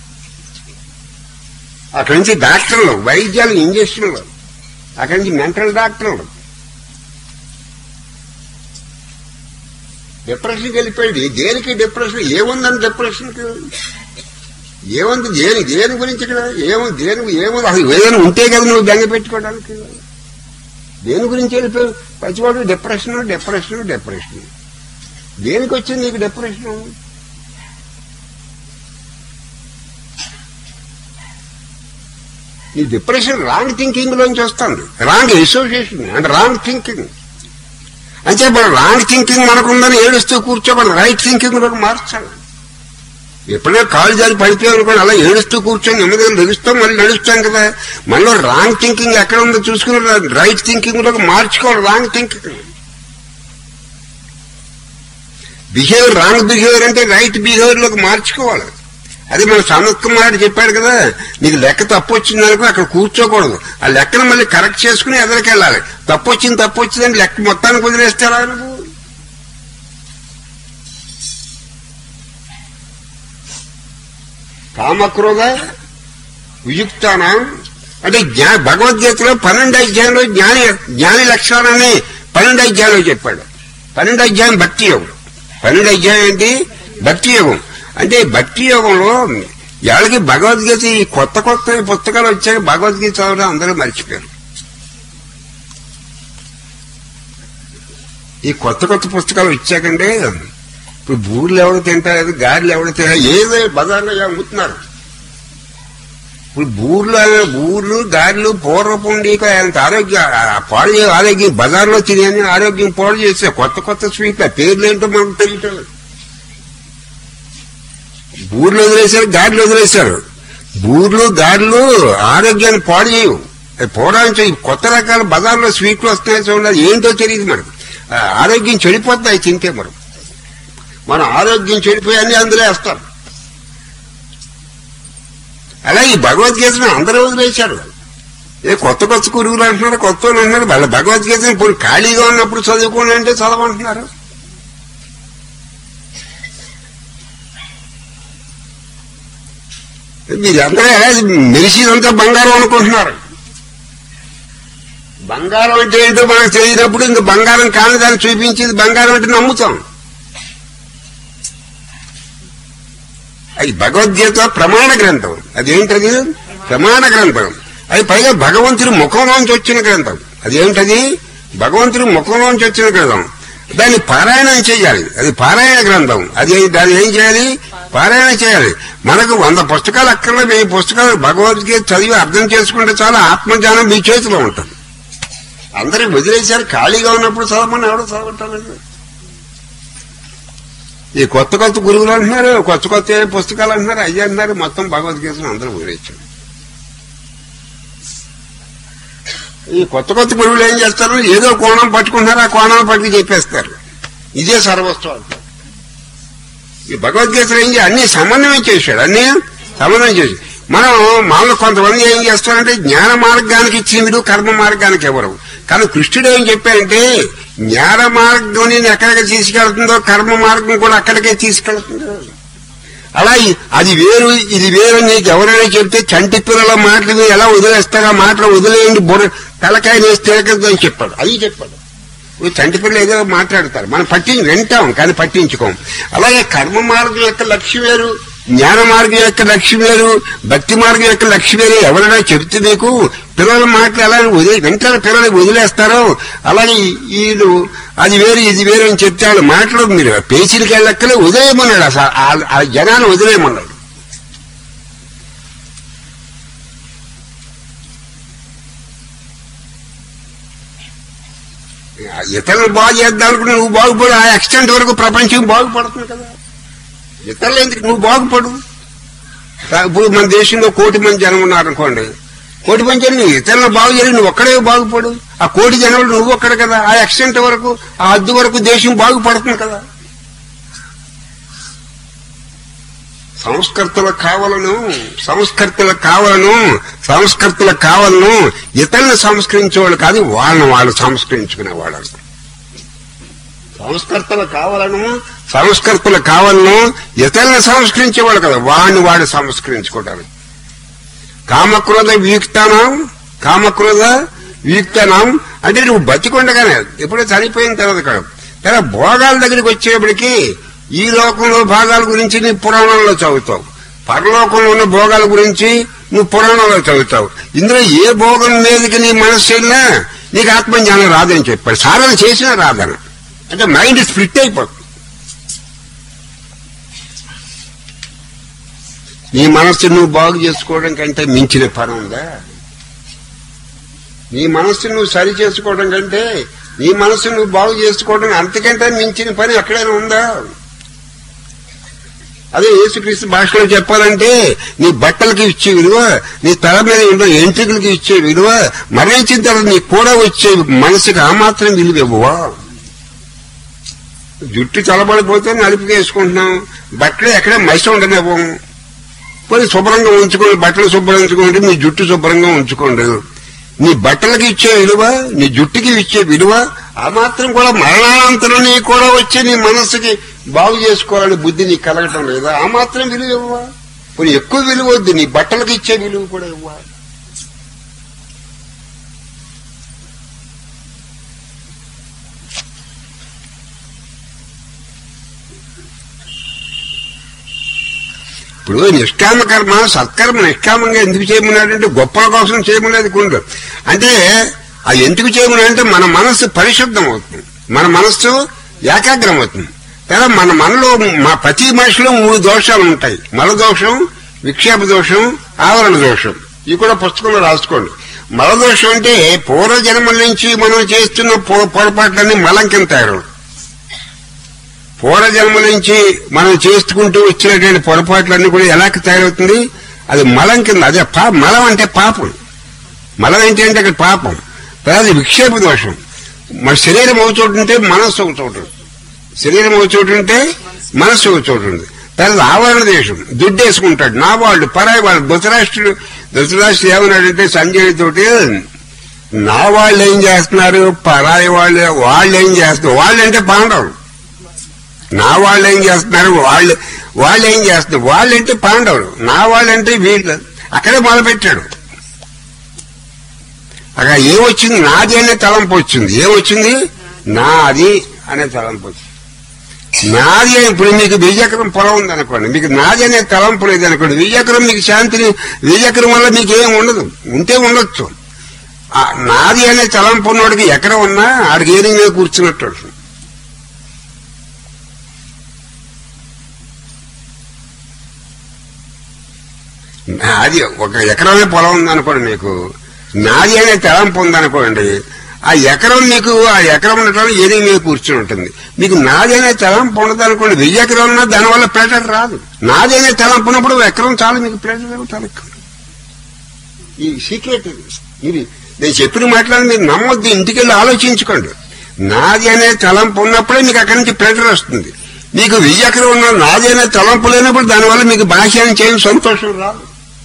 అక్కడి నుంచి డాక్టర్లు వైద్యాలు ఇంజక్షన్లు అక్కడి నుంచి మెంటల్ డాక్టర్లు డిప్రెషన్కి వెళ్ళిపోయాడు దేనికి డిప్రెషన్ ఏముందని డిప్రెషన్కి ఏముంది దేని దేని గురించి ఇక్కడ ఏము దేని ఏముంది అసలు ఏదైనా ఉంటే కదా నువ్వు బెంగ పెట్టుకోవడానికి దేని గురించి వెళ్ళిపోయావు ప్రతివాడు డిప్రెషన్ డిప్రెషన్ డిప్రెషన్ దేనికి వచ్చింది నీకు డిప్రెషన్ ఈ డిప్రెషన్ రాంగ్ థింకింగ్ లోంచి వస్తుంది wrong association and wrong thinking అంటే మన రాంగ్ థింకింగ్ మనకుందని ఏడుస్తూ కూర్చోబడి రైట్ థింకింగ్ లోకి మార్చాలి ఎప్పుడైనా కాలు జారి పడిపోయాం అనుకోండి అలా ఏడుస్తూ కూర్చొని నెమ్మదిగా నడుస్తాం మళ్ళీ నడుస్తాం కదా మనలో రాంగ్ థింకింగ్ ఎక్కడ ఉందో చూసుకుని రైట్ థింకింగ్ లోకి మార్చుకోవాలి wrong thinking behaviour wrong behaviour అంటే రైట్ బిహేవియర్ లోకి మార్చుకోవాలి అది మన సనత్ కుమార్ చెప్పాడు కదా నీకు లెక్క తప్పు వచ్చిందనుకో అక్కడ కూర్చోకూడదు ఆ లెక్కను మళ్ళీ కరెక్ట్ చేసుకుని ఎదరికి వెళ్ళాలి తప్పు వచ్చింది తప్పు వచ్చిందని లెక్క మొత్తానికి వదిలేస్తారా నువ్వు కామక్రోధ వియుక్తానం అంటే జ్ఞా భగవద్గీతలో పన్నెండు అధ్యాయంలో జ్ఞాని జ్ఞాని లక్షణాలని పన్నెండు అధ్యాయంలో చెప్పాడు పన్నెండు అధ్యాయం భక్తి యోగం పన్నెండు అధ్యాయం ఏంటి భక్తి యోగం అంటే భక్తి యోగంలో వాళ్ళకి భగవద్గీత ఈ కొత్త కొత్త పుస్తకాలు వచ్చాక భగవద్గీత చదవడం అందరూ మర్చిపోయారు ఈ కొత్త కొత్త పుస్తకాలు వచ్చాకంటే ఇప్పుడు బూర్లు ఎవరు తింటారు గారెలు ఎవరు తింటారు ఏదో బజార్లో అమ్ముతున్నారు ఇప్పుడు బూర్లు అనే- బూర్లు గారెలు పూర్వపు ఉండి అంత ఆరోగ్య ఆ పాడు చే- ఆరోగ్యం బజార్లో తిని ఆరోగ్యం పాడు చేస్తే కొత్త కొత్త స్వీట్ ఆ పేర్లు ఏంటో మనకు తెలియటం లేదు. బూర్లు వదిలేశారు గారెలు వదిలేశారు బూర్లు గారెలు ఆరోగ్యాన్ని పాడు చేయవు అది పోవడానికి ఈ కొత్త రకాల బజార్లో స్వీట్లు వస్తున్నాయి చూడండి అది ఏంటో తెలియదు మనకు ఆ ఆరోగ్యం చెడిపోతాయి తింటే మనం మన ఆరోగ్యం చెడిపోయాన్ని అందులో వేస్తారు అలా ఈ భగవద్గీతను అందరూ వదిలేశారు ఏ కొత్త కొత్త గురువులు అంటున్నారు కొత్త వాళ్ళు అంటున్నారు వాళ్ళ భగవద్గీతను ఇప్పుడు ఖాళీగా ఉన్నప్పుడు చదువుకోండి అంటే చదవమంటున్నారు మీరందరూ ఎలా మెరిసిదంతా బంగారం అనుకుంటున్నారు బంగారం అంటే ఏంటో మనకు తెలియనప్పుడు ఇంక బంగారం కాని దాన్ని చూపించేది బంగారం అంటే నమ్ముతాం అది భగవద్గీత ప్రమాణ గ్రంథం అదేంటది ప్రమాణ గ్రంథం అది పైగా భగవంతుడి ముఖంలోంచి వచ్చిన గ్రంథం అదేంటది భగవంతుడి ముఖంలోంచి వచ్చిన గ్రంథం దాన్ని పారాయణం చేయాలి అది పారాయణ గ్రంథం అది దాన్ని ఏం చేయాలి పారాయణ చేయాలి మనకు వంద పుస్తకాలు అక్కర్లో వెయ్యి పుస్తకాలు భగవద్గీత చదివి అర్థం చేసుకుంటే చాలా ఆత్మజ్ఞానం మీ చేతిలో ఉంటుంది అందరికి వదిలేశారు ఖాళీగా ఉన్నప్పుడు చదవమని ఎవడో చదవటం ఈ కొత్త కొత్త గురువులు అంటున్నారు కొత్త కొత్త పుస్తకాలు అంటున్నారు అయ్యి అంటున్నారు మొత్తం భగవద్గీతను అందరూ వదిలేశారు ఈ కొత్త కొత్త గురువులు ఏం చేస్తారు ఏదో కోణం పట్టుకుంటారు ఆ కోణం పట్టుకు చెప్పేస్తారు ఇదే సర్వస్వం అంటారు. ఈ భగవద్గీతలో ఏం చేయాలి అన్ని సమన్వయం చేశాడు అన్ని సమన్వయం చేసి మనం మామూలు కొంతమంది ఏం చేస్తారంటే జ్ఞాన మార్గానికి ఇచ్చిండు కర్మ మార్గానికి ఎవరు కానీ కృష్ణుడు ఏం చెప్పాడంటే జ్ఞాన మార్గం నేను ఎక్కడికి తీసుకెళ్తుందో కర్మ మార్గం కూడా అక్కడికే తీసుకెళ్తుందో అలా ఈ- అది వేరు ఇది వేరు అని నీకు ఎవరైనా చెప్తే చంటి పిల్లల మాటలు మీరు ఎలా వదిలేస్తారో ఆ మాటలు వదిలేయండి బుర్ర తలకాయ వేసి తిరగద్దు అని చెప్పాడు అది చెప్పాడు ఈ చంటి పిల్లలు ఏదో మాట్లాడతారు మనం పట్టి వింటాం కానీ పట్టించుకోం అలాగే కర్మ మార్గం యొక్క లక్ష్యం వేరు జ్ఞాన మార్గం యొక్క లక్ష్యం వేరు భక్తి మార్గం యొక్క లక్ష్యం వేరు ఎవరైనా చెబితే మీకు పిల్లల మాటలు ఎలా వదిలే వెంటనే పిల్లలు వదిలేస్తారో అలాగే వీళ్ళు అది వేరు ఇది వేరు అని చెప్తే వాళ్ళు మాటలు మీరు పేచీలకి వెళ్ళక్కలే వదిలేయమన్నాడు అసలు ఆ- ఆ జనాన్ని వదిలేయమన్నాడు ఇతరులు బాగు చేద్దాం అనుకుంటే నువ్వు బాగుపడు ఆ ఎక్స్టెంట్ వరకు ప్రపంచం బాగుపడుతుంది కదా ఇతరులు ఎందుకు నువ్వు బాగుపడు కా- ఇప్పుడు మన దేశంలో కోటి మంది జనం ఉన్నారనుకోండి కోటి మంది జనం నువ్వు ఇతరులను బాగు చేయాలి నువ్వు ఒక్కడే బాగుపడు ఆ కోటి జనంలో నువ్వు ఒక్కడ కదా ఆ ఎక్స్టెంట్ వరకు ఆ హద్దు వరకు దేశం బాగుపడుతుంది కదా సంస్కర్తలకు కావాలను సంస్కర్తలకు కావాలను సంస్కర్తలకు కావాలను ఇతరులను సంస్కరించేవాళ్ళు కాదు వాళ్ళని వాళ్ళు సంస్కరించుకునే వాళ్ళు సంస్కర్తలు కావాలను సంస్కర్తలు కావాలను ఇతరులను సంస్కరించేవాళ్ళు కదా వాడిని వాడు సంస్కరించుకోవడానికి కామక్రోధ వియుక్తానం కామక్రోధ వియుక్తానం అంటే నువ్వు బతికుండగానే ఎప్పుడో చనిపోయిన తర్వాత కాదు తర్వాత భోగాల దగ్గరికి వచ్చేప్పటికి ఈ లోకంలో భాగాల గురించి నీ పురాణంలో చదువుతావు పరలోకంలో ఉన్న భోగాల గురించి నువ్వు పురాణంలో చదువుతావు ఇందులో ఏ భోగం మీదకి నీ మనస్సు వెళ్ళినా నీకు ఆత్మజ్ఞానం రాదని చెప్పాడు సాధన చేసినా రాదని అంటే మైండ్ స్ప్లిట్ అయిపోతుంది నీ మనస్సు నువ్వు బాగు చేసుకోవడం కంటే మించిన పని ఉందా నీ మనస్సు నువ్వు సరి చేసుకోవడం కంటే నీ మనస్సు నువ్వు బాగు చేసుకోవడం అంతకంటే మించిన పని ఎక్కడైనా ఉందా అదే యేసుక్రీస్తు భాషలో చెప్పాలంటే నీ బట్టలకి ఇచ్చే విలువ నీ తల మీద ఉండే ఎంట్రికలకి ఇచ్చే విలువ మరణించిన తర్వాత నీకు కూడా వచ్చే మనసుకి ఆ మాత్రం విలువ ఇవ్వవా జుట్టు చలబడిపోతే నలుపుకి వేసుకుంటున్నాం బట్టలు ఎక్కడ మైస ఉండనివ్వం పోయి శుభ్రంగా ఉంచుకోండి బట్టలు శుభ్రం ఉంచుకోండి మీ జుట్టు శుభ్రంగా ఉంచుకోండి నీ బట్టలకి ఇచ్చే విలువ నీ జుట్టుకి ఇచ్చే విలువ ఆ మాత్రం కూడా మరణానంతరం నీ కూడా వచ్చి నీ మనస్సుకి బాగు చేసుకోవాలని బుద్ధి నీకు కలగటం లేదా ఆ మాత్రం విలువ ఇవ్వవా ఇప్పుడు ఎక్కువ విలువ వద్దు నీ బట్టలకు ఇచ్చే విలువ కూడా ఇవ్వాలి ఇప్పుడు నిష్కామ కర్మ సత్కర్మ నిష్కామంగా ఎందుకు చేయమన్నాడంటే గొప్పల కోసం చేయమలేదు కుండు అంటే అది ఎందుకు చేయమన్నాడంటే మన మనస్సు పరిశుద్ధం అవుతుంది మన మనస్సు ఏకాగ్రం అవుతుంది కదా మన మనలో మా ప్రతి మనిషిలో మూడు దోషాలు ఉంటాయి మల దోషం విక్షేప దోషం ఆవరణ దోషం ఇవి కూడా పుస్తకంలో రాసుకోండి మల దోషం అంటే పూర్వ జన్మల నుంచి మనం చేస్తున్న పొ- పొరపాట్లన్నీ మలం కింద తయారు పూర్వజన్మ నుంచి మనం చేసుకుంటూ వచ్చినటువంటి పొరపాట్లన్నీ కూడా ఎలా తయారవుతుంది అది మలం కింద అదే పా మలం అంటే పాపం మలం ఏంటి అంటే అక్కడ పాపం తర్వాత విక్షేప దోషం మన శరీరం ఒక చోటు ఉంటే మనస్సు ఒక చోటు ఉంది. శరీరం ఒక చోటు ఉంటే మనస్సు ఒక చోటు ఉంది తర్వాత ఆవరణ దేశం దుడ్డేసుకుంటాడు నా వాళ్ళు పరాయి వాళ్ళు ధృతరాష్ట్రుడు ధృతరాష్ట్రుడు ఏమన్నాడంటే సంజయ్ తోటి నా వాళ్ళు ఏం చేస్తున్నారు పరాయి వాళ్ళు వాళ్ళు ఏం చేస్తున్నారు వాళ్ళు అంటే పాండవులు నా వాళ్ళు ఏం చేస్తున్నారు వాళ్ళు వాళ్ళు ఏం చేస్తున్నారు వాళ్ళంటే పాండవులు నా వాళ్ళంటే వీళ్ళు అక్కడే మొదలుపెట్టాడు అక్కడ ఏమొచ్చింది నాది అనే తలంపు వచ్చింది ఏమొచ్చింది నాది అనే తలంపు వచ్చింది నాది అని ఇప్పుడు మీకు విజయకరం పొలం ఉంది అనుకోండి మీకు నాది అనే తలంపు లేదు అనుకోండి విజయకరం మీకు శాంతిని విజయకరం వల్ల మీకు ఏం ఉండదు ఉంటే ఉండొచ్చు ఆ నాది అనే తలంపు ఉన్నవాడికి ఎక్కడ ఉన్నా ఆడికి ఏది మీద కూర్చున్నట్టు ఉంటుంది. నాది ఒక ఎకరమే పొలం ఉందనుకోండి మీకు నాది అనే తలంపు ఉందనుకోండి ఆ ఎకరం మీకు ఆ ఎకరం ఉండటం ఏది మీద కూర్చుని ఉంటుంది మీకు నాది అనే తలంపు ఉండదు అనుకోండి వెయ్యి ఎకరం ఉన్నా దానివల్ల ప్లేటర్ రాదు నాది అనే తలంపు ఉన్నప్పుడు ఒక ఎకరం చాలు మీకు ప్లేటర్ తలెక్క ఈ సీక్రెట్ ఇది ఇది నేను చెప్పిన మాటలను మీరు నమ్మొద్దు ఇంటికి వెళ్ళి ఆలోచించుకోండి నాది అనే తలంపు ఉన్నప్పుడే మీకు అక్కడి నుంచి ప్లేటర్ వస్తుంది మీకు వెయ్యి ఎకరం ఉన్న నాది అనే తలంపు లేనప్పుడు దానివల్ల మీకు భాష్యాన్ని చేయడం సంతోషం రాదు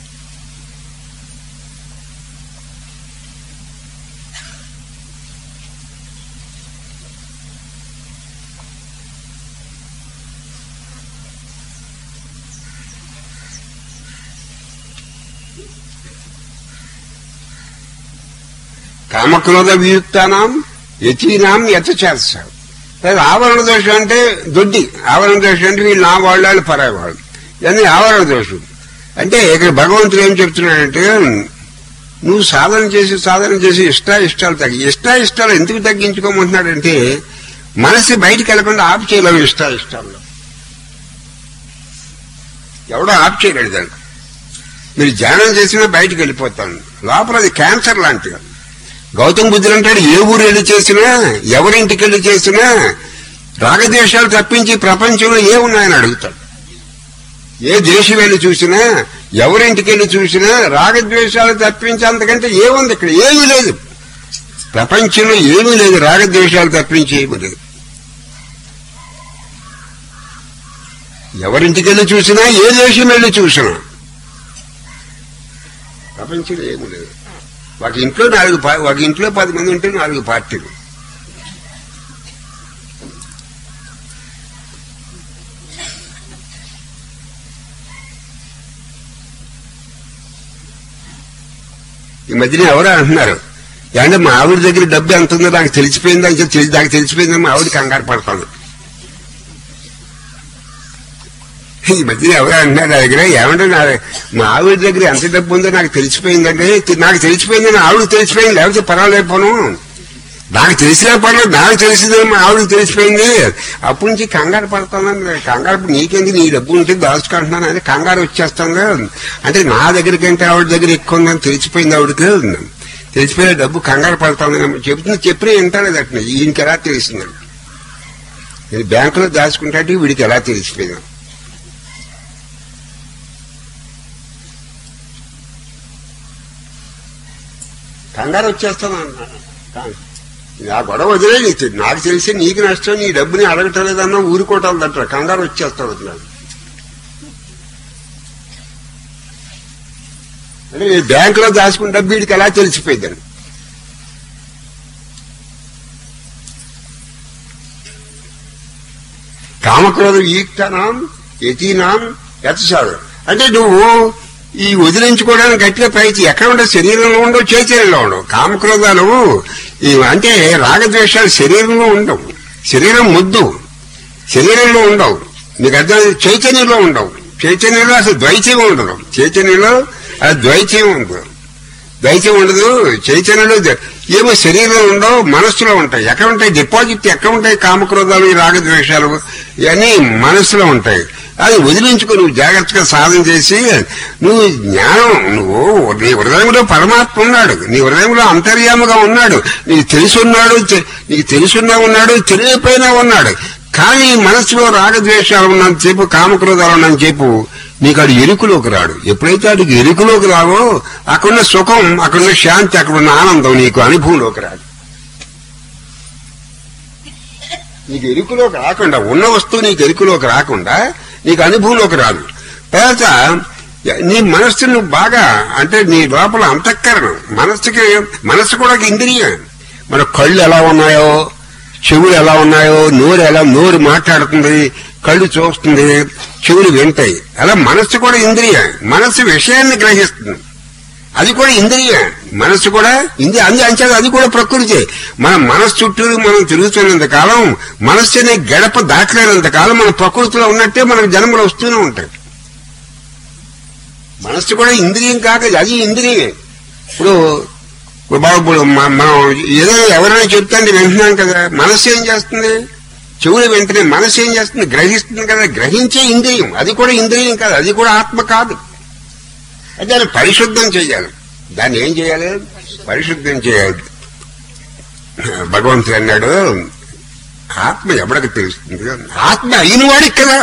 కామక్రోధ వియుక్తానాం యతీనాం యథచేస్తారు లేదా ఆవరణ దోషం అంటే దొడ్డి ఆవరణ దోషం అంటే వీళ్ళు నా వాళ్ళు వాళ్ళు పరాయి వాళ్ళు ఇవన్నీ ఆవరణ దోషం అంటే ఇక్కడ భగవంతుడు ఏం చెప్తున్నాడంటే నువ్వు సాధన చేసి సాధన చేసి ఇష్ట ఇష్టాలు తగ్గి ఇష్ట ఇష్టాలు ఎందుకు తగ్గించుకోమంటున్నాడంటే మనసు బయటికి వెళ్లకుండా ఆపు చేయలేము ఇష్ట ఇష్టాల్లో ఎవడో ఆపు చేయలేడు దాన్ని మీరు ధ్యానం చేసినా బయటికి వెళ్ళిపోతాను లోపల అది క్యాన్సర్ లాంటిది గౌతమ్ బుద్ధుడు అంటాడు ఏ ఊరు వెళ్ళి చేసినా ఎవరింటికి వెళ్ళి చేసినా రాగద్వేషాలు తప్పించి ప్రపంచంలో ఏ ఉన్నాయని అడుగుతాడు ఏ దేశం వెళ్ళి చూసినా ఎవరింటికి వెళ్ళి చూసినా రాగద్వేషాలు తప్పించి అంతకంటే ఏముంది ఇక్కడ ఏమీ లేదు ప్రపంచంలో ఏమీ లేదు రాగద్వేషాలు తప్పించి ఏమీ లేదు ఎవరింటికి వెళ్ళి చూసినా ఏ దేశం వెళ్ళి చూసినా ప్రపంచంలో ఏమీ లేదు ఒక ఇంట్లో నాలుగు పా- ఒక ఇంట్లో పది మంది ఉంటే నాలుగు పార్టీలు ఈ మధ్యన ఎవరో అంటున్నారు అంటే మా ఆవిడ దగ్గర డబ్బు ఎంత ఉందో నాకు తెలిసిపోయింది అని చెప్పి తెలి- నాకు తెలిసిపోయిందని మా ఆవిడ కంగారు పడతాను ఈ మధ్యన ఎవరో అంటున్నారు నా దగ్గర ఏమంటే నా మా ఆవిడ దగ్గర ఎంత డబ్బు ఉందో నాకు తెలిసిపోయిందంటే తి- నాకు తెలిసిపోయిందని ఆవిడ తెలిసిపోయింది లేకపోతే పర్వాలేకపోను నాకు తెలిసినా పర్లేదు నాకు తెలిసిందని మా ఆవిడకి తెలిసిపోయింది అప్పటి నుంచి కంగారు పడతాను కంగారు నీకేంది నీ డబ్బు ఉంటే దాచుకుంటున్నాను అని కంగారు వచ్చేస్తుంది అంటే నా దగ్గరికంటే ఆవిడ దగ్గర ఎక్కువ ఉందని తెలిసిపోయింది ఆవిడకి తెలిసిపోయిన డబ్బు కంగారు పడతాను చెప్తున్నా చెప్పినా వింటాలేదు అట్లా ఈయనకి ఎలా తెలిసిందండి నేను బ్యాంకులో దాచుకుంటే వీడికి ఎలా తెలిసిపోయింది కంగారు వచ్చేస్తాను అన్నాను ఆ గొడవ వదిలే నీకు నాకు తెలిసి నీకు నష్టం నీ డబ్బుని అడగటలేదన్నా ఊరుకోవటాలు అంటారు కంగారు వచ్చేస్తాడు అన్నాడు అంటే నేను బ్యాంకులో దాచుకున్న డబ్బు వీడికి ఎలా తెలిసిపోయిందని కామక్రోధ ఈక్తనాం యతీనాం యతసాడు అంటే నువ్వు ఈ వదిలించుకోవడానికి గట్టిగా ప్రయత్నం ఎక్కడ ఉండవు శరీరంలో ఉండవు చైతన్యంలో ఉండవు కామక్రోధాలు ఈ అంటే రాగద్వేషాలు శరీరంలో ఉండవు శరీరం ముద్దు శరీరంలో ఉండవు నీకు అర్థం చైతన్యంలో ఉండవు చైతన్యంలో అసలు ద్వైతం ఉండదు చైతన్యంలో అది ద్వైతం ఉండదు ద్వైతం ఉండదు చైతన్యంలో ద- ఏమో శరీరంలో ఉండవు మనస్సులో ఉంటాయి ఎక్కడ ఉంటాయి డిపాజిట్ ఎక్కడ ఉంటాయి కామక్రోధాలు ఈ రాగద్వేషాలు ఇవన్నీ మనస్సులో ఉంటాయి అది వదిలించుకో నువ్వు జాగ్రత్తగా సాధన చేసి నువ్వు జ్ఞానం నువ్వు నీ హృదయంలో పరమాత్మ ఉన్నాడు నీ హృదయంలో అంతర్యాముగా ఉన్నాడు నీకు తెలుసున్నాడు తె- నీకు తెలుసున్నా ఉన్నాడు తెలియపోయినా ఉన్నాడు కానీ మనసులో రాగద్వేషాలు ఉన్నంత చెప్పు కామక్రోధాలు ఉన్నంత చెప్పు నీకు ఆడు ఎరుకులోకి రాడు ఎప్పుడైతే ఆడికి ఎరుకులోకి రావో అక్కడున్న సుఖం అక్కడున్న శాంతి అక్కడున్న ఆనందం నీకు అనుభవంలోకి రాదు నీకు ఎరుకులోకి రాకుండా ఉన్న వస్తువు నీకు ఎరుకులోకి రాకుండా నీకు అనుభవంలోకి రాదు తర్వాత నీ మనస్సు నువ్వు బాగా అంటే నీ లోపల అంతఃకరణం మనస్సుకి మనస్సు కూడా ఒక ఇంద్రియం మన కళ్ళు ఎలా ఉన్నాయో చెవులు ఎలా ఉన్నాయో నోరు ఎలా నోరు మాట్లాడుతుంది కళ్ళు చూస్తుంది చెవులు వింటాయి అలా మనస్సు కూడా ఇంద్రియం మనస్సు విషయాన్ని గ్రహిస్తుంది అది కూడా ఇంద్రియం మనస్సు కూడా ఇంద్రియ అంది అంచేది అది కూడా ప్రకృతి మన మనస్సు చుట్టూ మనం తిరుగుతున్నంత కాలం మనస్సు అనే గడప దాటలేనంత కాలం మన ప్రకృతిలో ఉన్నట్టే మనకు జన్మలు వస్తూనే ఉంటాయి మనస్సు కూడా ఇంద్రియం కాక అది ఇంద్రియం ఇప్పుడు ఇప్పుడు బాబు ఇప్పుడు మ- మనం ఏదో ఎవరైనా చెప్తాంటే వింటున్నాం కదా మనస్సు ఏం చేస్తుంది చెవులు వెంటనే మనస్సు ఏం చేస్తుంది గ్రహిస్తుంది కదా గ్రహించే ఇంద్రియం అది కూడా ఇంద్రియం కాదు అది కూడా ఆత్మ కాదు అది దాన్ని పరిశుద్ధం చేయాలి దాన్ని ఏం చేయాలి పరిశుద్ధం చేయాలి భగవంతుడు అన్నాడు ఆత్మ ఎవడికి తెలుస్తుంది ఆత్మ అయిన వాడికి కదా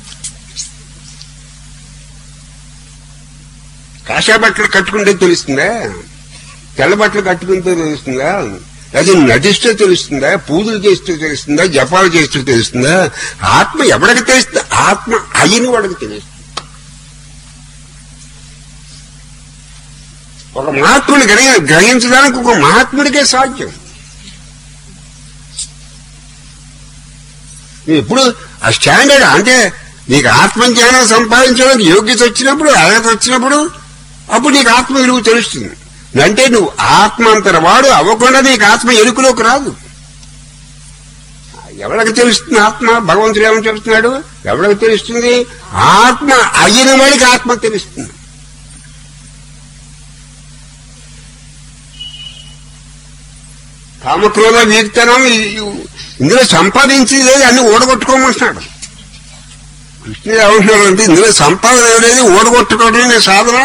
కాషా బట్టలు కట్టుకుంటే తెలుస్తుందా తెల్ల బట్టలు కట్టుకుంటే తెలుస్తుందా అది నటిస్తే తెలుస్తుందా పూజలు చేస్తూ తెలుస్తుందా జపాలు చేస్తూ తెలుస్తుందా ఆత్మ ఎవడికి తెలుస్తుంది ఆత్మ అయిన వాడికి తెలుస్తుంది ఒక మహాత్ముని గ్రహి గ్రహించడానికి ఒక మహాత్ముడికే సాధ్యం నువ్వు ఎప్పుడు ఆ స్టాండర్డ్ అంటే నీకు ఆత్మజ్ఞానం సంపాదించడానికి యోగ్యత వచ్చినప్పుడు అర్హత వచ్చినప్పుడు అప్పుడు నీకు ఆత్మ విలువ తెలుస్తుంది అంటే నువ్వు ఆత్మ అంతర వాడు అవ్వకుండా నీకు ఆత్మ ఎరుకులోకి రాదు ఎవరికి తెలుస్తుంది ఆత్మ భగవంతుడు ఏమని చెప్తున్నాడు ఎవరికి తెలుస్తుంది ఆత్మ అయిన వాడికి ఆత్మ తెలుస్తుంది కామక్రోధ వీక్తనం ఇందులో సంపాదించేది లేదు అన్ని ఓడగొట్టుకోమంటున్నాడు కృష్ణుడు ఏమంటున్నాడు అంటే ఇందులో సంపాదన లేదు ఓడగొట్టుకోవడం నీ సాధన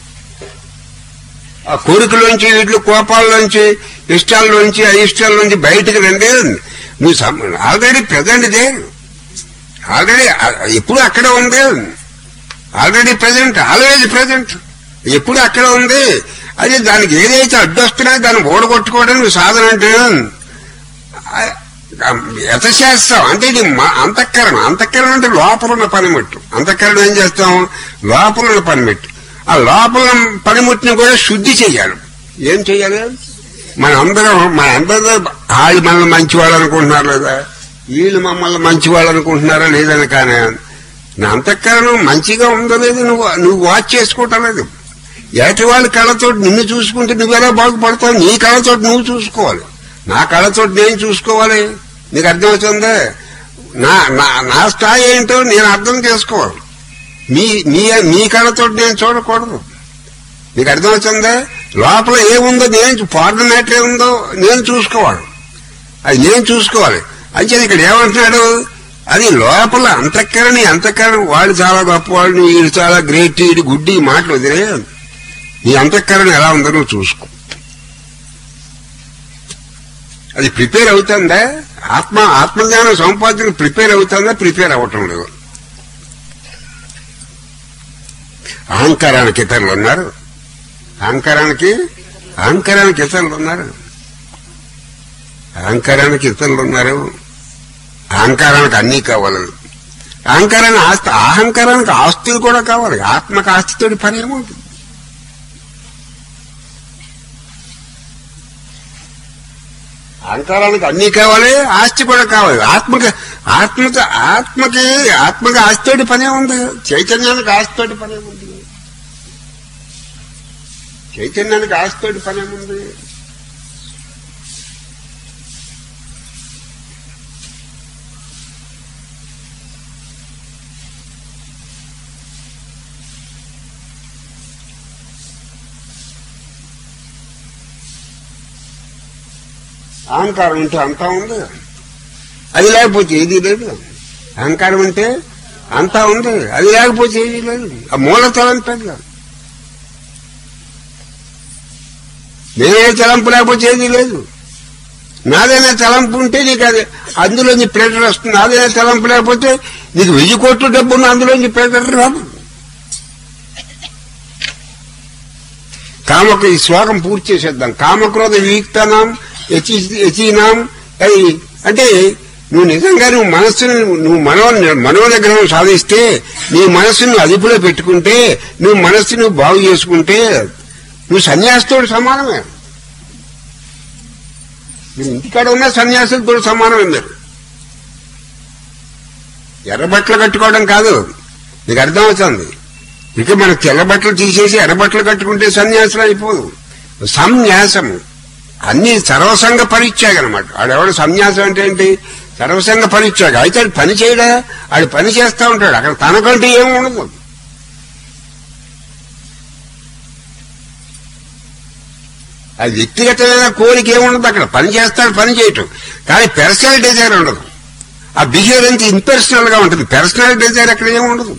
ఆ కోరికలోంచి వీటి కోపాల్లోంచి ఇష్టాల్లోంచి అయిష్టాల్లోంచి బయటకు రండి నువ్వు ఆల్రెడీ ప్రజెంట్ ఇదే ఆల్రెడీ ఎప్పుడు అక్కడ ఉంది ఆల్రెడీ ప్రజెంట్ ఆల్వేజ్ ప్రజెంట్ ఎప్పుడు అక్కడ ఉంది అది దానికి ఏదైతే అడ్డొస్తున్నాయో దాన్ని ఓడగొట్టుకోవడం నువ్వు సాధన అంటే యథశాస్త్రం అంటే ఇది మ- అంతఃకరణ అంతఃకరణ అంటే లోపల ఉన్న పనిముట్టు అంతఃకరణ ఏం చేస్తాం లోపల ఉన్న పనిముట్టు ఆ లోపల పనిముట్టుని కూడా శుద్ధి చేయాలి ఏం చేయాలి మన అందరం మన అందరూ వాళ్ళు మనల్ని మంచివాళ్ళు అనుకుంటున్నారు లేదా వీళ్ళు మమ్మల్ని మంచివాళ్ళు అనుకుంటున్నారా లేదని కానీ నా అంతఃకరణం మంచిగా ఉందో లేదు నువ్వు నువ్వు వాచ్ చేసుకోవటం లేదు ఎటు వాళ్ళ కళ్ళతో నిన్ను చూసుకుంటే నువ్వెలా బాగుపడతావు నీ కళ్ళతో నువ్వు చూసుకోవాలి నా కళ్ళతో నేను చూసుకోవాలి నీకు అర్థమవుతుందా నా నా నా స్థాయి ఏంటో నేను అర్థం చేసుకోవాలి మీ మీ మీ కళ్ళతో నేను చూడకూడదు నీకు అర్థమవుతుందా లోపల ఏముందో నేను పాడినట్లే ఉందో నేను చూసుకోవాలి అది నేను చూసుకోవాలి అంటే ఇక్కడ ఏమంటున్నాడు అది లోపల అంతఃకరణ అంతఃకరణ వాళ్ళు చాలా గొప్పవాళ్ళు వీళ్ళు చాలా గ్రేట్ వీడి గుడ్డి ఈ మాటలు వదిలే నీ అంతఃకరణ ఎలా ఉందో నువ్వు చూసుకో అది ప్రిపేర్ అవుతుందా ఆత్మ ఆత్మజ్ఞానం సంపాదన ప్రిపేర్ అవుతుందా ప్రిపేర్ అవ్వటం లేదు అహంకారానికి ఇతరులు ఉన్నారు అహంకారానికి అహంకారానికి ఇతరులు ఉన్నారు అహంకారానికి ఇతరులు ఉన్నారు అహంకారానికి అన్నీ కావాలి అహంకారానికి ఆస్తి అహంకారానికి ఆస్తులు కూడా కావాలి ఆత్మకు ఆస్తితోటి పని ఏముంటుంది అహంకారానికి అన్నీ కావాలి ఆస్తి కూడా కావాలి ఆత్మకి ఆత్మతో ఆత్మకి ఆత్మకి ఆస్తితోటి పనే ఉంది చైతన్యానికి ఆస్తితోటి పనే ఉంది చైతన్యానికి ఆస్తితోటి పనే ఉంది అహంకారం ఉంటే అంతా ఉంది అది లేకపోతే ఏది లేదు అహంకారం అంటే అంతా ఉంది అది లేకపోతే ఏది లేదు ఆ మూల తలంపు లేదు నేనే తలంపు లేకపోతే ఏది లేదు నాదైనా తలంపు ఉంటే నీకు అది అందులోంచి ప్రెషర్ వస్తుంది నాదైనా తలంపు లేకపోతే నీకు వెయ్యి కోట్ల డబ్బు ఉన్న అందులోంచి ప్రెషర్ రాదు కామకు ఈ శ్లోకం పూర్తి చేసేద్దాం కామక్రోధ వియుక్తనాం యచీనాం అది అంటే నువ్వు నిజంగా నువ్వు మనస్సును నువ్వు మనో మనోనిగ్రహం సాధిస్తే నీ మనస్సును అదుపులో పెట్టుకుంటే నువ్వు మనస్సును బాగు చేసుకుంటే నువ్వు సన్యాసితోడు సమానమే మీరు ఇంటికాడ ఉన్న సన్యాసులతో సమానమే మీరు ఎర్ర బట్టలు కట్టుకోవడం కాదు నీకు అర్థమవుతుంది ఇక మన తెల్ల బట్టలు తీసేసి ఎర్ర బట్టలు కట్టుకుంటే సన్యాసులు అయిపోదు సన్యాసము అన్ని సర్వసంగ పరిత్యాగం అనమాట ఆడెవడు సన్యాసం అంటే ఏంటి సర్వసంగ పరిత్యాగం అయితే ఆడు పని చేయడా ఆడు పని చేస్తా ఉంటాడు అక్కడ తనకంటూ ఏమి ఉండదు అది వ్యక్తిగతమైన కోరిక ఏముండదు అక్కడ పని చేస్తాడు పని చేయటం కానీ పర్సనల్ డిజైర్ ఉండదు ఆ బిహేవియర్ అంతా ఇంపర్సనల్ గా ఉంటుంది పర్సనల్ డిజైర్ అక్కడ ఏముండదు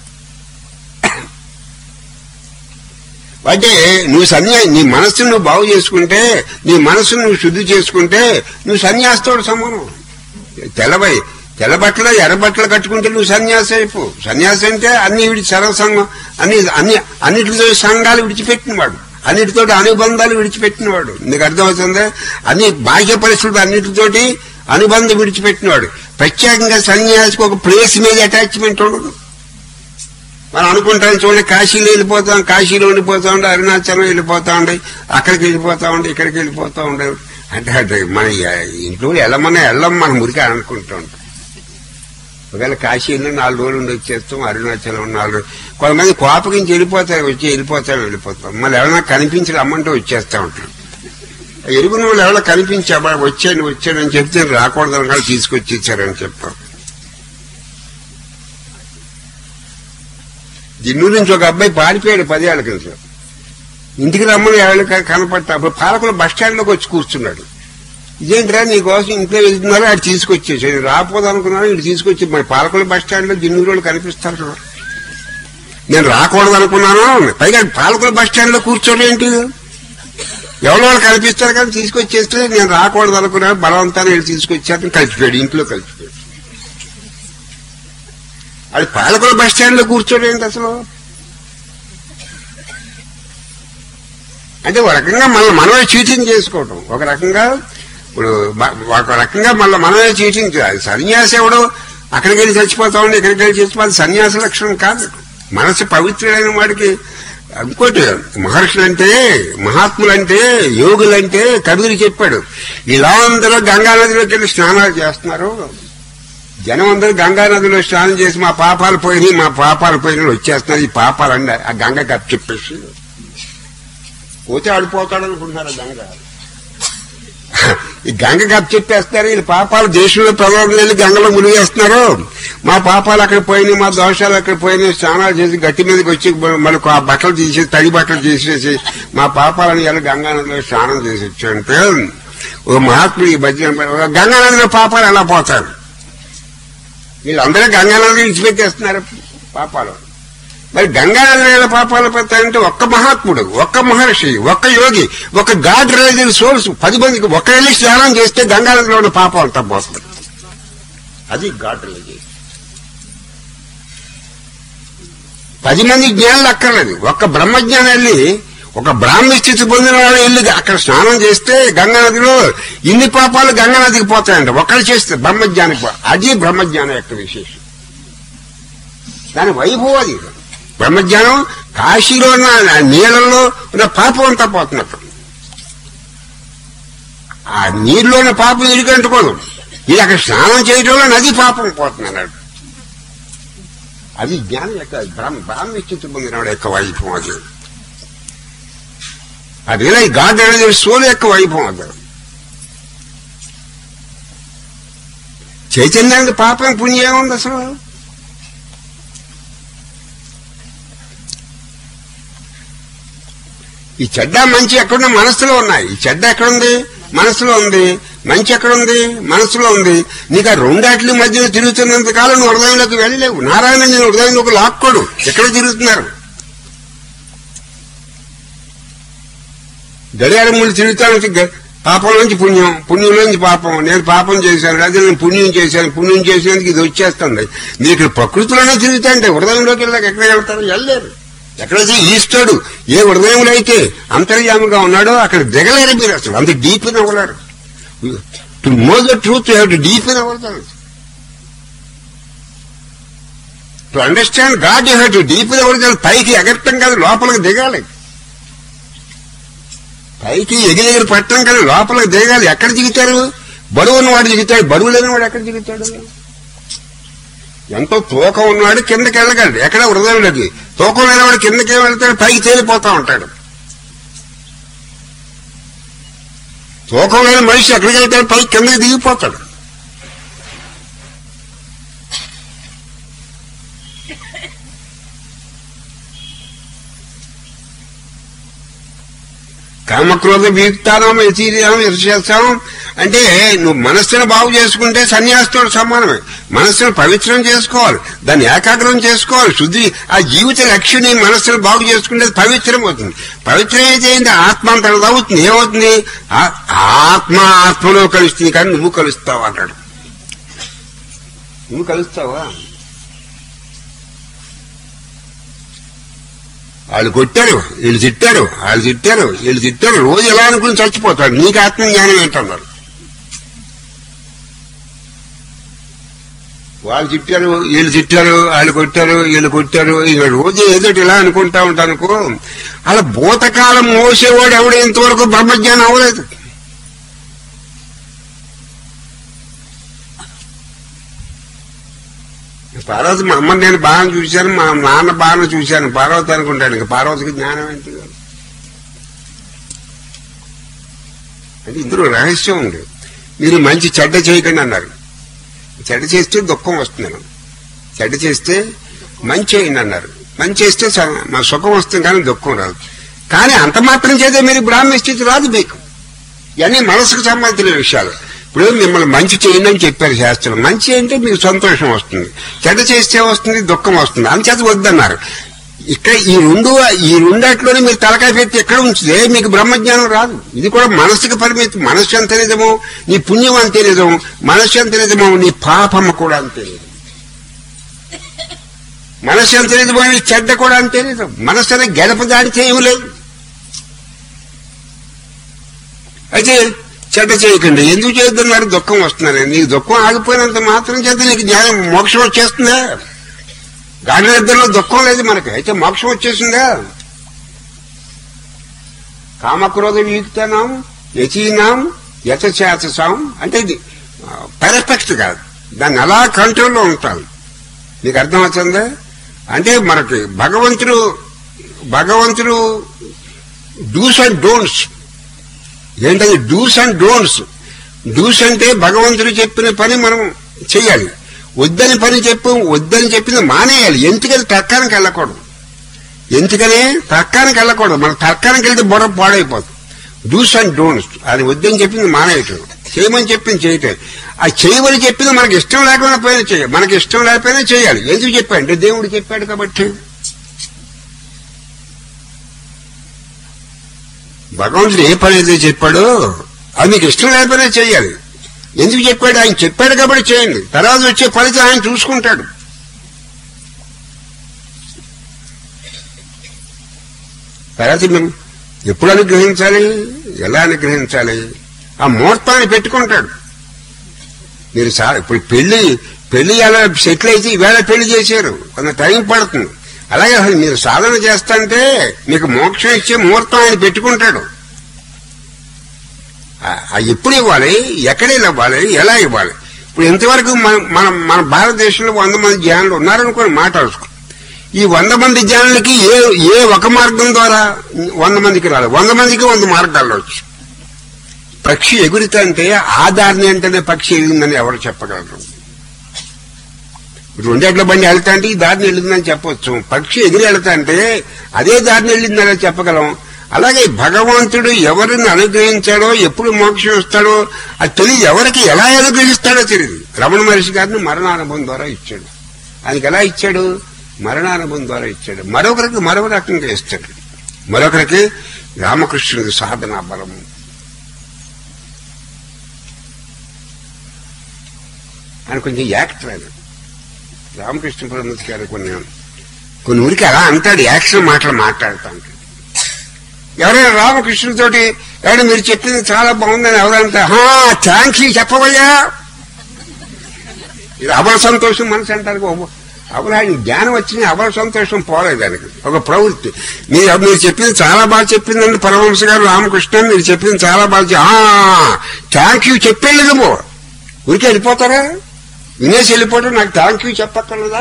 అంటే నువ్వు సన్యా నీ మనస్సును నువ్వు బాగు చేసుకుంటే నీ మనస్సును నువ్వు శుద్ధి చేసుకుంటే నువ్వు సన్యాసతోడు సమానం తెల్లబై తెల్ల బట్టలు ఎర్ర బట్టలు కట్టుకుంటే నువ్వు సన్యాసి అయిపో సన్యాసి అంటే అన్ని విడిచి సర్వసంగం అన్ని అన్ని అన్నిటితో సంఘాలు విడిచిపెట్టినవాడు అన్నిటితో అనుబంధాలు విడిచిపెట్టినవాడు నీకు అర్థమవుతుంది అన్ని బాహ్య పరిస్థితులు అన్నిటితోటి అనుబంధం విడిచిపెట్టినవాడు ప్రత్యేకంగా సన్యాసికి ఒక ప్లేస్ మీద అటాచ్మెంట్ ఉండదు మనం అనుకుంటాం చూడండి కాశీలో వెళ్ళిపోతాం కాశీలో ఉండిపోతా ఉండే అరుణాచలం వెళ్ళిపోతా ఉండే అక్కడికి వెళ్ళిపోతా ఉండే ఇక్కడికి వెళ్ళిపోతా ఉండే అంటే అంటే మన ఇంట్లో వెళ్ళమన్నా వెళ్ళం మనం మురికి అనుకుంటూ ఉంటాం ఒకవేళ కాశీలో నాలుగు రోజులు ఉండి వచ్చేస్తాం అరుణాచలం నాలుగు రోజులు కొంతమంది కోపగించి వెళ్ళిపోతారు వచ్చి వెళ్ళిపోతాం వెళ్ళిపోతాం మళ్ళీ ఎవరైనా కనిపించి రమ్మంటే వచ్చేస్తా ఉంటాం ఎరుగున వాళ్ళు ఎవరో కనిపించి అబ్బాయి వచ్చాను వచ్చాను అని చెప్తే రాకూడదని కూడా తీసుకొచ్చి ఇచ్చారని చెప్తాం జిన్నూరు నుంచి ఒక అబ్బాయి పారిపోయాడు పదేళ్ల క్రితం ఇంటికి రమ్మని ఎవరు కనపడతా అప్పుడు పాలకులు బస్ స్టాండ్ లోకి వచ్చి కూర్చున్నాడు ఇదేంట్రా నీ కోసం ఇంట్లో వెళ్తున్నారో ఆడు తీసుకొచ్చేసి రాపోదు అనుకున్నాను ఇటు తీసుకొచ్చి మరి పాలకుల బస్ స్టాండ్ లో జిన్నూరు వాళ్ళు కనిపిస్తారు కదా నేను రాకూడదు అనుకున్నాను పైగా పాలకుల బస్ స్టాండ్ లో కూర్చోడేంటి ఎవరో వాళ్ళు కనిపిస్తారు కానీ తీసుకొచ్చేస్తే నేను రాకూడదు అనుకున్నాను బలవంతాన్ని వీళ్ళు తీసుకొచ్చారు కలిసిపోయాడు ఇంట్లో కలిసిపోయాడు అది పాలకుల బస్ స్టాండ్ లో కూర్చోడేంటి అసలు అంటే ఒక రకంగా మళ్ళీ మనమే చీటింగ్ చేసుకోవటం ఒక రకంగా ఇప్పుడు మ- ఒక రకంగా మళ్ళీ మనమే చీటింగ్ చేయాలి సన్యాసి ఎవడు అక్కడికి వెళ్ళి చచ్చిపోతా ఉండి ఇక్కడికి వెళ్ళి చచ్చిపోతే సన్యాస లక్షణం కాదు మనసు పవిత్రుడైన వాడికి ఇంకోటి మహర్షులంటే మహాత్ములంటే యోగులంటే కబీరు చెప్పాడు ఇలా అందరూ గంగా నదిలోకి వెళ్ళి స్నానాలు చేస్తున్నారు జనం అందరూ గంగా నదిలో స్నానం చేసి మా పాపాలు పోయినాయి మా పాపాలు పోయినాయి వచ్చేస్తున్నారు ఈ పాపాలండి ఆ గంగ కప్పి చెప్పేసి పోతే ఆడిపోతాడు అనుకుంటున్నారు ఆ గంగ ఈ గంగ కప్పి చెప్పేస్తారు వీళ్ళు పాపాలు దేశంలో ప్రజలు వెళ్ళి గంగలో మునిగేస్తున్నారు మా పాపాలు అక్కడ పోయినాయి మా దోషాలు అక్కడ పోయినాయి స్నానాలు చేసి గట్టి మీదకి వచ్చి మనకు ఆ బట్టలు తీసేసి తడి బట్టలు తీసేసి మా పాపాలను ఇలా గంగా నదిలో స్నానం చేసి వచ్చారంటే ఒక మహాత్ముడు ఈ భజన గంగా నదిలో పాపాలు ఎలా పోతారు వీళ్ళందరూ గంగానదిని విడిచిపెట్టేస్తున్నారు పాపాలు మరి గంగానది పాపాలు పెడతాయంటే ఒక్క మహాత్ముడు ఒక్క మహర్షి ఒక్క యోగి ఒక గాడ్ రైజింగ్ సోర్స్ పది మందికి ఒక వెళ్ళి స్నానం చేస్తే గంగానదిలో ఉన్న పాపం అంతా పోతుంది అది గాడ్ రైజింగ్ పది మంది జ్ఞానులు అక్కర్లేదు ఒక్క బ్రహ్మజ్ఞానం వెళ్ళి ఒక బ్రాహ్మణ స్థితి పొందిన వాడు వెళ్ళి అక్కడ స్నానం చేస్తే గంగా నదిలో ఇన్ని పాపాలు గంగా నదికి పోతాయంట ఒకరు చేస్తే బ్రహ్మజ్ఞానికి పో- అది బ్రహ్మజ్ఞానం యొక్క విశేషం దాని వైభవం అది బ్రహ్మజ్ఞానం కాశీలో ఉన్న ఆ నీళ్ళల్లో ఉన్న పాపం అంతా పోతున్నట్టు ఆ నీళ్ళలో ఉన్న పాపం ఇడికంటుకోదు ఇది అక్కడ స్నానం చేయడంలో నది పాపం పోతుంది అన్నాడు అది జ్ఞానం యొక్క బ్రహ్మ బ్రాహ్మణిశ్చిత పొందినవాడు యొక్క వైభవం అది అది ఈ గాడ్ అనేది సోల్ యొక్క వైభవం అది చైతన్యానికి పాపం పుణ్యం ఉంది అసలు ఈ చెడ్డ మంచి ఎక్కడున్న మనసులో ఉన్నాయి ఈ చెడ్డ ఎక్కడుంది మనసులో ఉంది మంచి ఎక్కడుంది మనసులో ఉంది నీకు ఆ రెండాట్ల మధ్యలో తిరుగుతున్నంత కాలం నువ్వు హృదయంలోకి వెళ్ళలేవు నారాయణ నేను హృదయంలోకి లాక్కోడు ఎక్కడ తిరుగుతున్నారు గడియారం ముందు తిరుగుతానికి గ- పాపం నుంచి పుణ్యం పుణ్యం నుంచి పాపం నేను పాపం చేశాను లేదా నేను పుణ్యం చేశాను పుణ్యం చేసేందుకు ఇది వచ్చేస్తుంది మీరు ఇక్కడ ప్రకృతిలోనే తిరుగుతాంటే హృదయంలోకి వెళ్ళాక ఎక్కడ వెళ్తారు వెళ్ళలేరు ఎక్కడైతే ఈస్తాడు ఏ హృదయంలో అయితే అంతర్యాముగా ఉన్నాడో అక్కడ దిగలేరు మీరు అసలు అంత డీప్ ఇన్ అవ్వలేరు to know the truth have to deep in అవ్వతారు to understand God you have to deep in అవ్వతారు పైకి ఎగరటం కాదు లోపలికి దిగాలి పైకి ఎగిరి ఎగిరి పట్టడం కానీ లోపలికి దిగాలి ఎక్కడ దిగుతారు బరువు ఉన్నవాడు దిగుతాడు బరువు లేని వాడు ఎక్కడ దిగుతాడు ఎంతో తూకం ఉన్నవాడు కిందకి వెళ్ళగలడు ఎక్కడ హృదయంలోకి తూకం లేనివాడు కిందకి ఏం వెళ్తాడు పైకి తేలిపోతా ఉంటాడు తూకం లేని మనిషి ఎక్కడికి వెళ్తాడు పైకి కిందకి దిగిపోతాడు కామక్రోధ వీక్తానం యతీర్యానం యశేస్తాం అంటే నువ్వు మనస్సును బాగు చేసుకుంటే సన్యాసితో సమానమే మనస్సును పవిత్రం చేసుకోవాలి దాన్ని ఏకాగ్రం చేసుకోవాలి శుద్ధి ఆ జీవిత లక్ష్యం నీ మనస్సును బాగు చేసుకుంటే అది పవిత్రం అవుతుంది పవిత్రం అయితే ఏంటి ఆత్మ అంత అవుతుంది ఏమవుతుంది ఆ- ఆత్మ ఆత్మలో కలుస్తుంది కానీ నువ్వు కలుస్తావు అన్నాడు నువ్వు కలుస్తావా వాళ్ళు కొట్టారు వీళ్ళు తిట్టారు వాళ్ళు తిట్టారు వీళ్ళు తిట్టారు రోజు ఎలా అనుకుని చచ్చిపోతాడు నీకు ఆత్మ జ్ఞానం ఏంటన్నారు వాళ్ళు తిట్టారు వీళ్ళు తిట్టారు వాళ్ళు కొట్టారు వీళ్ళు కొట్టారు ఇక రోజు ఏదో ఇలా అనుకుంటా ఉంటానుకో అలా భూతకాలం మోసేవాడు ఎవడు ఇంతవరకు బ్రహ్మజ్ఞానం అవ్వలేదు పార్వతి మా అమ్మని నేను బాగా చూశాను మా నాన్న బాగా చూశాను పార్వతి అనుకుంటాను ఇంకా పార్వతికి జ్ఞానం ఏంటి అంటే ఇందులో రహస్యం ఉంది మీరు మంచి చెడ్డ చేయకండి అన్నారు చెడ్డ చేస్తే దుఃఖం వస్తుంది చెడ్డ చేస్తే మంచి చేయండి అన్నారు మంచి చేస్తే స- మా సుఖం వస్తుంది కానీ దుఃఖం రాదు కానీ అంత మాత్రం చేస్తే మీరు బ్రాహ్మణ స్థితి రాదు మీకు ఇవన్నీ మనసుకు సంబంధించిన విషయాలు ఇప్పుడు మిమ్మల్ని మంచి చేయండి అని చెప్పారు శాస్త్రం మంచి అంటే మీకు సంతోషం వస్తుంది చెడ్డ చేస్తే వస్తుంది దుఃఖం వస్తుంది అంచేత వద్దన్నారు ఇక్కడ ఈ రెండు ఈ రెండాట్లోనే మీరు తలకాయ పెట్టి ఎక్కడ ఉంచితే మీకు బ్రహ్మజ్ఞానం రాదు ఇది కూడా మనసుకి పరిమితి మనస్సు ఎంత నిజమో నీ పుణ్యం అంతే నిజం మనస్సు ఎంత నిజమో నీ పాపము కూడా అంతే నిజం మనస్సు ఎంత నిజమో నీ చెడ్డ కూడా అంతే నిజం మనస్సు అనే గడప దాడితే ఏమి లేదు అయితే చెడ్డ చేయకండి ఎందుకు చేద్దన్నారు దుఃఖం వస్తున్నారు నీకు దుఃఖం ఆగిపోయినంత మాత్రం చేత నీకు జ్ఞానం మోక్షం వచ్చేస్తుందా గాడి నిద్రలో దుఃఖం లేదు మనకి అయితే మోక్షం వచ్చేసిందా కామక్రోధ వీక్తనాం యచీనాం యథచేతసాం అంటే ఇది పర్ఫెక్ట్ కాదు దాన్ని అలా కంట్రోల్లో ఉంటాను నీకు అర్థమవుతుందా అంటే మనకి భగవంతుడు భగవంతుడు డూస్ అండ్ డోంట్స్ ఏంటది డూస్ అండ్ డోంట్స్ డూస్ అంటే భగవంతుడు చెప్పిన పని మనం చెయ్యాలి వద్దని పని చెప్పు వద్దని చెప్పింది మానేయాలి ఎందుకని తర్కానికి వెళ్ళకూడదు ఎందుకని తర్కానికి వెళ్ళకూడదు మన తర్కానికి వెళ్తే బుర్ర పాడైపోతుంది డూస్ అండ్ డోంట్స్ అది వద్దని చెప్పింది మానేయటం చేయమని చెప్పింది చేయటం ఆ చేయమని చెప్పింది మనకి ఇష్టం లేకుండా పోయినా చేయాలి మనకి ఇష్టం లేకపోయినా చేయాలి ఎందుకు చెప్పాడు అంటే దేవుడు చెప్పాడు కాబట్టి భగవంతుడు ఏ పని అయితే చెప్పాడో అది మీకు ఇష్టం లేకపోయినా చేయాలి ఎందుకు చెప్పాడు ఆయన చెప్పాడు కాబట్టి చేయండి తర్వాత వచ్చే ఫలితం ఆయన చూసుకుంటాడు తర్వాత మేము ఎప్పుడు అనుగ్రహించాలి ఎలా అనుగ్రహించాలి ఆ ముహూర్తాన్ని పెట్టుకుంటాడు మీరు సా ఇప్పుడు పెళ్లి పెళ్లి ఎలా సెటిల్ అయితే ఈవేళ పెళ్లి చేశారు కొంత టైం పడుతుంది అలాగే అసలు మీరు సాధన చేస్తాంటే మీకు మోక్షం ఇచ్చే ముహూర్తం ఆయన పెట్టుకుంటాడు ఆ- ఆ ఎప్పుడు ఇవ్వాలి ఎక్కడ ఇవ్వాలి ఎలా ఇవ్వాలి ఇప్పుడు ఇంతవరకు మన మన మన భారతదేశంలో వంద మంది జ్ఞానులు ఉన్నారనుకోని మాట్లాడుకో ఈ వంద మంది జ్ఞానులకి ఏ ఏ ఒక మార్గం ద్వారా వంద మందికి రాలేదు వంద మందికి వంద మార్గాల్లో వచ్చు పక్షి ఎగురుతంటే ఆ దారిని అంటేనే పక్షి ఎగిరిందని ఎవరు చెప్పగలరు రెండేళ్ల బండి వెళ్తా అంటే ఈ దారిని వెళ్ళిందని చెప్పొచ్చు పక్షి ఎగిరి వెళ్తా అంటే అదే దారిని వెళ్ళిందని చెప్పగలం అలాగే భగవంతుడు ఎవరిని అనుగ్రహించాడో ఎప్పుడు మోక్షం ఇస్తాడో అది తెలియదు ఎవరికి ఎలా అనుగ్రహిస్తాడో తెలియదు రమణ మహర్షి గారిని మరణానుభవం ద్వారా ఇచ్చాడు ఆయనకి ఎలా ఇచ్చాడు మరణానుభవం ద్వారా ఇచ్చాడు మరొకరికి మరొక రకంగా ఇస్తాడు మరొకరికి రామకృష్ణుడి సాధన బలము ఆయన కొంచెం యాక్టర్ ఆయన రామకృష్ణ పరమతి గారు కొన్ని కొన్ని ఊరికి అలా అంటాడు యాక్షన్ మాటలు మాట్లాడుతూ ఉంటాడు ఎవరైనా రామకృష్ణుడితోటి ఎవరైనా మీరు చెప్పింది చాలా బాగుందని ఎవరంటే థ్యాంక్స్ యూ చెప్పవయ్యా ఇది అవల సంతోషం మనసు అంటారు అవల జ్ఞానం వచ్చింది అవల సంతోషం పోలేదు దానికి ఒక ప్రవృత్తి మీరు మీరు చెప్పింది చాలా బాగా చెప్పిందండి పరమహంస గారు రామకృష్ణ మీరు చెప్పింది చాలా బాగా థ్యాంక్ యూ చెప్పేది పో ఊరికే వెళ్ళిపోతారా వినేసి వెళ్ళిపోవడం నాకు థ్యాంక్ యూ చెప్పక్కర్లేదా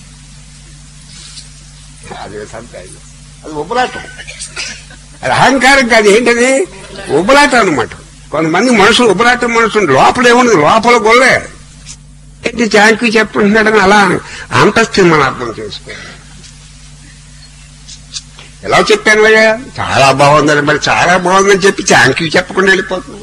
అదే సంతాయి అది ఉపలాటం అది అహంకారం కాదు ఏంటది ఉపలాటం అనమాట కొంతమంది మనుషులు ఉపలాటం మనుషులు లోపల ఏముంది లోపల గొల్లే ఏంటి థ్యాంక్ యూ చెప్పుకుంటున్నాడని అలా అంతస్తుని మనం అర్థం చేసుకో ఎలా చెప్పాను భయ్యా చాలా బాగుందని మరి చాలా బాగుందని చెప్పి థ్యాంక్ యూ చెప్పకుండా వెళ్ళిపోతున్నాం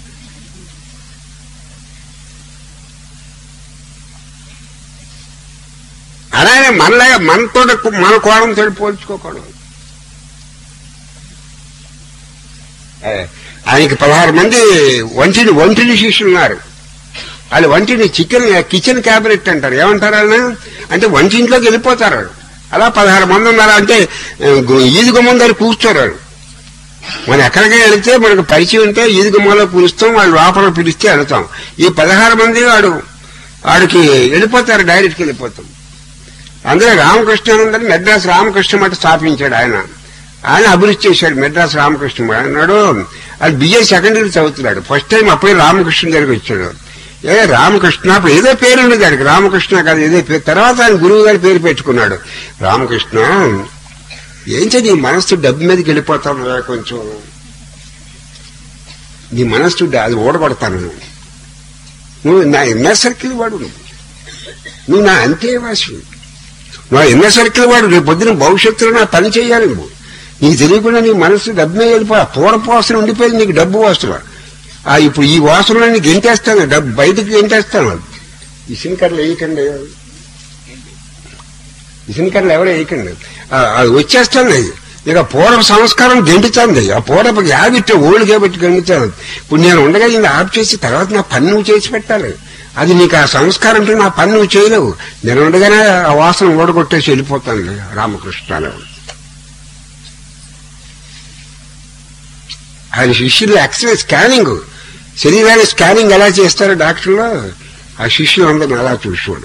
అలాగే మనలాగా మనతో మన కోణంతో పోల్చుకోకూడదు ఆయనకి పదహారు మంది వంటిని వంటిని శిష్యులు ఉన్నారు వాళ్ళు వంటిని చికెన్ కిచెన్ క్యాబినెట్ అంటారు ఏమంటారు వాళ్ళని అంటే వంటింట్లోకి వెళ్ళిపోతారు వాళ్ళు. అలా పదహారు మంది ఉన్నారు అంటే ఈది గుమ్మం దగ్గర కూర్చోరు వాళ్ళు. మనం ఎక్కడికి వెళితే మనకు పరిచయం ఉంటే ఈది గుమ్మంలో పిలుస్తాం వాళ్ళు లోపల పిలిస్తే వెళ్తాం ఈ పదహారు మంది వాడు వాడికి వెళ్ళిపోతారు డైరెక్ట్కి వెళ్ళిపోతాం అందులో రామకృష్ణానందని మెడ్రాస్ రామకృష్ణ మఠ స్థాపించాడు ఆయన ఆయన అభివృద్ధి చేశాడు మెడ్రాస్ రామకృష్ణ మఠం. అన్నాడు అది బిఏ సెకండరీ చదువుతున్నాడు ఫస్ట్ టైం అప్పుడే రామకృష్ణ దగ్గరికి వచ్చాడు ఏ రామకృష్ణ అప్పుడు ఏదో పేరు ఉండేది ఆయనకి రామకృష్ణ కాదు ఏదో పేరు తర్వాత ఆయన గురువు గారి పేరు పెట్టుకున్నాడు రామకృష్ణ ఏం చేయ నీ మనస్సు డబ్బు మీదకి వెళ్ళిపోతాను కొంచెం నీ మనస్సు డ- అది ఓడగొడతాను నువ్వు నా ఇన్నర్ సర్కిల్ వాడు నువ్వు నువ్వు నా అంతేవాసి నా ఇన్నర్ సర్కిల్ వాడు రేపు పొద్దున భవిష్యత్తులో నా పని చేయాలి నువ్వు నీకు తెలియకుండా నీ మనసు డబ్బు మీద వెళ్ళిపో ఆ పూర్వపు వాసన ఉండిపోయింది నీకు డబ్బు వాసన ఆ ఇప్పుడు ఈ వాసనలో గెంటేస్తాను డబ్బు బయటకు గెంటేస్తాను ఈ సినికర్లు వేయకండి ఈ సినికర్లు ఎవరు వేయకండి ఆ, అది వచ్చేస్తుంది ఇక పూర్వ సంస్కారం గెంటుతుంది ఆ పూర్వపు హ్యాబిట్ ఓల్డ్ హ్యాబిట్ గెంటుతుంది ఇప్పుడు నేను ఉండగా ఇది ఆఫ్ చేసి తర్వాత నా పని నువ్వు చేసి పెట్టాలి అది నీకు ఆ సంస్కారం అంటే నా పని నువ్వు చేయలేవు నేను ఉండగానే ఆ వాసన ఓడగొట్టేసి వెళ్ళిపోతాను రామకృష్ణ ఆయన శిష్యులు ఎక్స్రే స్కానింగ్ శరీరాన్ని స్కానింగ్ ఎలా చేస్తారో డాక్టర్లు ఆ శిష్యులు అందరిని అలా చూసుకోడు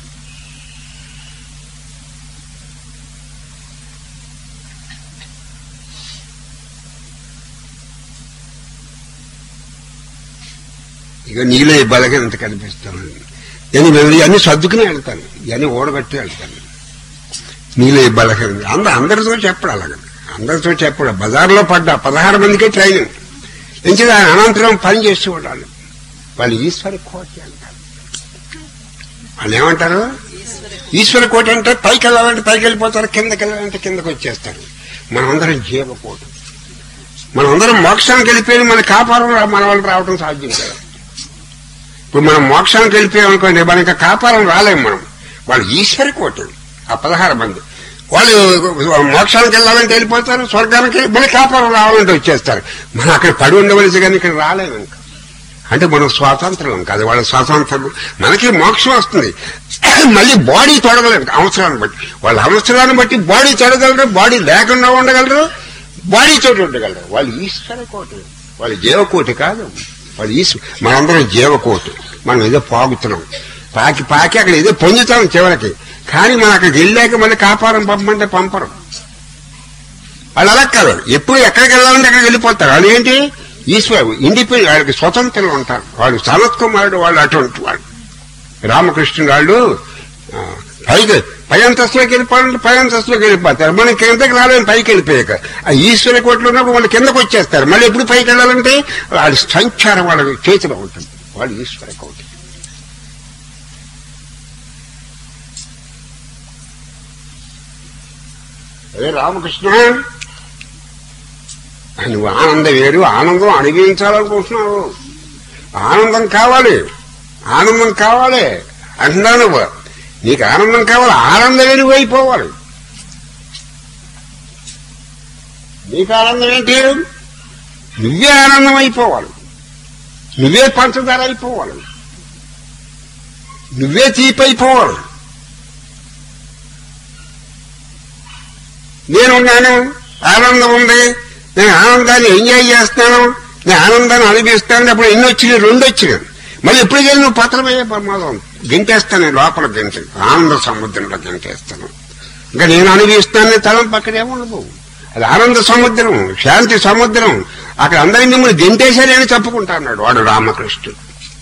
ఇక నీలో ఈ బలహీనత కనిపిస్తాను నేను మేము ఇవన్నీ సర్దుకుని వెళ్తాను ఇవన్నీ ఓడగట్టి వెళ్తాను నీలో ఈ బలహీనత అంద అందరితో చెప్పడు అలాగ అందరితో చెప్పడు బజార్లో పడ్డా పదహారు మందికే ట్రైనింగ్ ఎంచి ఆయన అనంతరం పని చేస్తూ ఉండాలి వాళ్ళు ఈశ్వర కోటి అంటారు వాళ్ళు ఏమంటారు ఈశ్వర కోటి అంటే పైకి వెళ్ళాలంటే పైకి వెళ్ళిపోతారు కిందకి వెళ్ళాలంటే కిందకి వచ్చేస్తారు మనందరం జీవకోటి మనందరం మోక్షానికి వెళ్ళిపోయి మన కాపారం రా- మన వాళ్ళు రావడం సాధ్యం కదా ఇప్పుడు మనం మోక్షానికి వెళ్ళిపోయాం అనుకోండి మనకి కాపారం రాలేము మనం వాళ్ళు ఈశ్వర కోటి ఆ పదహారు మంది వాళ్ళు మోక్షానికి వెళ్ళాలంటే వెళ్ళిపోతారు స్వర్గానికి మళ్ళీ కాపారం రావాలంటే వచ్చేస్తారు మనం అక్కడ పడి ఉండవలసి కానీ ఇక్కడ రాలేము ఇంకా అంటే మనం స్వాతంత్రం కాదు వాళ్ళ స్వాతంత్రం మనకి మోక్షం వస్తుంది మళ్ళీ బాడీ తొడగలేరు అవసరాన్ని బట్టి వాళ్ళ అవసరాన్ని బట్టి బాడీ తొడగలరు బాడీ లేకుండా ఉండగలరు బాడీ తోటి ఉండగలరు వాళ్ళు ఈశ్వర కోటి వాళ్ళు జీవకోటి కాదు వాళ్ళు ఈశ్వ మనందరం జీవకోటి మనం ఏదో పాగుతున్నాం పాకి పాకి అక్కడ ఏదో పొందుతాం చివరికి కానీ మనం అక్కడికి వెళ్ళాక మళ్ళీ కాపారం పంపమంటే పంపరు వాళ్ళు అలా కాదు ఎప్పుడు ఎక్కడికి వెళ్ళాలంటే అక్కడికి వెళ్ళిపోతారు వాళ్ళు ఏంటి ఈశ్వరు ఇండిపెండెంట్ వాళ్ళకి స్వతంత్రం ఉంటారు వాళ్ళు సనత్ కుమారుడు వాళ్ళు అటువంటి వాళ్ళు రామకృష్ణ వాళ్ళు ఆ, పైకి పై అంతస్తులోకి వెళ్ళిపోవాలంటే పై అంతస్తులోకి వెళ్ళిపోతారు మన కిందకి రాలేని పైకి వెళ్ళిపోయాక ఆ ఈశ్వర కోట్లు ఉన్నప్పుడు వాళ్ళు కిందకు వచ్చేస్తారు మళ్ళీ ఎప్పుడు పైకి వెళ్ళాలంటే వాళ్ళ సంచారం వాళ్ళ చేతిలో ఉంటుంది వాళ్ళు ఈశ్వర కోటి అదే రామకృష్ణ నువ్వు ఆనందం వేరు ఆనందం అనుభవించాలనుకుంటున్నావు ఆనందం కావాలి ఆనందం కావాలి అంటున్నావు నువ్వు నీకు ఆనందం కావాలి ఆనందం వేరు అయిపోవాలి నీకు ఆనందం ఏంటి నువ్వే ఆనందం అయిపోవాలి నువ్వే పంచదార అయిపోవాలి నువ్వే తీపైపోవాలి నేనున్నాను ఆనందం ఉంది నేను ఆనందాన్ని ఎంజాయ్ చేస్తాను నేను ఆనందాన్ని అనుభవిస్తాను అప్పుడు ఎన్ని వచ్చినాయి రెండు వచ్చినాయి మళ్ళీ ఎప్పుడు వెళ్ళి నువ్వు పత్రమయ్యే ప్రమాదం గెంటేస్తాను నేను లోపల గెంట ఆనంద సముద్రంలో గెంటేస్తాను ఇంకా నేను అనుభవిస్తాను తలం పక్కనే ఉండదు అది ఆనంద సముద్రం శాంతి సముద్రం అక్కడ అందరి మిమ్మల్ని గెంటేశారని చెప్పుకుంటా అన్నాడు వాడు రామకృష్ణుడు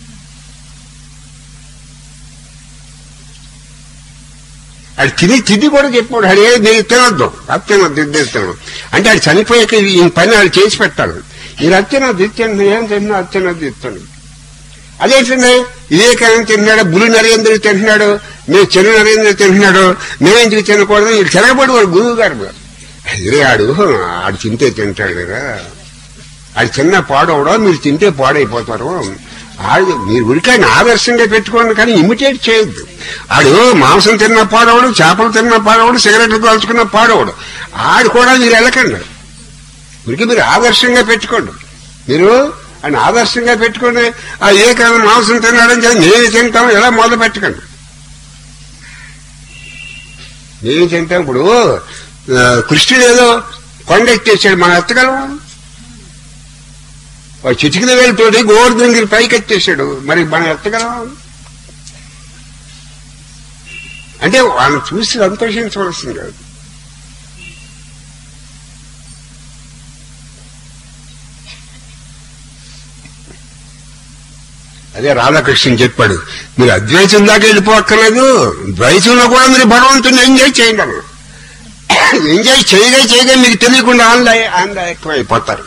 అది తిని తిది కూడా చెప్పాడు అడే మీరు తినొద్దు అది తినొద్దు ఇది తినొద్దు అంటే అది చనిపోయాక ఈ పని వాళ్ళు చేసి పెట్టాలి మీరు అత్తినొద్దు ఇచ్చాను ఏం తిన్నా అత్తినొద్దు ఇస్తాను అదేంటండి వివేకానంద తింటున్నాడు బులు నరేంద్ర తింటున్నాడు మేము చిన్న నరేంద్ర తింటున్నాడు మేమెందుకు తినకూడదు వీడు తిరగబడి వాడు గురువు గారు అదే ఆడు ఆడు తింటే తింటాడు కదా ఆడు చిన్న పాడవడో మీరు తింటే పాడైపోతారు ఆడు మీరు ఉడికాయని ఆదర్శంగా పెట్టుకోండి కానీ ఇమిటేట్ చేయొద్దు ఆడు మాంసం తిన్న పాడవడు చేపలు తిన్న పాడవడు సిగరెట్లు కాల్చుకున్న పాడవడు ఆడు కూడా మీరు వెళ్ళకండి ఉరికి మీరు ఆదర్శంగా పెట్టుకోండి మీరు ఆయన ఆదర్శంగా పెట్టుకోండి ఆ ఏ కాలం మాంసం తిన్నాడని చెప్పి నేను తింటాం ఎలా మొదలు పెట్టకండి నేను తింటాం ఇప్పుడు ఆ, కృష్ణుడు ఏదో కొండ ఎత్తేసాడు మనం ఎత్తగలమా వాడు చిటికిన వేలుతోటి గోవర్ధన్ గిరి పైకి ఎత్తేసాడు మరి మనం ఎత్తగలమా అంటే వాళ్ళని చూసి సంతోషించవలసింది కాదు అదే రాధాకృష్ణ చెప్పాడు మీరు అద్వైతం దాకా వెళ్ళిపోక్కర్లేదు ద్వైతంలో కూడా మీరు భగవంతుని ఎంజాయ్ చేయండి అన్నాడు. ఎంజాయ్ చేయగా చేయగా మీకు తెలియకుండా ఆనంద ఆనంద ఎక్కువైపోతారు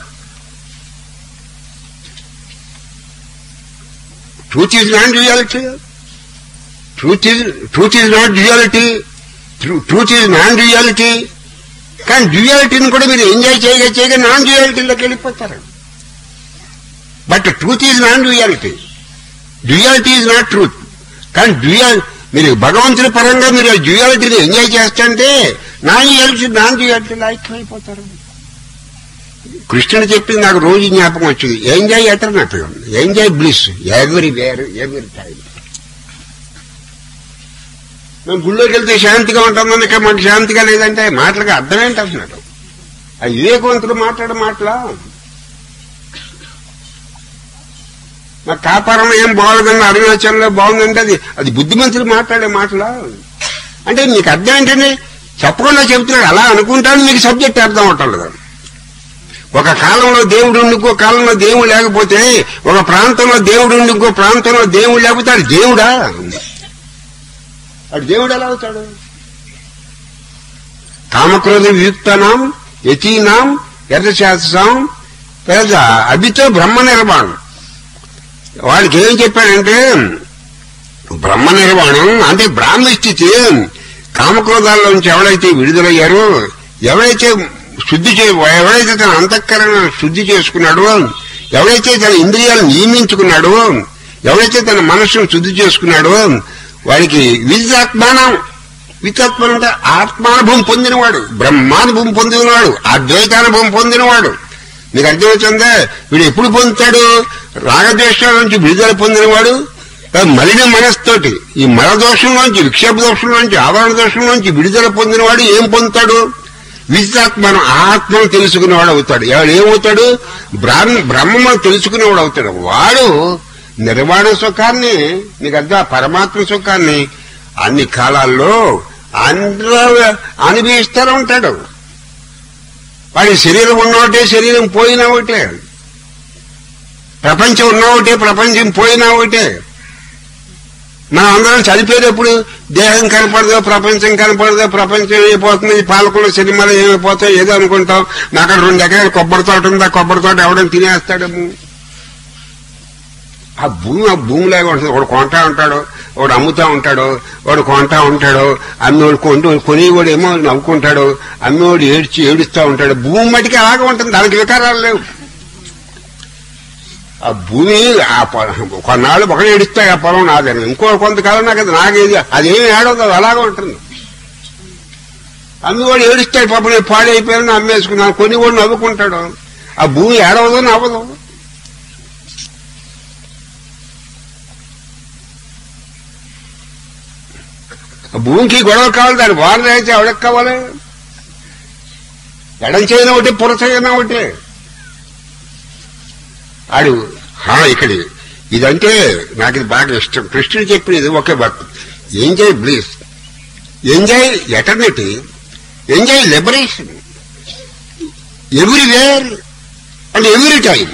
truth is not reality truth is truth is not reality truth is non reality కానీ డ్యూయాలిటీని కూడా మీరు ఎంజాయ్ చేయగా చేయగా నాన్ డ్యూయాలిటీలోకి వెళ్ళిపోతారు but truth is non duality duality is not truth కానీ డ్యూయాల్ మీరు భగవంతుని పరంగా మీరు డ్యూయాలిటీని ఎంజాయ్ చేస్తుంటే నాన్ డ్యూయాలిటీ నాన్ డ్యూయాలిటీలో ఐక్యమైపోతారు కృష్ణుడు చెప్పింది నాకు రోజు జ్ఞాపకం వచ్చింది enjoy eternity enjoy bliss everywhere every time మేము గుళ్ళోకి వెళ్తే శాంతిగా ఉంటుందని ఇక్కడ మాకు శాంతిగా లేదంటే మాటలకు అర్థం ఏంటి అంటున్నాడు ఆ వివేకవంతుడు మాట్లాడే మాటలా నాకు కాపారం ఏం బాగుందని అరుణాచలంలో బాగుందంటే అది అది బుద్ధిమంతులు మాట్లాడే మాటలా అంటే మీకు అర్థం ఏంటండి చెప్పకుండా చెబుతున్నాడు అలా అనుకుంటాను మీకు సబ్జెక్ట్ అర్థం అవటం ఒక కాలంలో దేవుడు ఉండి ఇంకో కాలంలో దేవుడు లేకపోతే ఒక ప్రాంతంలో దేవుడు ఉండి ఇంకో ప్రాంతంలో దేవుడు లేకపోతే అది దేవుడా అది దేవుడు ఎలా అవుతాడు కామక్రోధ వియుక్తనాం యతీనాం యథశాస్త్రం పెద్ద అభితో బ్రహ్మ నిర్మాణం వాళ్ళకి ఏం చెప్పాడంటే బ్రహ్మ నిర్మాణం అంటే బ్రాహ్మ స్థితి కామక్రోధాల్లోంచి ఎవడైతే విడుదలయ్యారో ఎవరైతే శుద్ధి చే ఎవరైతే తన అంతఃకరణ శుద్ధి చేసుకున్నాడో ఎవరైతే తన ఇంద్రియాలు నియమించుకున్నాడో ఎవరైతే తన మనస్సును శుద్ధి చేసుకున్నాడో వాడికి విదితాత్మానం వితాత్మనం అంటే ఆత్మానుభవం పొందినవాడు బ్రహ్మానుభవం పొందినవాడు అద్వైతానుభవం పొందినవాడు నీకు అర్థమవుతుందా వీడు ఎప్పుడు పొందుతాడు రాగద్వేషాల నుంచి విడుదల పొందినవాడు మలిన మనస్తోటి ఈ మల దోషంలోంచి విక్షేప దోషంలోంచి ఆవరణ దోషంలోంచి విడుదల పొందినవాడు ఏం పొందుతాడు విదితాత్మను ఆత్మను తెలుసుకునేవాడు అవుతాడు ఎవడు ఏమవుతాడు బ్రహ్మ బ్రహ్మను తెలుసుకునేవాడు అవుతాడు వాడు నిర్వాణ సుఖాన్ని నీకు అర్థం ఆ పరమాత్మ సుఖాన్ని అన్ని కాలాల్లో అందరూ అనుభవిస్తూనే ఉంటాడు వాడి శరీరం ఉన్న ఒకటే శరీరం పోయినా ఒకటే ప్రపంచం ఉన్న ఒకటే ప్రపంచం పోయినా ఒకటే మనం అందరం చనిపోయేటప్పుడు దేహం కనపడదో ప్రపంచం కనపడదో ప్రపంచం ఏమైపోతుంది పాలకుల సినిమాలు ఏమైపోతాయి ఏదో అనుకుంటాం నాకు అక్కడ రెండు ఎకరాలు కొబ్బరి తోట ఉందా కొబ్బరి తోట ఎవడని తినేస్తాడేమో ఆ భూమి ఆ భూమిలాగా ఉంటుంది ఒకడు కొంటా ఉంటాడు ఒకడు అమ్ముతా ఉంటాడు వాడు కొంటా ఉంటాడు అమ్మేవాడు కొంటూ కొనేవాడు ఏమో నవ్వుకుంటాడు అమ్మేవాడు ఏడ్చి ఏడుస్తూ ఉంటాడు భూమి మటుకి అలాగే ఉంటుంది దానికి వికారాలు లేవు ఆ భూమి ఆ పొలం కొన్నాళ్ళు ఒకడు ఏడుస్తాడు ఆ పొలం నాదని ఇంకో కొంతకాలం నాకు అది నాకేది అదేమి ఏడవదు అది అలాగే ఉంటుంది అమ్మేవాడు ఏడుస్తాడు పాపం నేను పాడైపోయాను అమ్మేసుకున్నాను కొనేవాడు నవ్వుకుంటాడు ఆ భూమి ఏడవదు నవ్వదు ఆ భూమికి గొడవ కావాలి దాని వారద అయితే ఎవడకి కావాలి ఎడం చేయన ఒకటి పురచైన ఒకటి ఆడు హా ఇక్కడ ఇదంటే నాకు ఇది బాగా ఇష్టం కృష్ణుడు చెప్పినది ఒకే భక్తి enjoy bliss enjoy eternity enjoy liberation everywhere and every time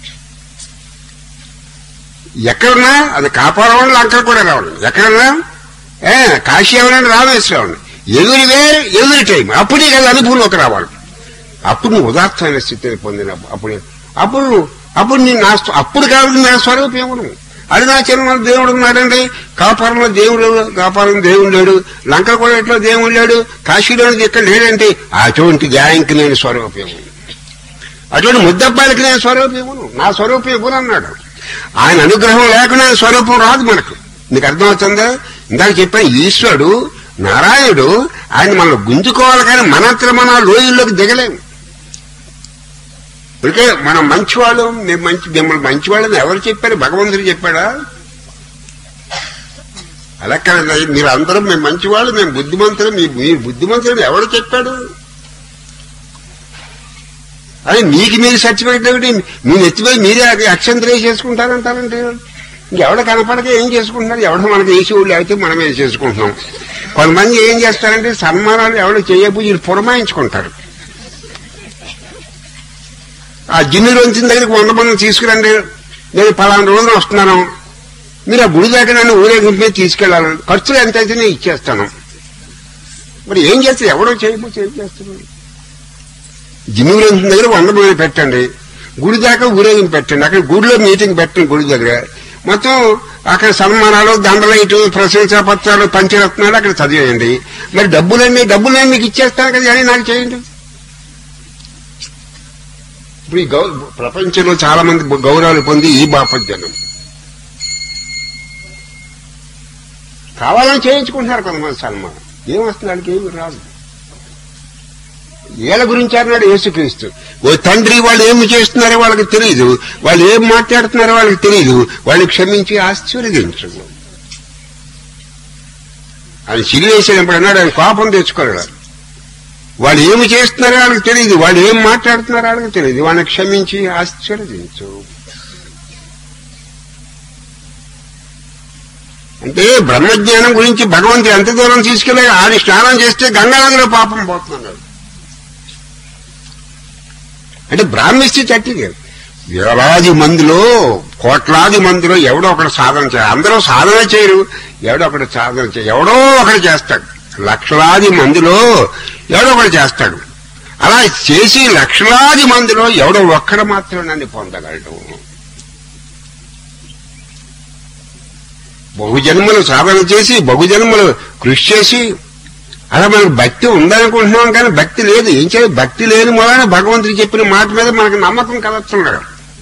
ఎక్కడున్నా అది కాపాడవాళ్ళు లంకలు కూడా రావాలి ఎక్కడున్నా ఏ కాశీ ఎవరైనా రామేశ్వరం ఎవ్రీవేర్ ఎవ్రీ టైం అప్పుడే కదా అనుభవంలోకి రావాలి అప్పుడు నువ్వు ఉదాత్తమైన స్థితిని పొందిన అప్పుడు అప్పుడు అప్పుడు నీ నా స్వ- అప్పుడు కావాలి నా స్వరూపం అరుణాచలంలో దేవుడు ఉన్నాడండి కాపారంలో దేవుడు కాపారం దేవుడు లేడు లంక కూడా ఎట్లా దేవుడు లేడు కాశీలో ఇక్కడ లేడంటే అటువంటి గాయంకి నేను స్వరూపం అటువంటి ముద్దబ్బాయికి నేను స్వరూపం నా స్వరూపం ఇవ్వను అన్నాడు ఆయన అనుగ్రహం లేకుండా స్వరూపం రాదు మనకు నీకు అర్థమవుతుందా ఇందాక చెప్పాను ఈశ్వరుడు నారాయణుడు ఆయన మనం గుంజుకోవాలి కానీ మనంతర మన లోయల్లోకి దిగలేము ఇప్పటికే మనం మంచివాళ్ళు మేము మంచి మిమ్మల్ని మంచివాళ్ళని ఎవరు చెప్పారు భగవంతుడు చెప్పాడా అలా కాదు మీరు అందరం మేము మంచివాళ్ళు మేము బుద్ధిమంతులు మీ మీరు బుద్ధిమంతులు ఎవరు చెప్పాడు అది మీకు మీరు సర్టిఫికెట్ ఏమిటి మీ నెత్తిపోయి మీరే అక్షంతరే చేసుకుంటారంటారంటే ఇంకెవడ కనపడక ఏం చేసుకుంటున్నారు ఎవడ మనకి వేసి వాళ్ళు అయితే మనమే చేసుకుంటున్నాం కొంతమంది ఏం చేస్తారంటే సన్మానాలు ఎవరు చేయబోయి వీళ్ళు పురమాయించుకుంటారు ఆ జిన్నులు వచ్చిన దగ్గరికి వంద మంది తీసుకురండి నేను పలానా రోజున వస్తున్నాను మీరు ఆ గుడి దగ్గర నన్ను ఊరేగింపే తీసుకెళ్ళాలి ఖర్చులు ఎంత అయితే నేను ఇచ్చేస్తాను మరి ఏం చేస్తారు ఎవడో చేయకపోతే ఏం చేస్తున్నారు జిన్నులు వచ్చిన దగ్గర వంద మంది పెట్టండి గుడి దాకా ఊరేగింపు పెట్టండి అక్కడ గుడిలో మీటింగ్ పెట్టండి గుడి దగ్గర మొత్తం అక్కడ సన్మానాలు దండలైటు ప్రశంసా పత్రాలు పంచరత్నాలు అక్కడ చదివేయండి మరి డబ్బులన్నీ డబ్బులన్నీ మీకు ఇచ్చేస్తాను కదా అని నాకు చేయండి ఇప్పుడు ఈ గౌ ప్రపంచంలో చాలా మంది గౌరవాలు పొంది ఈ బాపద్జనం కావాలని చేయించుకుంటున్నారు కొంతమంది సన్మానం ఏమొస్తుంది వాళ్ళకి ఏమి రాదు వీళ్ళ గురించి అన్నాడు యేసుక్రీస్తు ఓ తండ్రి వాళ్ళు ఏమి చేస్తున్నారో వాళ్ళకి తెలియదు వాళ్ళు ఏం మాట్లాడుతున్నారో వాళ్ళకి తెలియదు వాళ్ళని క్షమించి ఆశీర్వదించు ఆయన సిరివేసినప్పుడు అన్నాడు ఆయన కోపం తెచ్చుకోలేడు వాళ్ళు ఏమి చేస్తున్నారో వాళ్ళకి తెలియదు వాళ్ళు ఏం మాట్లాడుతున్నారో వాళ్ళకి తెలియదు వాళ్ళని క్షమించి ఆశీర్వదించు అంటే బ్రహ్మజ్ఞానం గురించి భగవంతుడు ఎంత దూరం తీసుకెళ్ళి ఆయన స్నానం చేస్తే గంగానదిలో పాపం పోతున్నాడు అంటే బ్రాహ్మిస్థితి అట్టిది వేలాది మందిలో కోట్లాది మందిలో ఎవడో ఒకడు సాధన చేయాలి అందరూ సాధన చేయరు ఎవడో ఒకడు సాధన చేయ ఎవడో ఒకడు చేస్తాడు లక్షలాది మందిలో ఎవడో ఒకడు చేస్తాడు అలా చేసి లక్షలాది మందిలో ఎవడో ఒక్కడు మాత్రం నన్ను పొందగలడు బహుజన్మలు సాధన చేసి బహుజన్మలు కృషి చేసి అలా మనకు భక్తి ఉందనుకుంటున్నాం కానీ భక్తి లేదు ఏం చేయాలి భక్తి లేని మూలన భగవంతుడు చెప్పిన మాట మీద మనకు నమ్మకం కలుగుతున్నాడు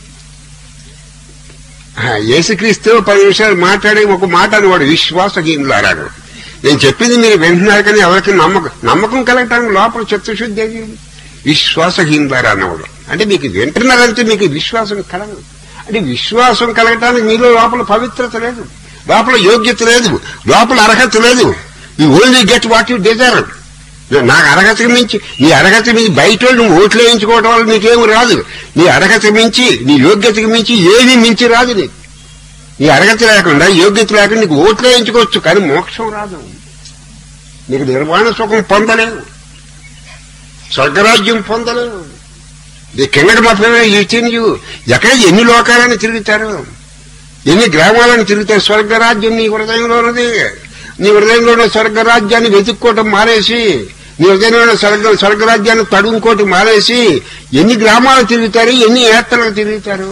యేసుక్రీస్తు పది నిమిషాలు మాట్లాడి ఒక మాట అనేవాడు విశ్వాసహీనులారాడు నేను చెప్పింది మీరు వింటున్నారు కానీ ఎవరికి నమ్మకం నమ్మకం కలగటానికి లోపల చిత్తశుద్ధి అది విశ్వాసహీనులారా అన్నవాడు అంటే మీకు వింటున్నారంటే మీకు విశ్వాసం కలగదు అంటే విశ్వాసం కలగటానికి మీలో లోపల పవిత్రత లేదు లోపల యోగ్యత లేదు లోపల అర్హత లేదు you only get what you desire నాకు అర్హత మించి నీ అర్హత మించి బయట వాళ్ళు నువ్వు ఓట్లు వేయించుకోవడం వల్ల నీకేమి రాదు నీ అర్హత మించి నీ యోగ్యతకి మించి ఏమీ మించి రాదు నీకు నీ అర్హత లేకుండా యోగ్యత లేకుండా నీకు ఓట్లు వేయించుకోవచ్చు కానీ మోక్షం రాదు నీకు నిర్వాణ సుఖం పొందలేవు స్వర్గరాజ్యం పొందలేవు ది కింగడ మఫే ఇచ్చిన ఎక్కడ ఎన్ని లోకాలని తిరుగుతారు ఎన్ని గ్రామాలను తిరిగితే స్వర్గరాజ్యం నీ హృదయంలో ఉన్నది నీ హృదయంలో ఉన్న స్వర్గరాజ్యాన్ని వెతుక్కోవటం మానేసి నీ హృదయంలో ఉన్న స్వర్గ స్వర్గరాజ్యాన్ని తడుముకోవటం మానేసి ఎన్ని గ్రామాలు తిరుగుతారు ఎన్ని యాత్రలు తిరుగుతారు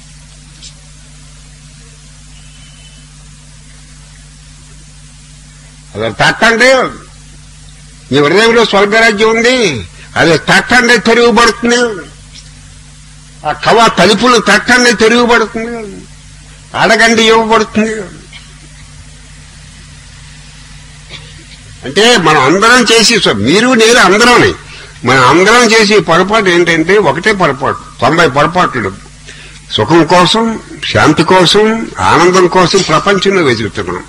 అది తట్టండి నీ హృదయంలో స్వర్గరాజ్యం ఉంది అది తట్టండి తెరుగుబడుతుంది ఆ కవ తలుపులు తట్టండి తెరుగుబడుతుంది అడగండి ఇవ్వబడుతుంది అంటే మనం అందరం చేసి మీరు నేను అందరం మనం అందరం చేసే పొరపాటు ఏంటంటే ఒకటే పొరపాటు తొంభై పొరపాట్లు సుఖం కోసం శాంతి కోసం ఆనందం కోసం ప్రపంచంలో వెతుకుతున్నాం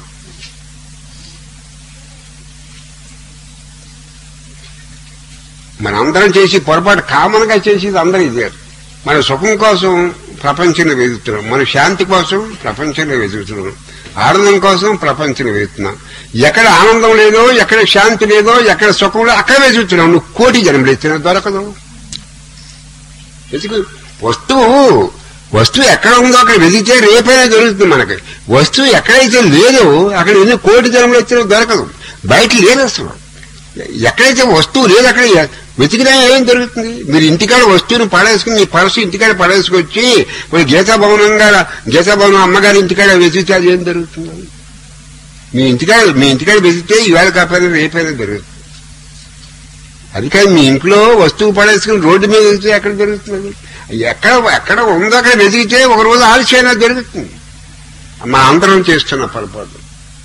మన అందరం చేసి పొరపాటు కామన్ గా చేసేది అందరూ ఇదే మన సుఖం కోసం ప్రపంచంలో వెతుకుతున్నాం మన శాంతి కోసం ప్రపంచంలో వెతుకుతున్నాం ఆనందం కోసం ప్రపంచంలో వెతుకుతున్నాం ఎక్కడ ఆనందం లేదో ఎక్కడ శాంతి లేదో ఎక్కడ సుఖం లేదో అక్కడ వెతుకుతున్నాం నువ్వు కోటి జన్మలు ఎత్తినా దొరకదు వెతుకు వస్తువు వస్తువు ఎక్కడ ఉందో అక్కడ వెతికితే రేపైనా దొరుకుతుంది మనకి వస్తువు ఎక్కడైతే లేదో అక్కడ ఎన్ని కోటి జన్మలు ఎత్తినా దొరకదు బయట లేదు అసలు ఎక్కడైతే వస్తువు లేదు అక్కడ వెతికినా ఏం దొరుకుతుంది మీరు ఇంటికాడ వస్తువుని పడేసుకుని మీ పర్సు ఇంటికాడ పడేసుకొచ్చి మరి గీతా భవనంగా గీతా భవనం అమ్మగారి ఇంటికాడ వెతికితే అది ఏం దొరుకుతుంది మీ ఇంటికాడ మీ ఇంటికాడ వెతికితే ఈవేళ కాకపోయినా రేపైనా దొరుకుతుంది అది కాదు మీ ఇంట్లో వస్తువు పడేసుకుని రోడ్డు మీద వెతికితే ఎక్కడ దొరుకుతుంది ఎక్కడ ఎక్కడ ఉందో అక్కడ వెతికితే ఒక రోజు ఆలస్యమైనా దొరుకుతుంది మన అందరం చేస్తున్న పొరపాటు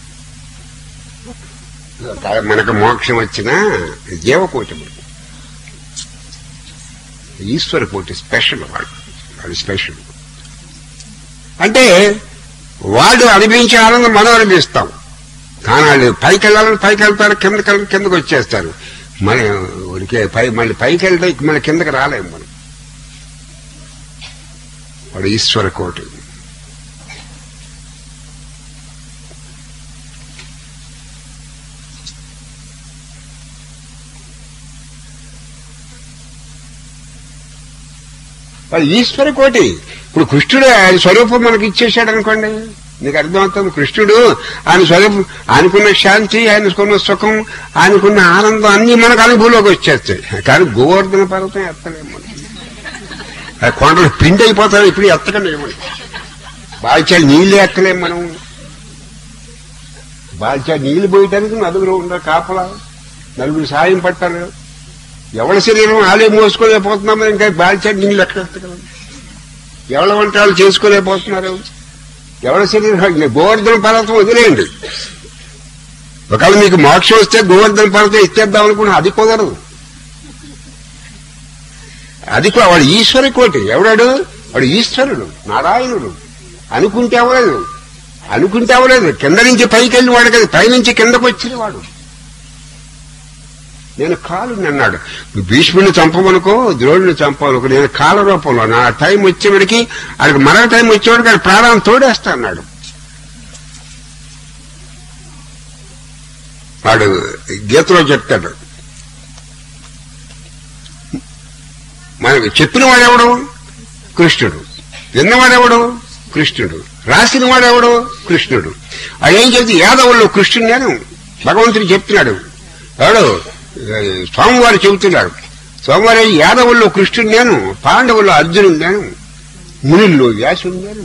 మనకు మోక్షం వచ్చిన జీవకోటి ఈశ్వర కోటి స్పెషల్ వాడు అది స్పెషల్ అంటే వాడు అనుభవించే ఆనందం మనం అనుభవిస్తాం కానీ వాళ్ళు పైకి వెళ్ళాలని పైకి వెళ్తారు కిందకి వెళ్ళి కిందకి వచ్చేస్తారు మన ఉడికే పై మళ్ళీ పైకి వెళ్తే మళ్ళీ కిందకి రాలేము మనం వాడు ఈశ్వర కోటి అది ఈశ్వర కోటి ఇప్పుడు కృష్ణుడు ఆయన స్వరూపం మనకి ఇచ్చేసాడు అనుకోండి నీకు అర్థమవుతుంది కృష్ణుడు ఆయన స్వరూపం ఆయనకున్న శాంతి ఆయనకున్న సుఖం ఆయనకున్న ఆనందం అన్ని మనకు అనుభవంలోకి వచ్చేస్తాయి కానీ గోవర్ధన పర్వతం ఎత్తలేము మనం ఆ కొండలు పిండి అయిపోతారు ఇప్పుడు ఎత్తకండి ఏమని బాల్చాలు నీళ్లు ఎక్కలేము మనం బాల్చాలు నీళ్లు పోయటానికి నలుగురు ఉండరు కాపలా నలుగురు సాయం పట్టారు ఎవరి శరీరం ఆలే మోసుకోలేకపోతున్నాం ఇంకా బాల్చాడు నీళ్ళు ఎక్కడ ఎత్తగలం ఎవరి వంటలు చేసుకోలేకపోతున్నారు ఎవరి శరీరం గోవర్ధన పర్వతం వదిలేయండి ఒకవేళ మీకు మోక్షం వస్తే గోవర్ధన పర్వతం ఇచ్చేద్దాం అనుకున్నా అది కుదరదు అది కూడా వాడు ఈశ్వర కోటి ఎవడాడు వాడు ఈశ్వరుడు నారాయణుడు అనుకుంటే అవ్వలేదు అనుకుంటే అవ్వలేదు కింద నుంచి పైకి వెళ్ళి వాడు కదా పైనుంచి కిందకు వచ్చిన వాడు నేను కాలు అన్నాడు భీష్ముడిని చంపమనుకో ద్రోణుని చంపమనుకో నేను కాల రూపంలో నా టైం వచ్చేవాడికి ఆయనకు మరణ టైం వచ్చేవాడికి ఆయన ప్రాణాన్ని తోడేస్తా అన్నాడు వాడు గీతలో చెప్తాడు మనకి చెప్పిన వాడెవడు కృష్ణుడు విన్నవాడెవడు కృష్ణుడు రాసిన వాడెవడు కృష్ణుడు అదేం చెప్తే యాదవుల్లో కృష్ణుడు నేను భగవంతుడు చెప్తున్నాడు ఎవడు స్వామివారు చెబుతున్నాడు స్వామివారి యాదవుల్లో కృష్ణుడు నేను పాండవుల్లో అర్జునుడు నేను మునుల్లో వ్యాసుడు నేను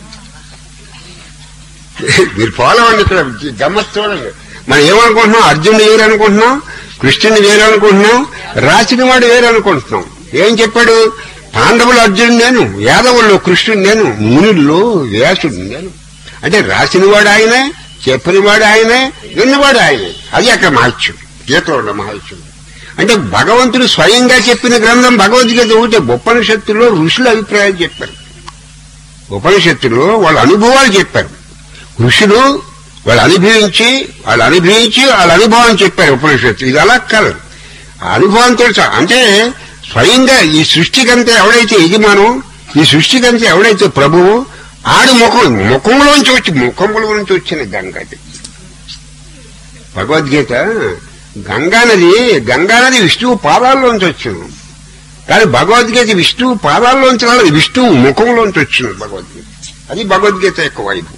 మీరు పోలవండి ఇక్కడ గమ్మత్ చూడండి మనం ఏమనుకుంటున్నాం అర్జునుడు వేరు అనుకుంటున్నాం కృష్ణుని వేరు అనుకుంటున్నాం రాసిన వాడు వేరు అనుకుంటున్నాం ఏం చెప్పాడు పాండవులు అర్జునుడు నేను యాదవుల్లో కృష్ణుడు నేను మునుల్లో వ్యాసుడు నేను అంటే రాసినవాడు ఆయనే చెప్పినవాడు ఆయనే విన్నవాడు ఆయనే అది అక్కడ మహత్యం గీతలో ఉన్న మహత్యం అంటే భగవంతుడు స్వయంగా చెప్పిన గ్రంథం భగవద్గీత ఒకటే ఉపనిషత్తుల్లో ఋషుల అభిప్రాయాలు చెప్పారు ఉపనిషత్తుల్లో వాళ్ళ అనుభవాలు చెప్పారు ఋషులు వాళ్ళు అనుభవించి వాళ్ళు అనుభవించి వాళ్ళ అనుభవం చెప్పారు ఉపనిషత్తు ఇది అలా కాదు అనుభవంతో అంటే స్వయంగా ఈ సృష్టికంతా ఎవడైతే యజమానం ఈ సృష్టికంతా ఎవడైతే ప్రభువు ఆడు ముఖం ముఖంలోంచి వచ్చి ముఖంలో నుంచి వచ్చిన గంగ అది భగవద్గీత గంగానది గంగానది విష్ణువు పాదాల్లోంచి వచ్చింది కానీ భగవద్గీత విష్ణువు పాదాల్లోంచి రాలేదు విష్ణువు ముఖంలోంచి వచ్చింది భగవద్గీత అది భగవద్గీత యొక్క వైపు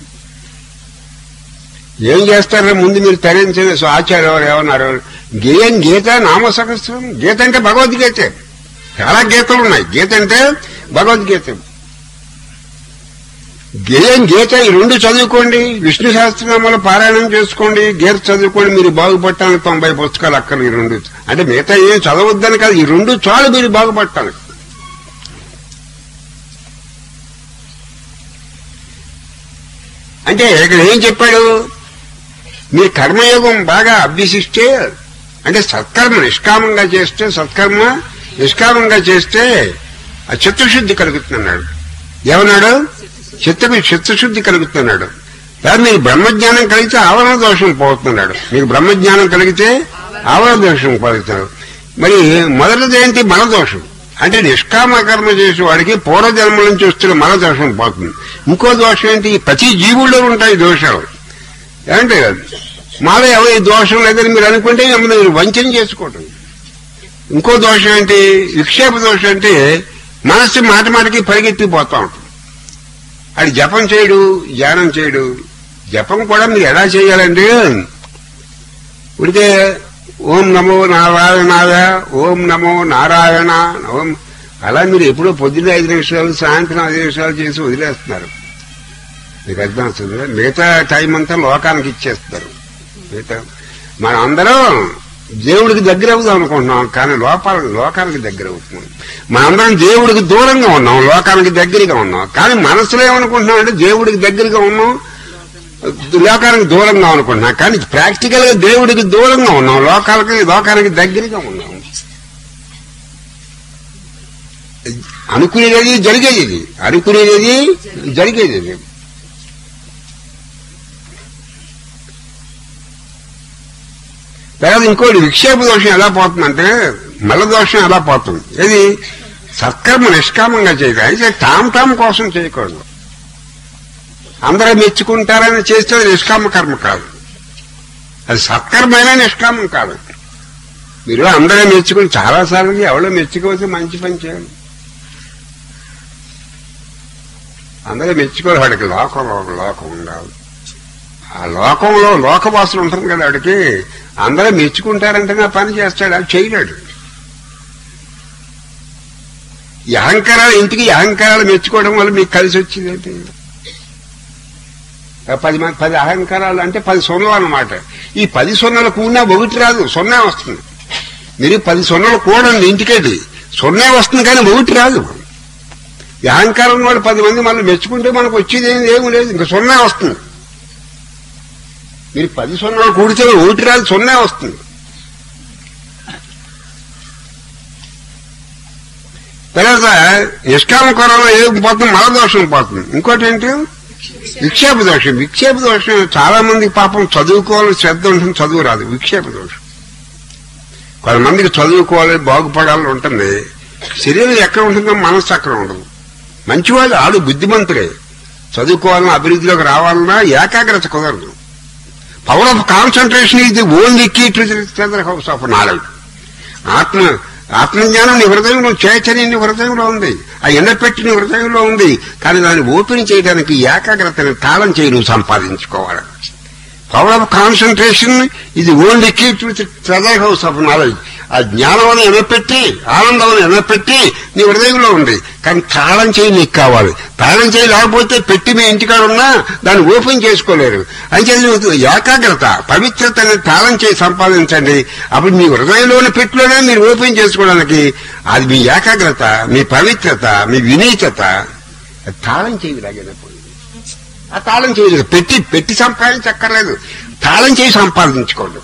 ఏం చేస్తారో ముందు మీరు తరించిన ఆచార్య ఎవరు ఏమన్నారు గేయం గీత నామసహస్రం గీత అంటే భగవద్గీత చాలా గీతలు ఉన్నాయి గీత అంటే భగవద్గీత గేయం గీత ఈ రెండు చదువుకోండి విష్ణు శాస్త్రనామాలు పారాయణం చేసుకోండి గీత చదువుకోండి మీరు బాగుపడటానికి తొంభై పుస్తకాలు అక్కలు ఈ రెండు అంటే మిగతా ఏం చదవద్దని కాదు ఈ రెండు చాలు మీరు బాగుపడటానికి అంటే ఇక్కడ ఏం చెప్పాడు మీ కర్మయోగం బాగా అభ్యసిస్తే అంటే సత్కర్మ నిష్కామంగా చేస్తే సత్కర్మ నిష్కామంగా చేస్తే ఆ చిత్తశుద్ధి కలుగుతున్నాడు ఏమన్నాడు చిత్తకు చిత్తశుద్ధి కలుగుతున్నాడు లేదా మీకు బ్రహ్మజ్ఞానం కలిగితే ఆవరణ దోషం పోతున్నాడు మీకు బ్రహ్మజ్ఞానం కలిగితే ఆవరణ దోషం పోతున్నాడు మరి మొదటిది ఏంటి మన దోషం అంటే నిష్కామ కర్మ చేసే వాడికి పూర్వజన్మ నుంచి వస్తున్న మన దోషం పోతుంది ఇంకో దోషం ఏంటి ప్రతి జీవుల్లో ఉంటాయి దోషాలు అంటే మాలో ఎవరు ఈ దోషం లేదని మీరు అనుకుంటే మిమ్మల్ని మీరు వంచన చేసుకోవటం ఇంకో దోషం ఏంటి విక్షేప దోషం అంటే మనస్సు మాట మాటకి పరిగెత్తిపోతా ఉంటుంది అది జపం చేయడు ధ్యానం చేయడు జపం కూడా మీరు ఎలా చేయాలంటే ఉడితే ఓం నమో నారాయణాయ ఓం నమో నారాయణ ఓం అలా మీరు ఎప్పుడో పొద్దున్న ఐదు నిమిషాలు సాయంత్రం ఐదు నిమిషాలు చేసి వదిలేస్తున్నారు మీకు అర్థం అవుతుంది మిగతా టైం అంతా లోకానికి ఇచ్చేస్తారు మిగతా మనం అందరం దేవుడికి దగ్గర అవుదాం అనుకుంటున్నాం కానీ లోపాల లోకానికి దగ్గర అవుతున్నాం మనందరం దేవుడికి దూరంగా ఉన్నాం లోకానికి దగ్గరగా ఉన్నాం కానీ మనసులో ఏమనుకుంటున్నాం అంటే దేవుడికి దగ్గరగా ఉన్నాం లోకానికి దూరంగా అనుకుంటున్నాం కానీ ప్రాక్టికల్ గా దేవుడికి దూరంగా ఉన్నాం లోకాలకి లోకానికి దగ్గరగా ఉన్నాం అనుకునేది జరిగేది ఇది అనుకునేది జరిగేది ఇది తర్వాత ఇంకోటి విక్షేప దోషం ఎలా పోతుందంటే మల దోషం ఎలా పోతుంది ఇది సత్కర్మ నిష్కామంగా చేయదు అయితే టామ్ టామ్ కోసం చేయకూడదు అందరూ మెచ్చుకుంటారని చేస్తే అది నిష్కామ కర్మ కాదు అది సత్కర్మైనా నిష్కామం కాదు మీరు అందరూ మెచ్చుకుని చాలా సార్లు ఎవరో మెచ్చుకోవచ్చు మంచి పని చేయాలి అందరూ మెచ్చుకోవాలి వాడికి లోకంలో ఒక లోకం ఉండాలి ఆ లోకంలో లోకవాసులు ఉంటుంది కదా వాడికి అందరూ మెచ్చుకుంటారంటే నా పని చేస్తాడు అది చేయలేడు ఈ అహంకారాలు ఇంటికి ఈ అహంకారాలు మెచ్చుకోవడం వల్ల మీకు కలిసి వచ్చింది ఏంటి పది మంది పది అహంకారాలు అంటే పది సొన్నలు అన్నమాట ఈ పది సొన్నలు కూడినా ఒకటి రాదు సొన్నే వస్తుంది మీరు పది సొన్నలు కూడండి ఇంటికేది సొన్నే వస్తుంది కానీ ఒకటి రాదు ఈ అహంకారం వాళ్ళు పది మంది మనం మెచ్చుకుంటే మనకు వచ్చేది ఏం ఏమి లేదు ఇంకా సున్నా వస్తుంది మీరు పది సున్నాలు కూడితే ఒకటి రాదు సున్నా వస్తుంది తర్వాత నిష్కామ కొరంలో ఏం పోతుంది మల దోషం పోతుంది ఇంకోటి ఏంటి విక్షేప దోషం విక్షేప దోషం చాలా మంది పాపం చదువుకోవాలని శ్రద్ధ ఉంటుంది చదువు రాదు విక్షేప దోషం కొంతమందికి చదువుకోవాలి బాగుపడాలని ఉంటుంది శరీరం ఎక్కడ ఉంటుందో మనస్సు అక్కడ ఉండదు మంచివాళ్ళు ఆడు బుద్ధిమంతుడే చదువుకోవాలన్నా అభివృద్ధిలోకి రావాలన్నా ఏకాగ్రత కుదరదు పవర్ ఆఫ్ కాన్సన్ట్రేషన్ ఇది only key to house of knowledge ఆత్మ ఆత్మజ్ఞానం నీ హృదయంలో చైతన్యం నీ హృదయంలో ఉంది ఆ ఎండపెట్టి నీ హృదయంలో ఉంది కానీ దాన్ని ఓపెన్ చేయడానికి ఏకాగ్రతని తాళం చేయి నువ్వు సంపాదించుకోవాలి పవర్ ఆఫ్ కాన్సన్ట్రేషన్ ఇది only key to treasure house of knowledge ఆ జ్ఞానం అని ఎనపెట్టి ఆనందం అని ఎనపెట్టి నీ హృదయంలో ఉంది కానీ తాళం చేయి నీకు కావాలి తాళం చేయి లేకపోతే పెట్టి మీ ఇంటికాడ ఉన్నా దాన్ని ఓపెన్ చేసుకోలేరు అంటే నువ్వు ఏకాగ్రత పవిత్రత అనేది తాళం చేయి సంపాదించండి అప్పుడు మీ హృదయంలోని పెట్టిలోనే మీరు ఓపెన్ చేసుకోవడానికి అది మీ ఏకాగ్రత మీ పవిత్రత మీ వినీతత అది తాళం చేయి లాగినప్పుడు ఆ తాళం చేయలేదు పెట్టి పెట్టి సంపాదించక్కర్లేదు తాళం చేయి సంపాదించుకోండి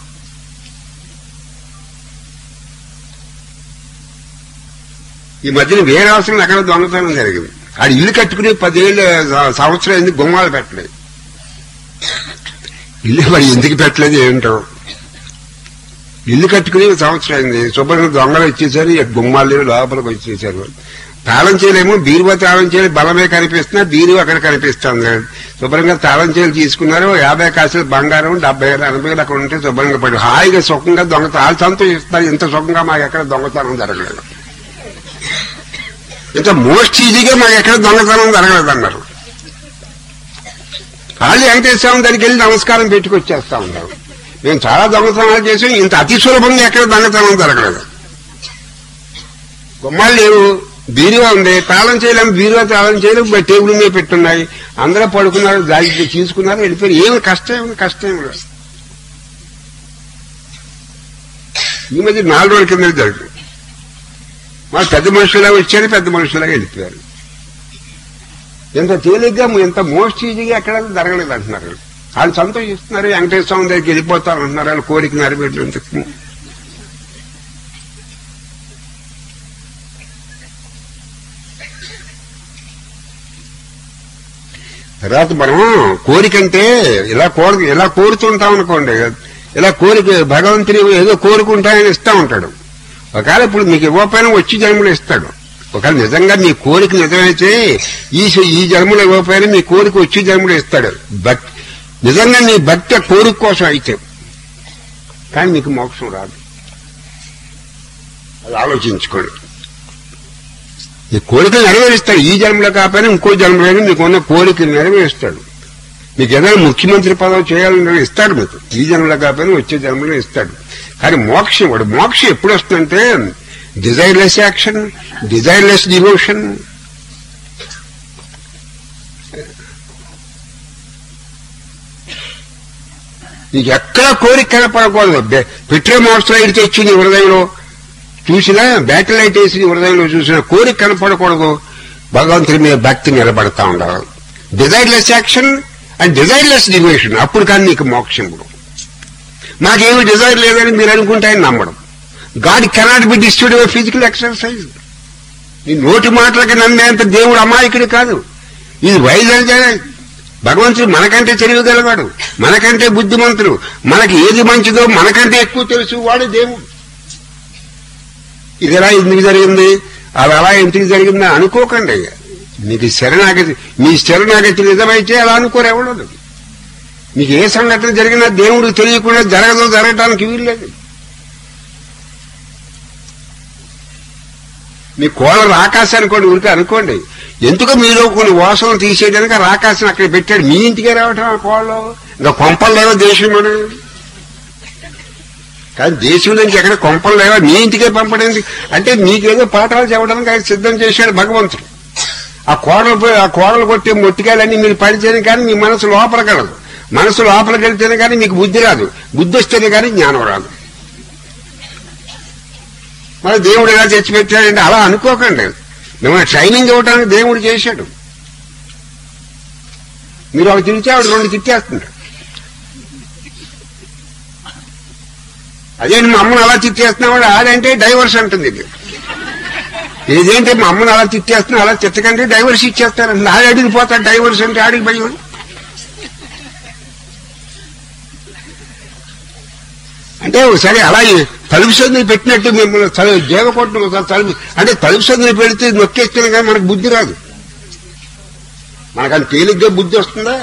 ఈ మధ్యన వేరే అవసరం ఎక్కడ దొంగతనం జరిగింది ఆడు ఇల్లు కట్టుకుని పదేళ్ళు సంవత్సరం ఎందుకు గుమ్మాలు పెట్టలేదు ఇల్లు మరి ఎందుకు పెట్టలేదు ఏంటో ఇల్లు కట్టుకుని సంవత్సరం అయింది శుభ్రంగా దొంగలు వచ్చేసారు ఇక గుమ్మాలు లోపలికి వచ్చేసారు తాళం చేయలేమో బీరువా తాళం చేయలు బలమే కనిపిస్తున్నా బీరువా అక్కడ కనిపిస్తుంది శుభ్రంగా తాళం చేయలు తీసుకున్నారు యాభై కాసులు బంగారం డెబ్బై వేలు ఎనభై వేలు అక్కడ ఉంటే శుభ్రంగా పడి హాయిగా సుఖంగా దొంగ వాళ్ళు సంతోషిస్తారు ఇంత సుఖంగా మాకు ఎక్కడ దొంగతనం జరగలేదు ఇంత మోస్ట్ ఈజీగా మాకు ఎక్కడ దొంగతనం జరగలేదు అన్నారు వాళ్ళు వెంకటేశ్వర స్వామి దగ్గరికి వెళ్ళి నమస్కారం పెట్టుకొచ్చేస్తా ఉంటారు మేము చాలా దొంగతనాలు చేసాం ఇంత అతి సులభంగా ఎక్కడ దొంగతనం జరగలేదు గుమ్మాలు లేవు బీరువా ఉంది తాళం చేయలేము బీరువా తాళం చేయలేము బయట టేబుల్ మీద పెట్టున్నాయి అందరూ పడుకున్నారు దాడి తీసుకున్నారు వెళ్ళిపోయారు ఏమి కష్టం ఏమి కష్టం ఏమి లేదు ఈ మధ్య నాలుగు రోజుల కింద జరిగింది మా పెద్ద మనుషులా వచ్చారు పెద్ద మనుషులా వెళ్ళిపోయారు ఎంత తేలిగ్గా ఎంత మోస్ట్ ఈజీగా ఎక్కడ జరగలేదు అంటున్నారు వాళ్ళు సంతోషిస్తున్నారు వెంకటేశ్వర స్వామి దగ్గరికి వెళ్ళిపోతారు అంటున్నారు వాళ్ళు కోరిక నెరవేర్చేందుకు తర్వాత మనం కోరికంటే ఇలా కోరు ఇలా కోరుతుంటాం అనుకోండి ఇలా కోరిక భగవంతుని ఏదో కోరుకుంటాయని ఇస్తా ఉంటాడు ఒకవేళ ఇప్పుడు మీకు ఇవ్వకపోయినా వచ్చి జన్మలో ఇస్తాడు ఒకవేళ నిజంగా మీ కోరిక నిజమైతే ఈ ఈ జన్మలో ఇవ్వకపోయినా మీ కోరిక వచ్చి జన్మలో ఇస్తాడు భక్తి నిజంగా నీ భక్తి ఆ కోరిక కోసం అయితే కానీ మీకు మోక్షం రాదు అది ఆలోచించుకోండి ఈ కోరికలు నెరవేరుస్తాడు ఈ జన్మలో కాకపోయినా ఇంకో జన్మలో మీకు ఉన్న కోరికలు నెరవేరుస్తాడు మీకు ఏదైనా ముఖ్యమంత్రి పదవి చేయాలని ఇస్తాడు మీకు ఈ జన్మలో కాకపోయినా వచ్చే జన్మలో ఇస్తాడు కానీ మోక్షం వాడు మోక్షం ఎప్పుడు వస్తుందంటే డిజైర్లెస్ యాక్షన్ డిజైర్లెస్ డివోషన్ నీకు ఎక్కడ కోరిక కనపడకూడదు బె- పెట్రోల్ మోటార్ లైట్ తెచ్చి నీ హృదయంలో చూసినా బ్యాటరీ లైట్ వేసి నీ హృదయంలో చూసినా కోరిక కనపడకూడదు భగవంతుడి మీద భక్తి నిలబడతా ఉండాలి desireless action and desireless devotion అప్పుడు కానీ నీకు మోక్షం ఇప్పుడు నాకేమి డిజైర్ లేదని మీరు అనుకుంటే ఆయన నమ్మడం God cannot be destroyed physical exercise నీ నోటి మాటలకి నమ్మేంత దేవుడు అమాయకుడు కాదు ఇది వైజాగ్ భగవంతుడు మనకంటే తెలియగలవాడు మనకంటే బుద్ధిమంతుడు మనకి ఏది మంచిదో మనకంటే ఎక్కువ తెలుసు వాడు దేవుడు ఇది ఎలా ఎందుకు జరిగింది అది అలా ఎందుకు జరిగిందో అనుకోకండి మీకు శరణాగతి మీ శరణాగతి నిజమైతే అలా అనుకోరు ఎవడదు మీకు ఏ సంఘటన జరిగినా దేవుడికి తెలియకుండా జరగదు జరగటానికి వీల్లేదు మీ కోడలు ఆకాశానికి కొన్ని ఉరికి అనుకోండి ఎందుకు మీలో కొన్ని వాసనలు తీసేయడానికి ఆ ఆకాశం అక్కడ పెట్టాడు మీ ఇంటికే రావటం ఆ కోడలు ఇంకా కొంపలు లేవో దేశం మన కానీ దేశం నుంచి ఎక్కడ కొంపలు లేవో మీ ఇంటికే పంపడానికి అంటే మీకేదో పాఠాలు చెప్పడానికి ఆయన సిద్ధం చేశాడు భగవంతుడు ఆ కోడలు పోయి ఆ కోడలు కొట్టే మొట్టికాయలన్నీ మీరు పడితేనే కానీ మీ మనసు లోపలకెళ్ళదు మనసు లోపలికి వెళ్తేనే కానీ మీకు బుద్ధి రాదు బుద్ధి వస్తేనే కానీ జ్ఞానం రాదు మరి దేవుడు ఎలా తెచ్చిపెట్టాడంటే అలా అనుకోకండి మిమ్మల్ని ట్రైనింగ్ ఇవ్వడానికి దేవుడు చేశాడు మీరు ఒకటి తిరిగితే ఆవిడ రెండు తిట్టేస్తుంది అదేంటి మా అమ్మను అలా తిట్టేస్తున్నాడు ఆడంటే డైవర్స్ అంటుంది ఇది ఇదేంటి మా అమ్మను అలా తిట్టేస్తున్నా అలా తిట్టకంటే డైవర్స్ ఇచ్చేస్తారండి ఆడ అడిగిపోతాడు డైవర్స్ అంటే ఆడికి భయం అంటే ఒకసారి అలా తలుపు సందులు పెట్టినట్టు మిమ్మల్ని తలు- జీవ కొట్టడం ఒకసారి తలుపు అంటే తలుపు సందులు పెడితే నొక్కేస్తేనే కానీ మనకు బుద్ధి రాదు మనకంత తేలిగ్గా బుద్ధి వస్తుందా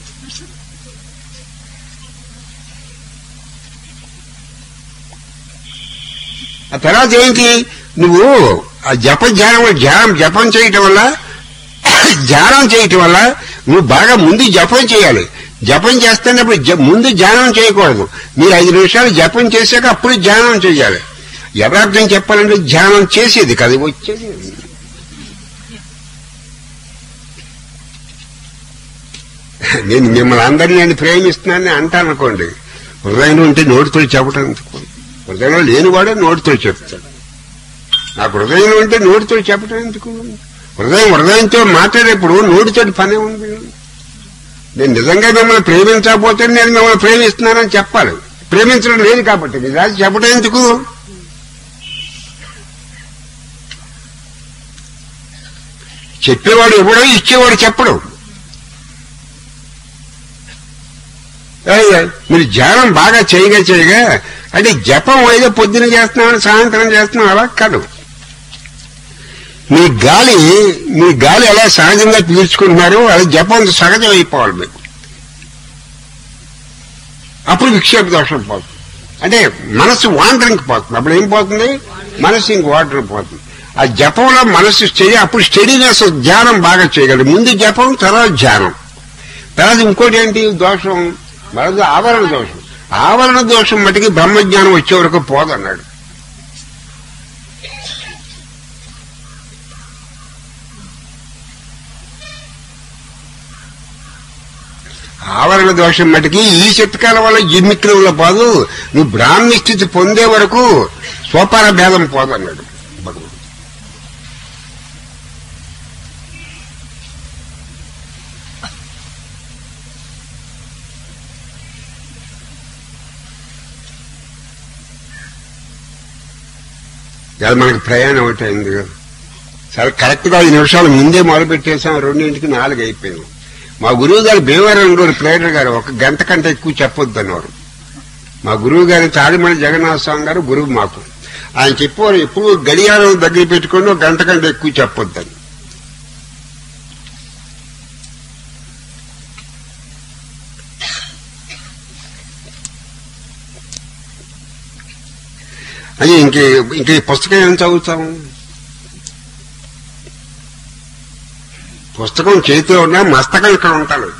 ఆ తర్వాత ఏంటి నువ్వు ఆ జప ధ్యానం ధ్యానం జపం చేయటం వల్ల ధ్యానం చేయటం వల్ల నువ్వు బాగా ముందు జపం చేయాలి జపం చేస్తున్నప్పుడు జ- ముందు ధ్యానం చేయకూడదు మీరు ఐదు నిమిషాలు జపం చేశాక అప్పుడు ధ్యానం చేయాలి యథార్థం చెప్పాలంటే ధ్యానం చేసేది కదా వచ్చేది నేను మిమ్మల్ని అందరినీ నేను ప్రేమిస్తున్నానని అంటాను అనుకోండి హృదయంలో ఉంటే నోటితో చెప్పటం ఎందుకు? హృదయంలో లేనివాడే నోటితో చెప్తాడు నాకు హృదయంలో ఉంటే నోటితో చెప్పటం ఎందుకు హృదయం హృదయంతో మాట్లాడేప్పుడు నోటితో పనే ఉంది నేను నిజంగా మిమ్మల్ని ప్రేమించకపోతే నేను మిమ్మల్ని ప్రేమిస్తున్నానని చెప్పాలి ప్రేమించడం లేదు కాబట్టి నిజాలు చెప్పడం ఎందుకు చెప్పేవాడు ఎవడో ఇచ్చేవాడు చెప్పడు ఏయ్, మీరు ధ్యానం బాగా చేయగా చేయగా అంటే జపం ఏదో పొద్దున చేస్తున్నామని సాయంత్రం చేస్తున్నాం అలా కాదు మీ గాలి మీ గాలి ఎలా సహజంగా పీల్చుకుంటున్నారో అది జపం సహజం అయిపోవాలి మీకు అప్పుడు విక్షేప దోషం పోతుంది అంటే మనసు వాండరింగ్ పోతుంది అప్పుడు ఏం పోతుంది మనసు ఇంక వాటర్ పోతుంది ఆ జపంలో మనసు స్టడీ అప్పుడు స్టడీనెస్ ధ్యానం బాగా చేయగలరు ముందు జపం తర్వాత ధ్యానం తర్వాత ఇంకోటి ఏంటి దోషం మరొకటి ఆవరణ దోషం ఆవరణ దోషం మటుకి బ్రహ్మజ్ఞానం వచ్చే వరకు పోదన్నాడు ఆవరణ దోషం మటుకి ఈ చిత్తకాల వల్ల జిమ్మిక్కుల వల్ల పోదు నువ్వు బ్రాహ్మీ స్థితి పొందే వరకు సోపాన భేదం పోదన్నాడు భగవంతుడు ఇవాళ మనకి ప్రయాణం ఒకటి అయింది కదా చాలా కరెక్ట్ గా ఐదు నిమిషాలు ముందే మొదలు పెట్టేసాం రెండింటికి నాలుగు అయిపోయింది మా గురువు గారు భీమవరం గారు ప్లేటర్ గారు ఒక గంట కంటే ఎక్కువ చెప్పొద్దు అన్నారు మా గురువు గారు తాడిమణి జగన్నాథ స్వామి గారు గురువు మాకు ఆయన చెప్పేవారు ఎప్పుడు గడియారం దగ్గర పెట్టుకొని ఒక గంట కంటే ఎక్కువ చెప్పొద్దని అది ఇంక ఇంక ఈ పుస్తకం ఏం చదువుతాం పుస్తకం చేతిలో ఉన్నా మస్తకం ఇక్కడ ఉంటాడు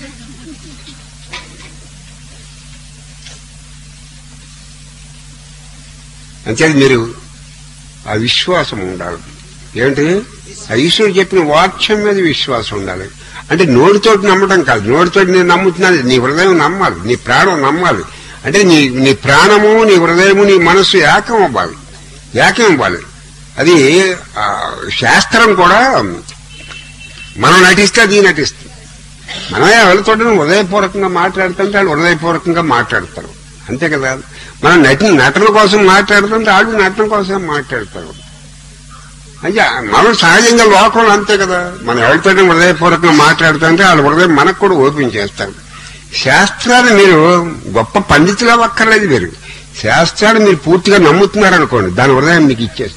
అంతేది మీరు ఆ విశ్వాసం ఉండాలి ఏంటి ఆ ఈశ్వరుడు చెప్పిన వాక్యం మీద విశ్వాసం ఉండాలి అంటే నోటితోటి నమ్మటం కాదు నోటితోటి నేను నమ్ముతున్నాను నీ హృదయం నమ్మాలి నీ ప్రాణం నమ్మాలి అంటే నీ నీ ప్రాణము నీ హృదయము నీ మనస్సు ఏకం అవ్వాలి ఏకం అవ్వాలి అది ఆ, శాస్త్రం కూడా మనం నటిస్తే అది నటిస్తుంది మనం ఎవరితో హృదయపూర్వకంగా మాట్లాడుతుంటే వాళ్ళు హృదయపూర్వకంగా మాట్లాడతారు అంతే కదా మనం నటి నటన కోసం మాట్లాడుతుంటే వాళ్ళు నటన కోసం మాట్లాడతారు అంటే మనం సహజంగా లోకంలో అంతే కదా మనం ఎవరితో హృదయపూర్వకంగా మాట్లాడుతుంటే వాళ్ళ హృదయం మనకు కూడా ఓపెన్ చేస్తారు శాస్త్రాన్ని మీరు గొప్ప పండితులు అవ్వక్కర్లేదు మీరు శాస్త్రాన్ని మీరు పూర్తిగా నమ్ముతున్నారనుకోండి దాని హృదయం మీకు ఇచ్చేస్తుంది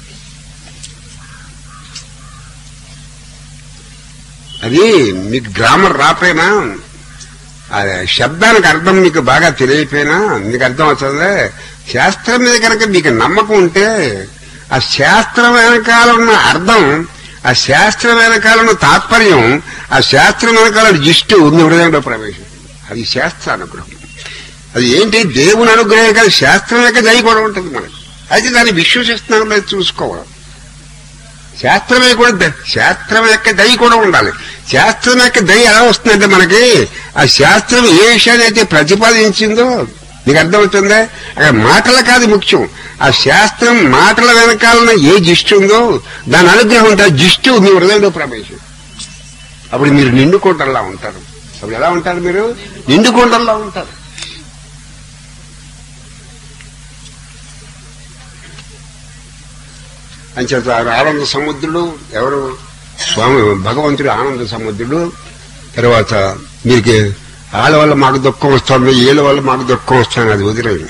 అది మీకు గ్రామర్ రాపోయినా ఆ శబ్దానికి అర్థం మీకు బాగా తెలియపోయినా మీకు అర్థం అవుతుంది శాస్త్రం మీద కనుక మీకు నమ్మకం ఉంటే ఆ శాస్త్రం వెనకాల ఉన్న అర్థం ఆ శాస్త్రం వెనకాల ఉన్న తాత్పర్యం ఆ శాస్త్రం వెనకాల జిష్టు మీ హృదయంలో ప్రవేశం అది శాస్త్ర అనుగ్రహం అది ఏంటి దేవుని అనుగ్రహం కాదు శాస్త్రం యొక్క దయ కూడా ఉంటుంది మనకి అయితే దాన్ని విశ్వసిస్తున్నాం లేదు చూసుకోవాలి శాస్త్రమే కూడా ద- శాస్త్రం యొక్క దయ కూడా ఉండాలి శాస్త్రం యొక్క దయ ఎలా వస్తుందంటే మనకి ఆ శాస్త్రం ఏ విషయాన్ని అయితే ప్రతిపాదించిందో నీకు అర్థమవుతుందా అక్కడ మాటలు కాదు ముఖ్యం ఆ శాస్త్రం మాటల వెనకాలన ఏ జిష్టి ఉందో దాని అనుగ్రహం ఉంటే ఆ జిష్టు మీ హృదయంలో ప్రవేశం అప్పుడు మీరు నిండుకుంటల్లా ఉంటారు అప్పుడు ఎలా ఉంటారు మీరు నిండుకుంటల్లా ఉంటారు అంచేత ఆయన ఆనంద సముద్రుడు ఎవరు స్వామి భగవంతుడు ఆనంద సముద్రుడు తర్వాత మీకు వాళ్ళ వల్ల మాకు దుఃఖం వస్తుంది వీళ్ళ వల్ల మాకు దుఃఖం వస్తుంది అది వదిలేదు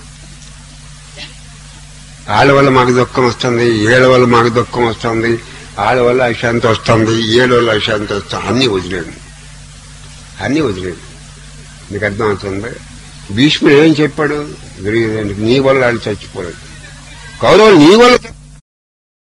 వాళ్ళ వల్ల మాకు దుఃఖం వస్తుంది ఏళ్ళ వల్ల మాకు దుఃఖం వస్తుంది వాళ్ళ వల్ల అశాంతి వస్తుంది ఏళ్ళ వల్ల అశాంతి వస్తుంది అన్ని వదిలేడు అన్ని వదిలేడు మీకు అర్థం అవుతుంది భీష్ముడు ఏం చెప్పాడు దుర్యోధనుడికి నీ వల్ల వాళ్ళు చచ్చిపోలేదు కౌరవులు నీ వల్ల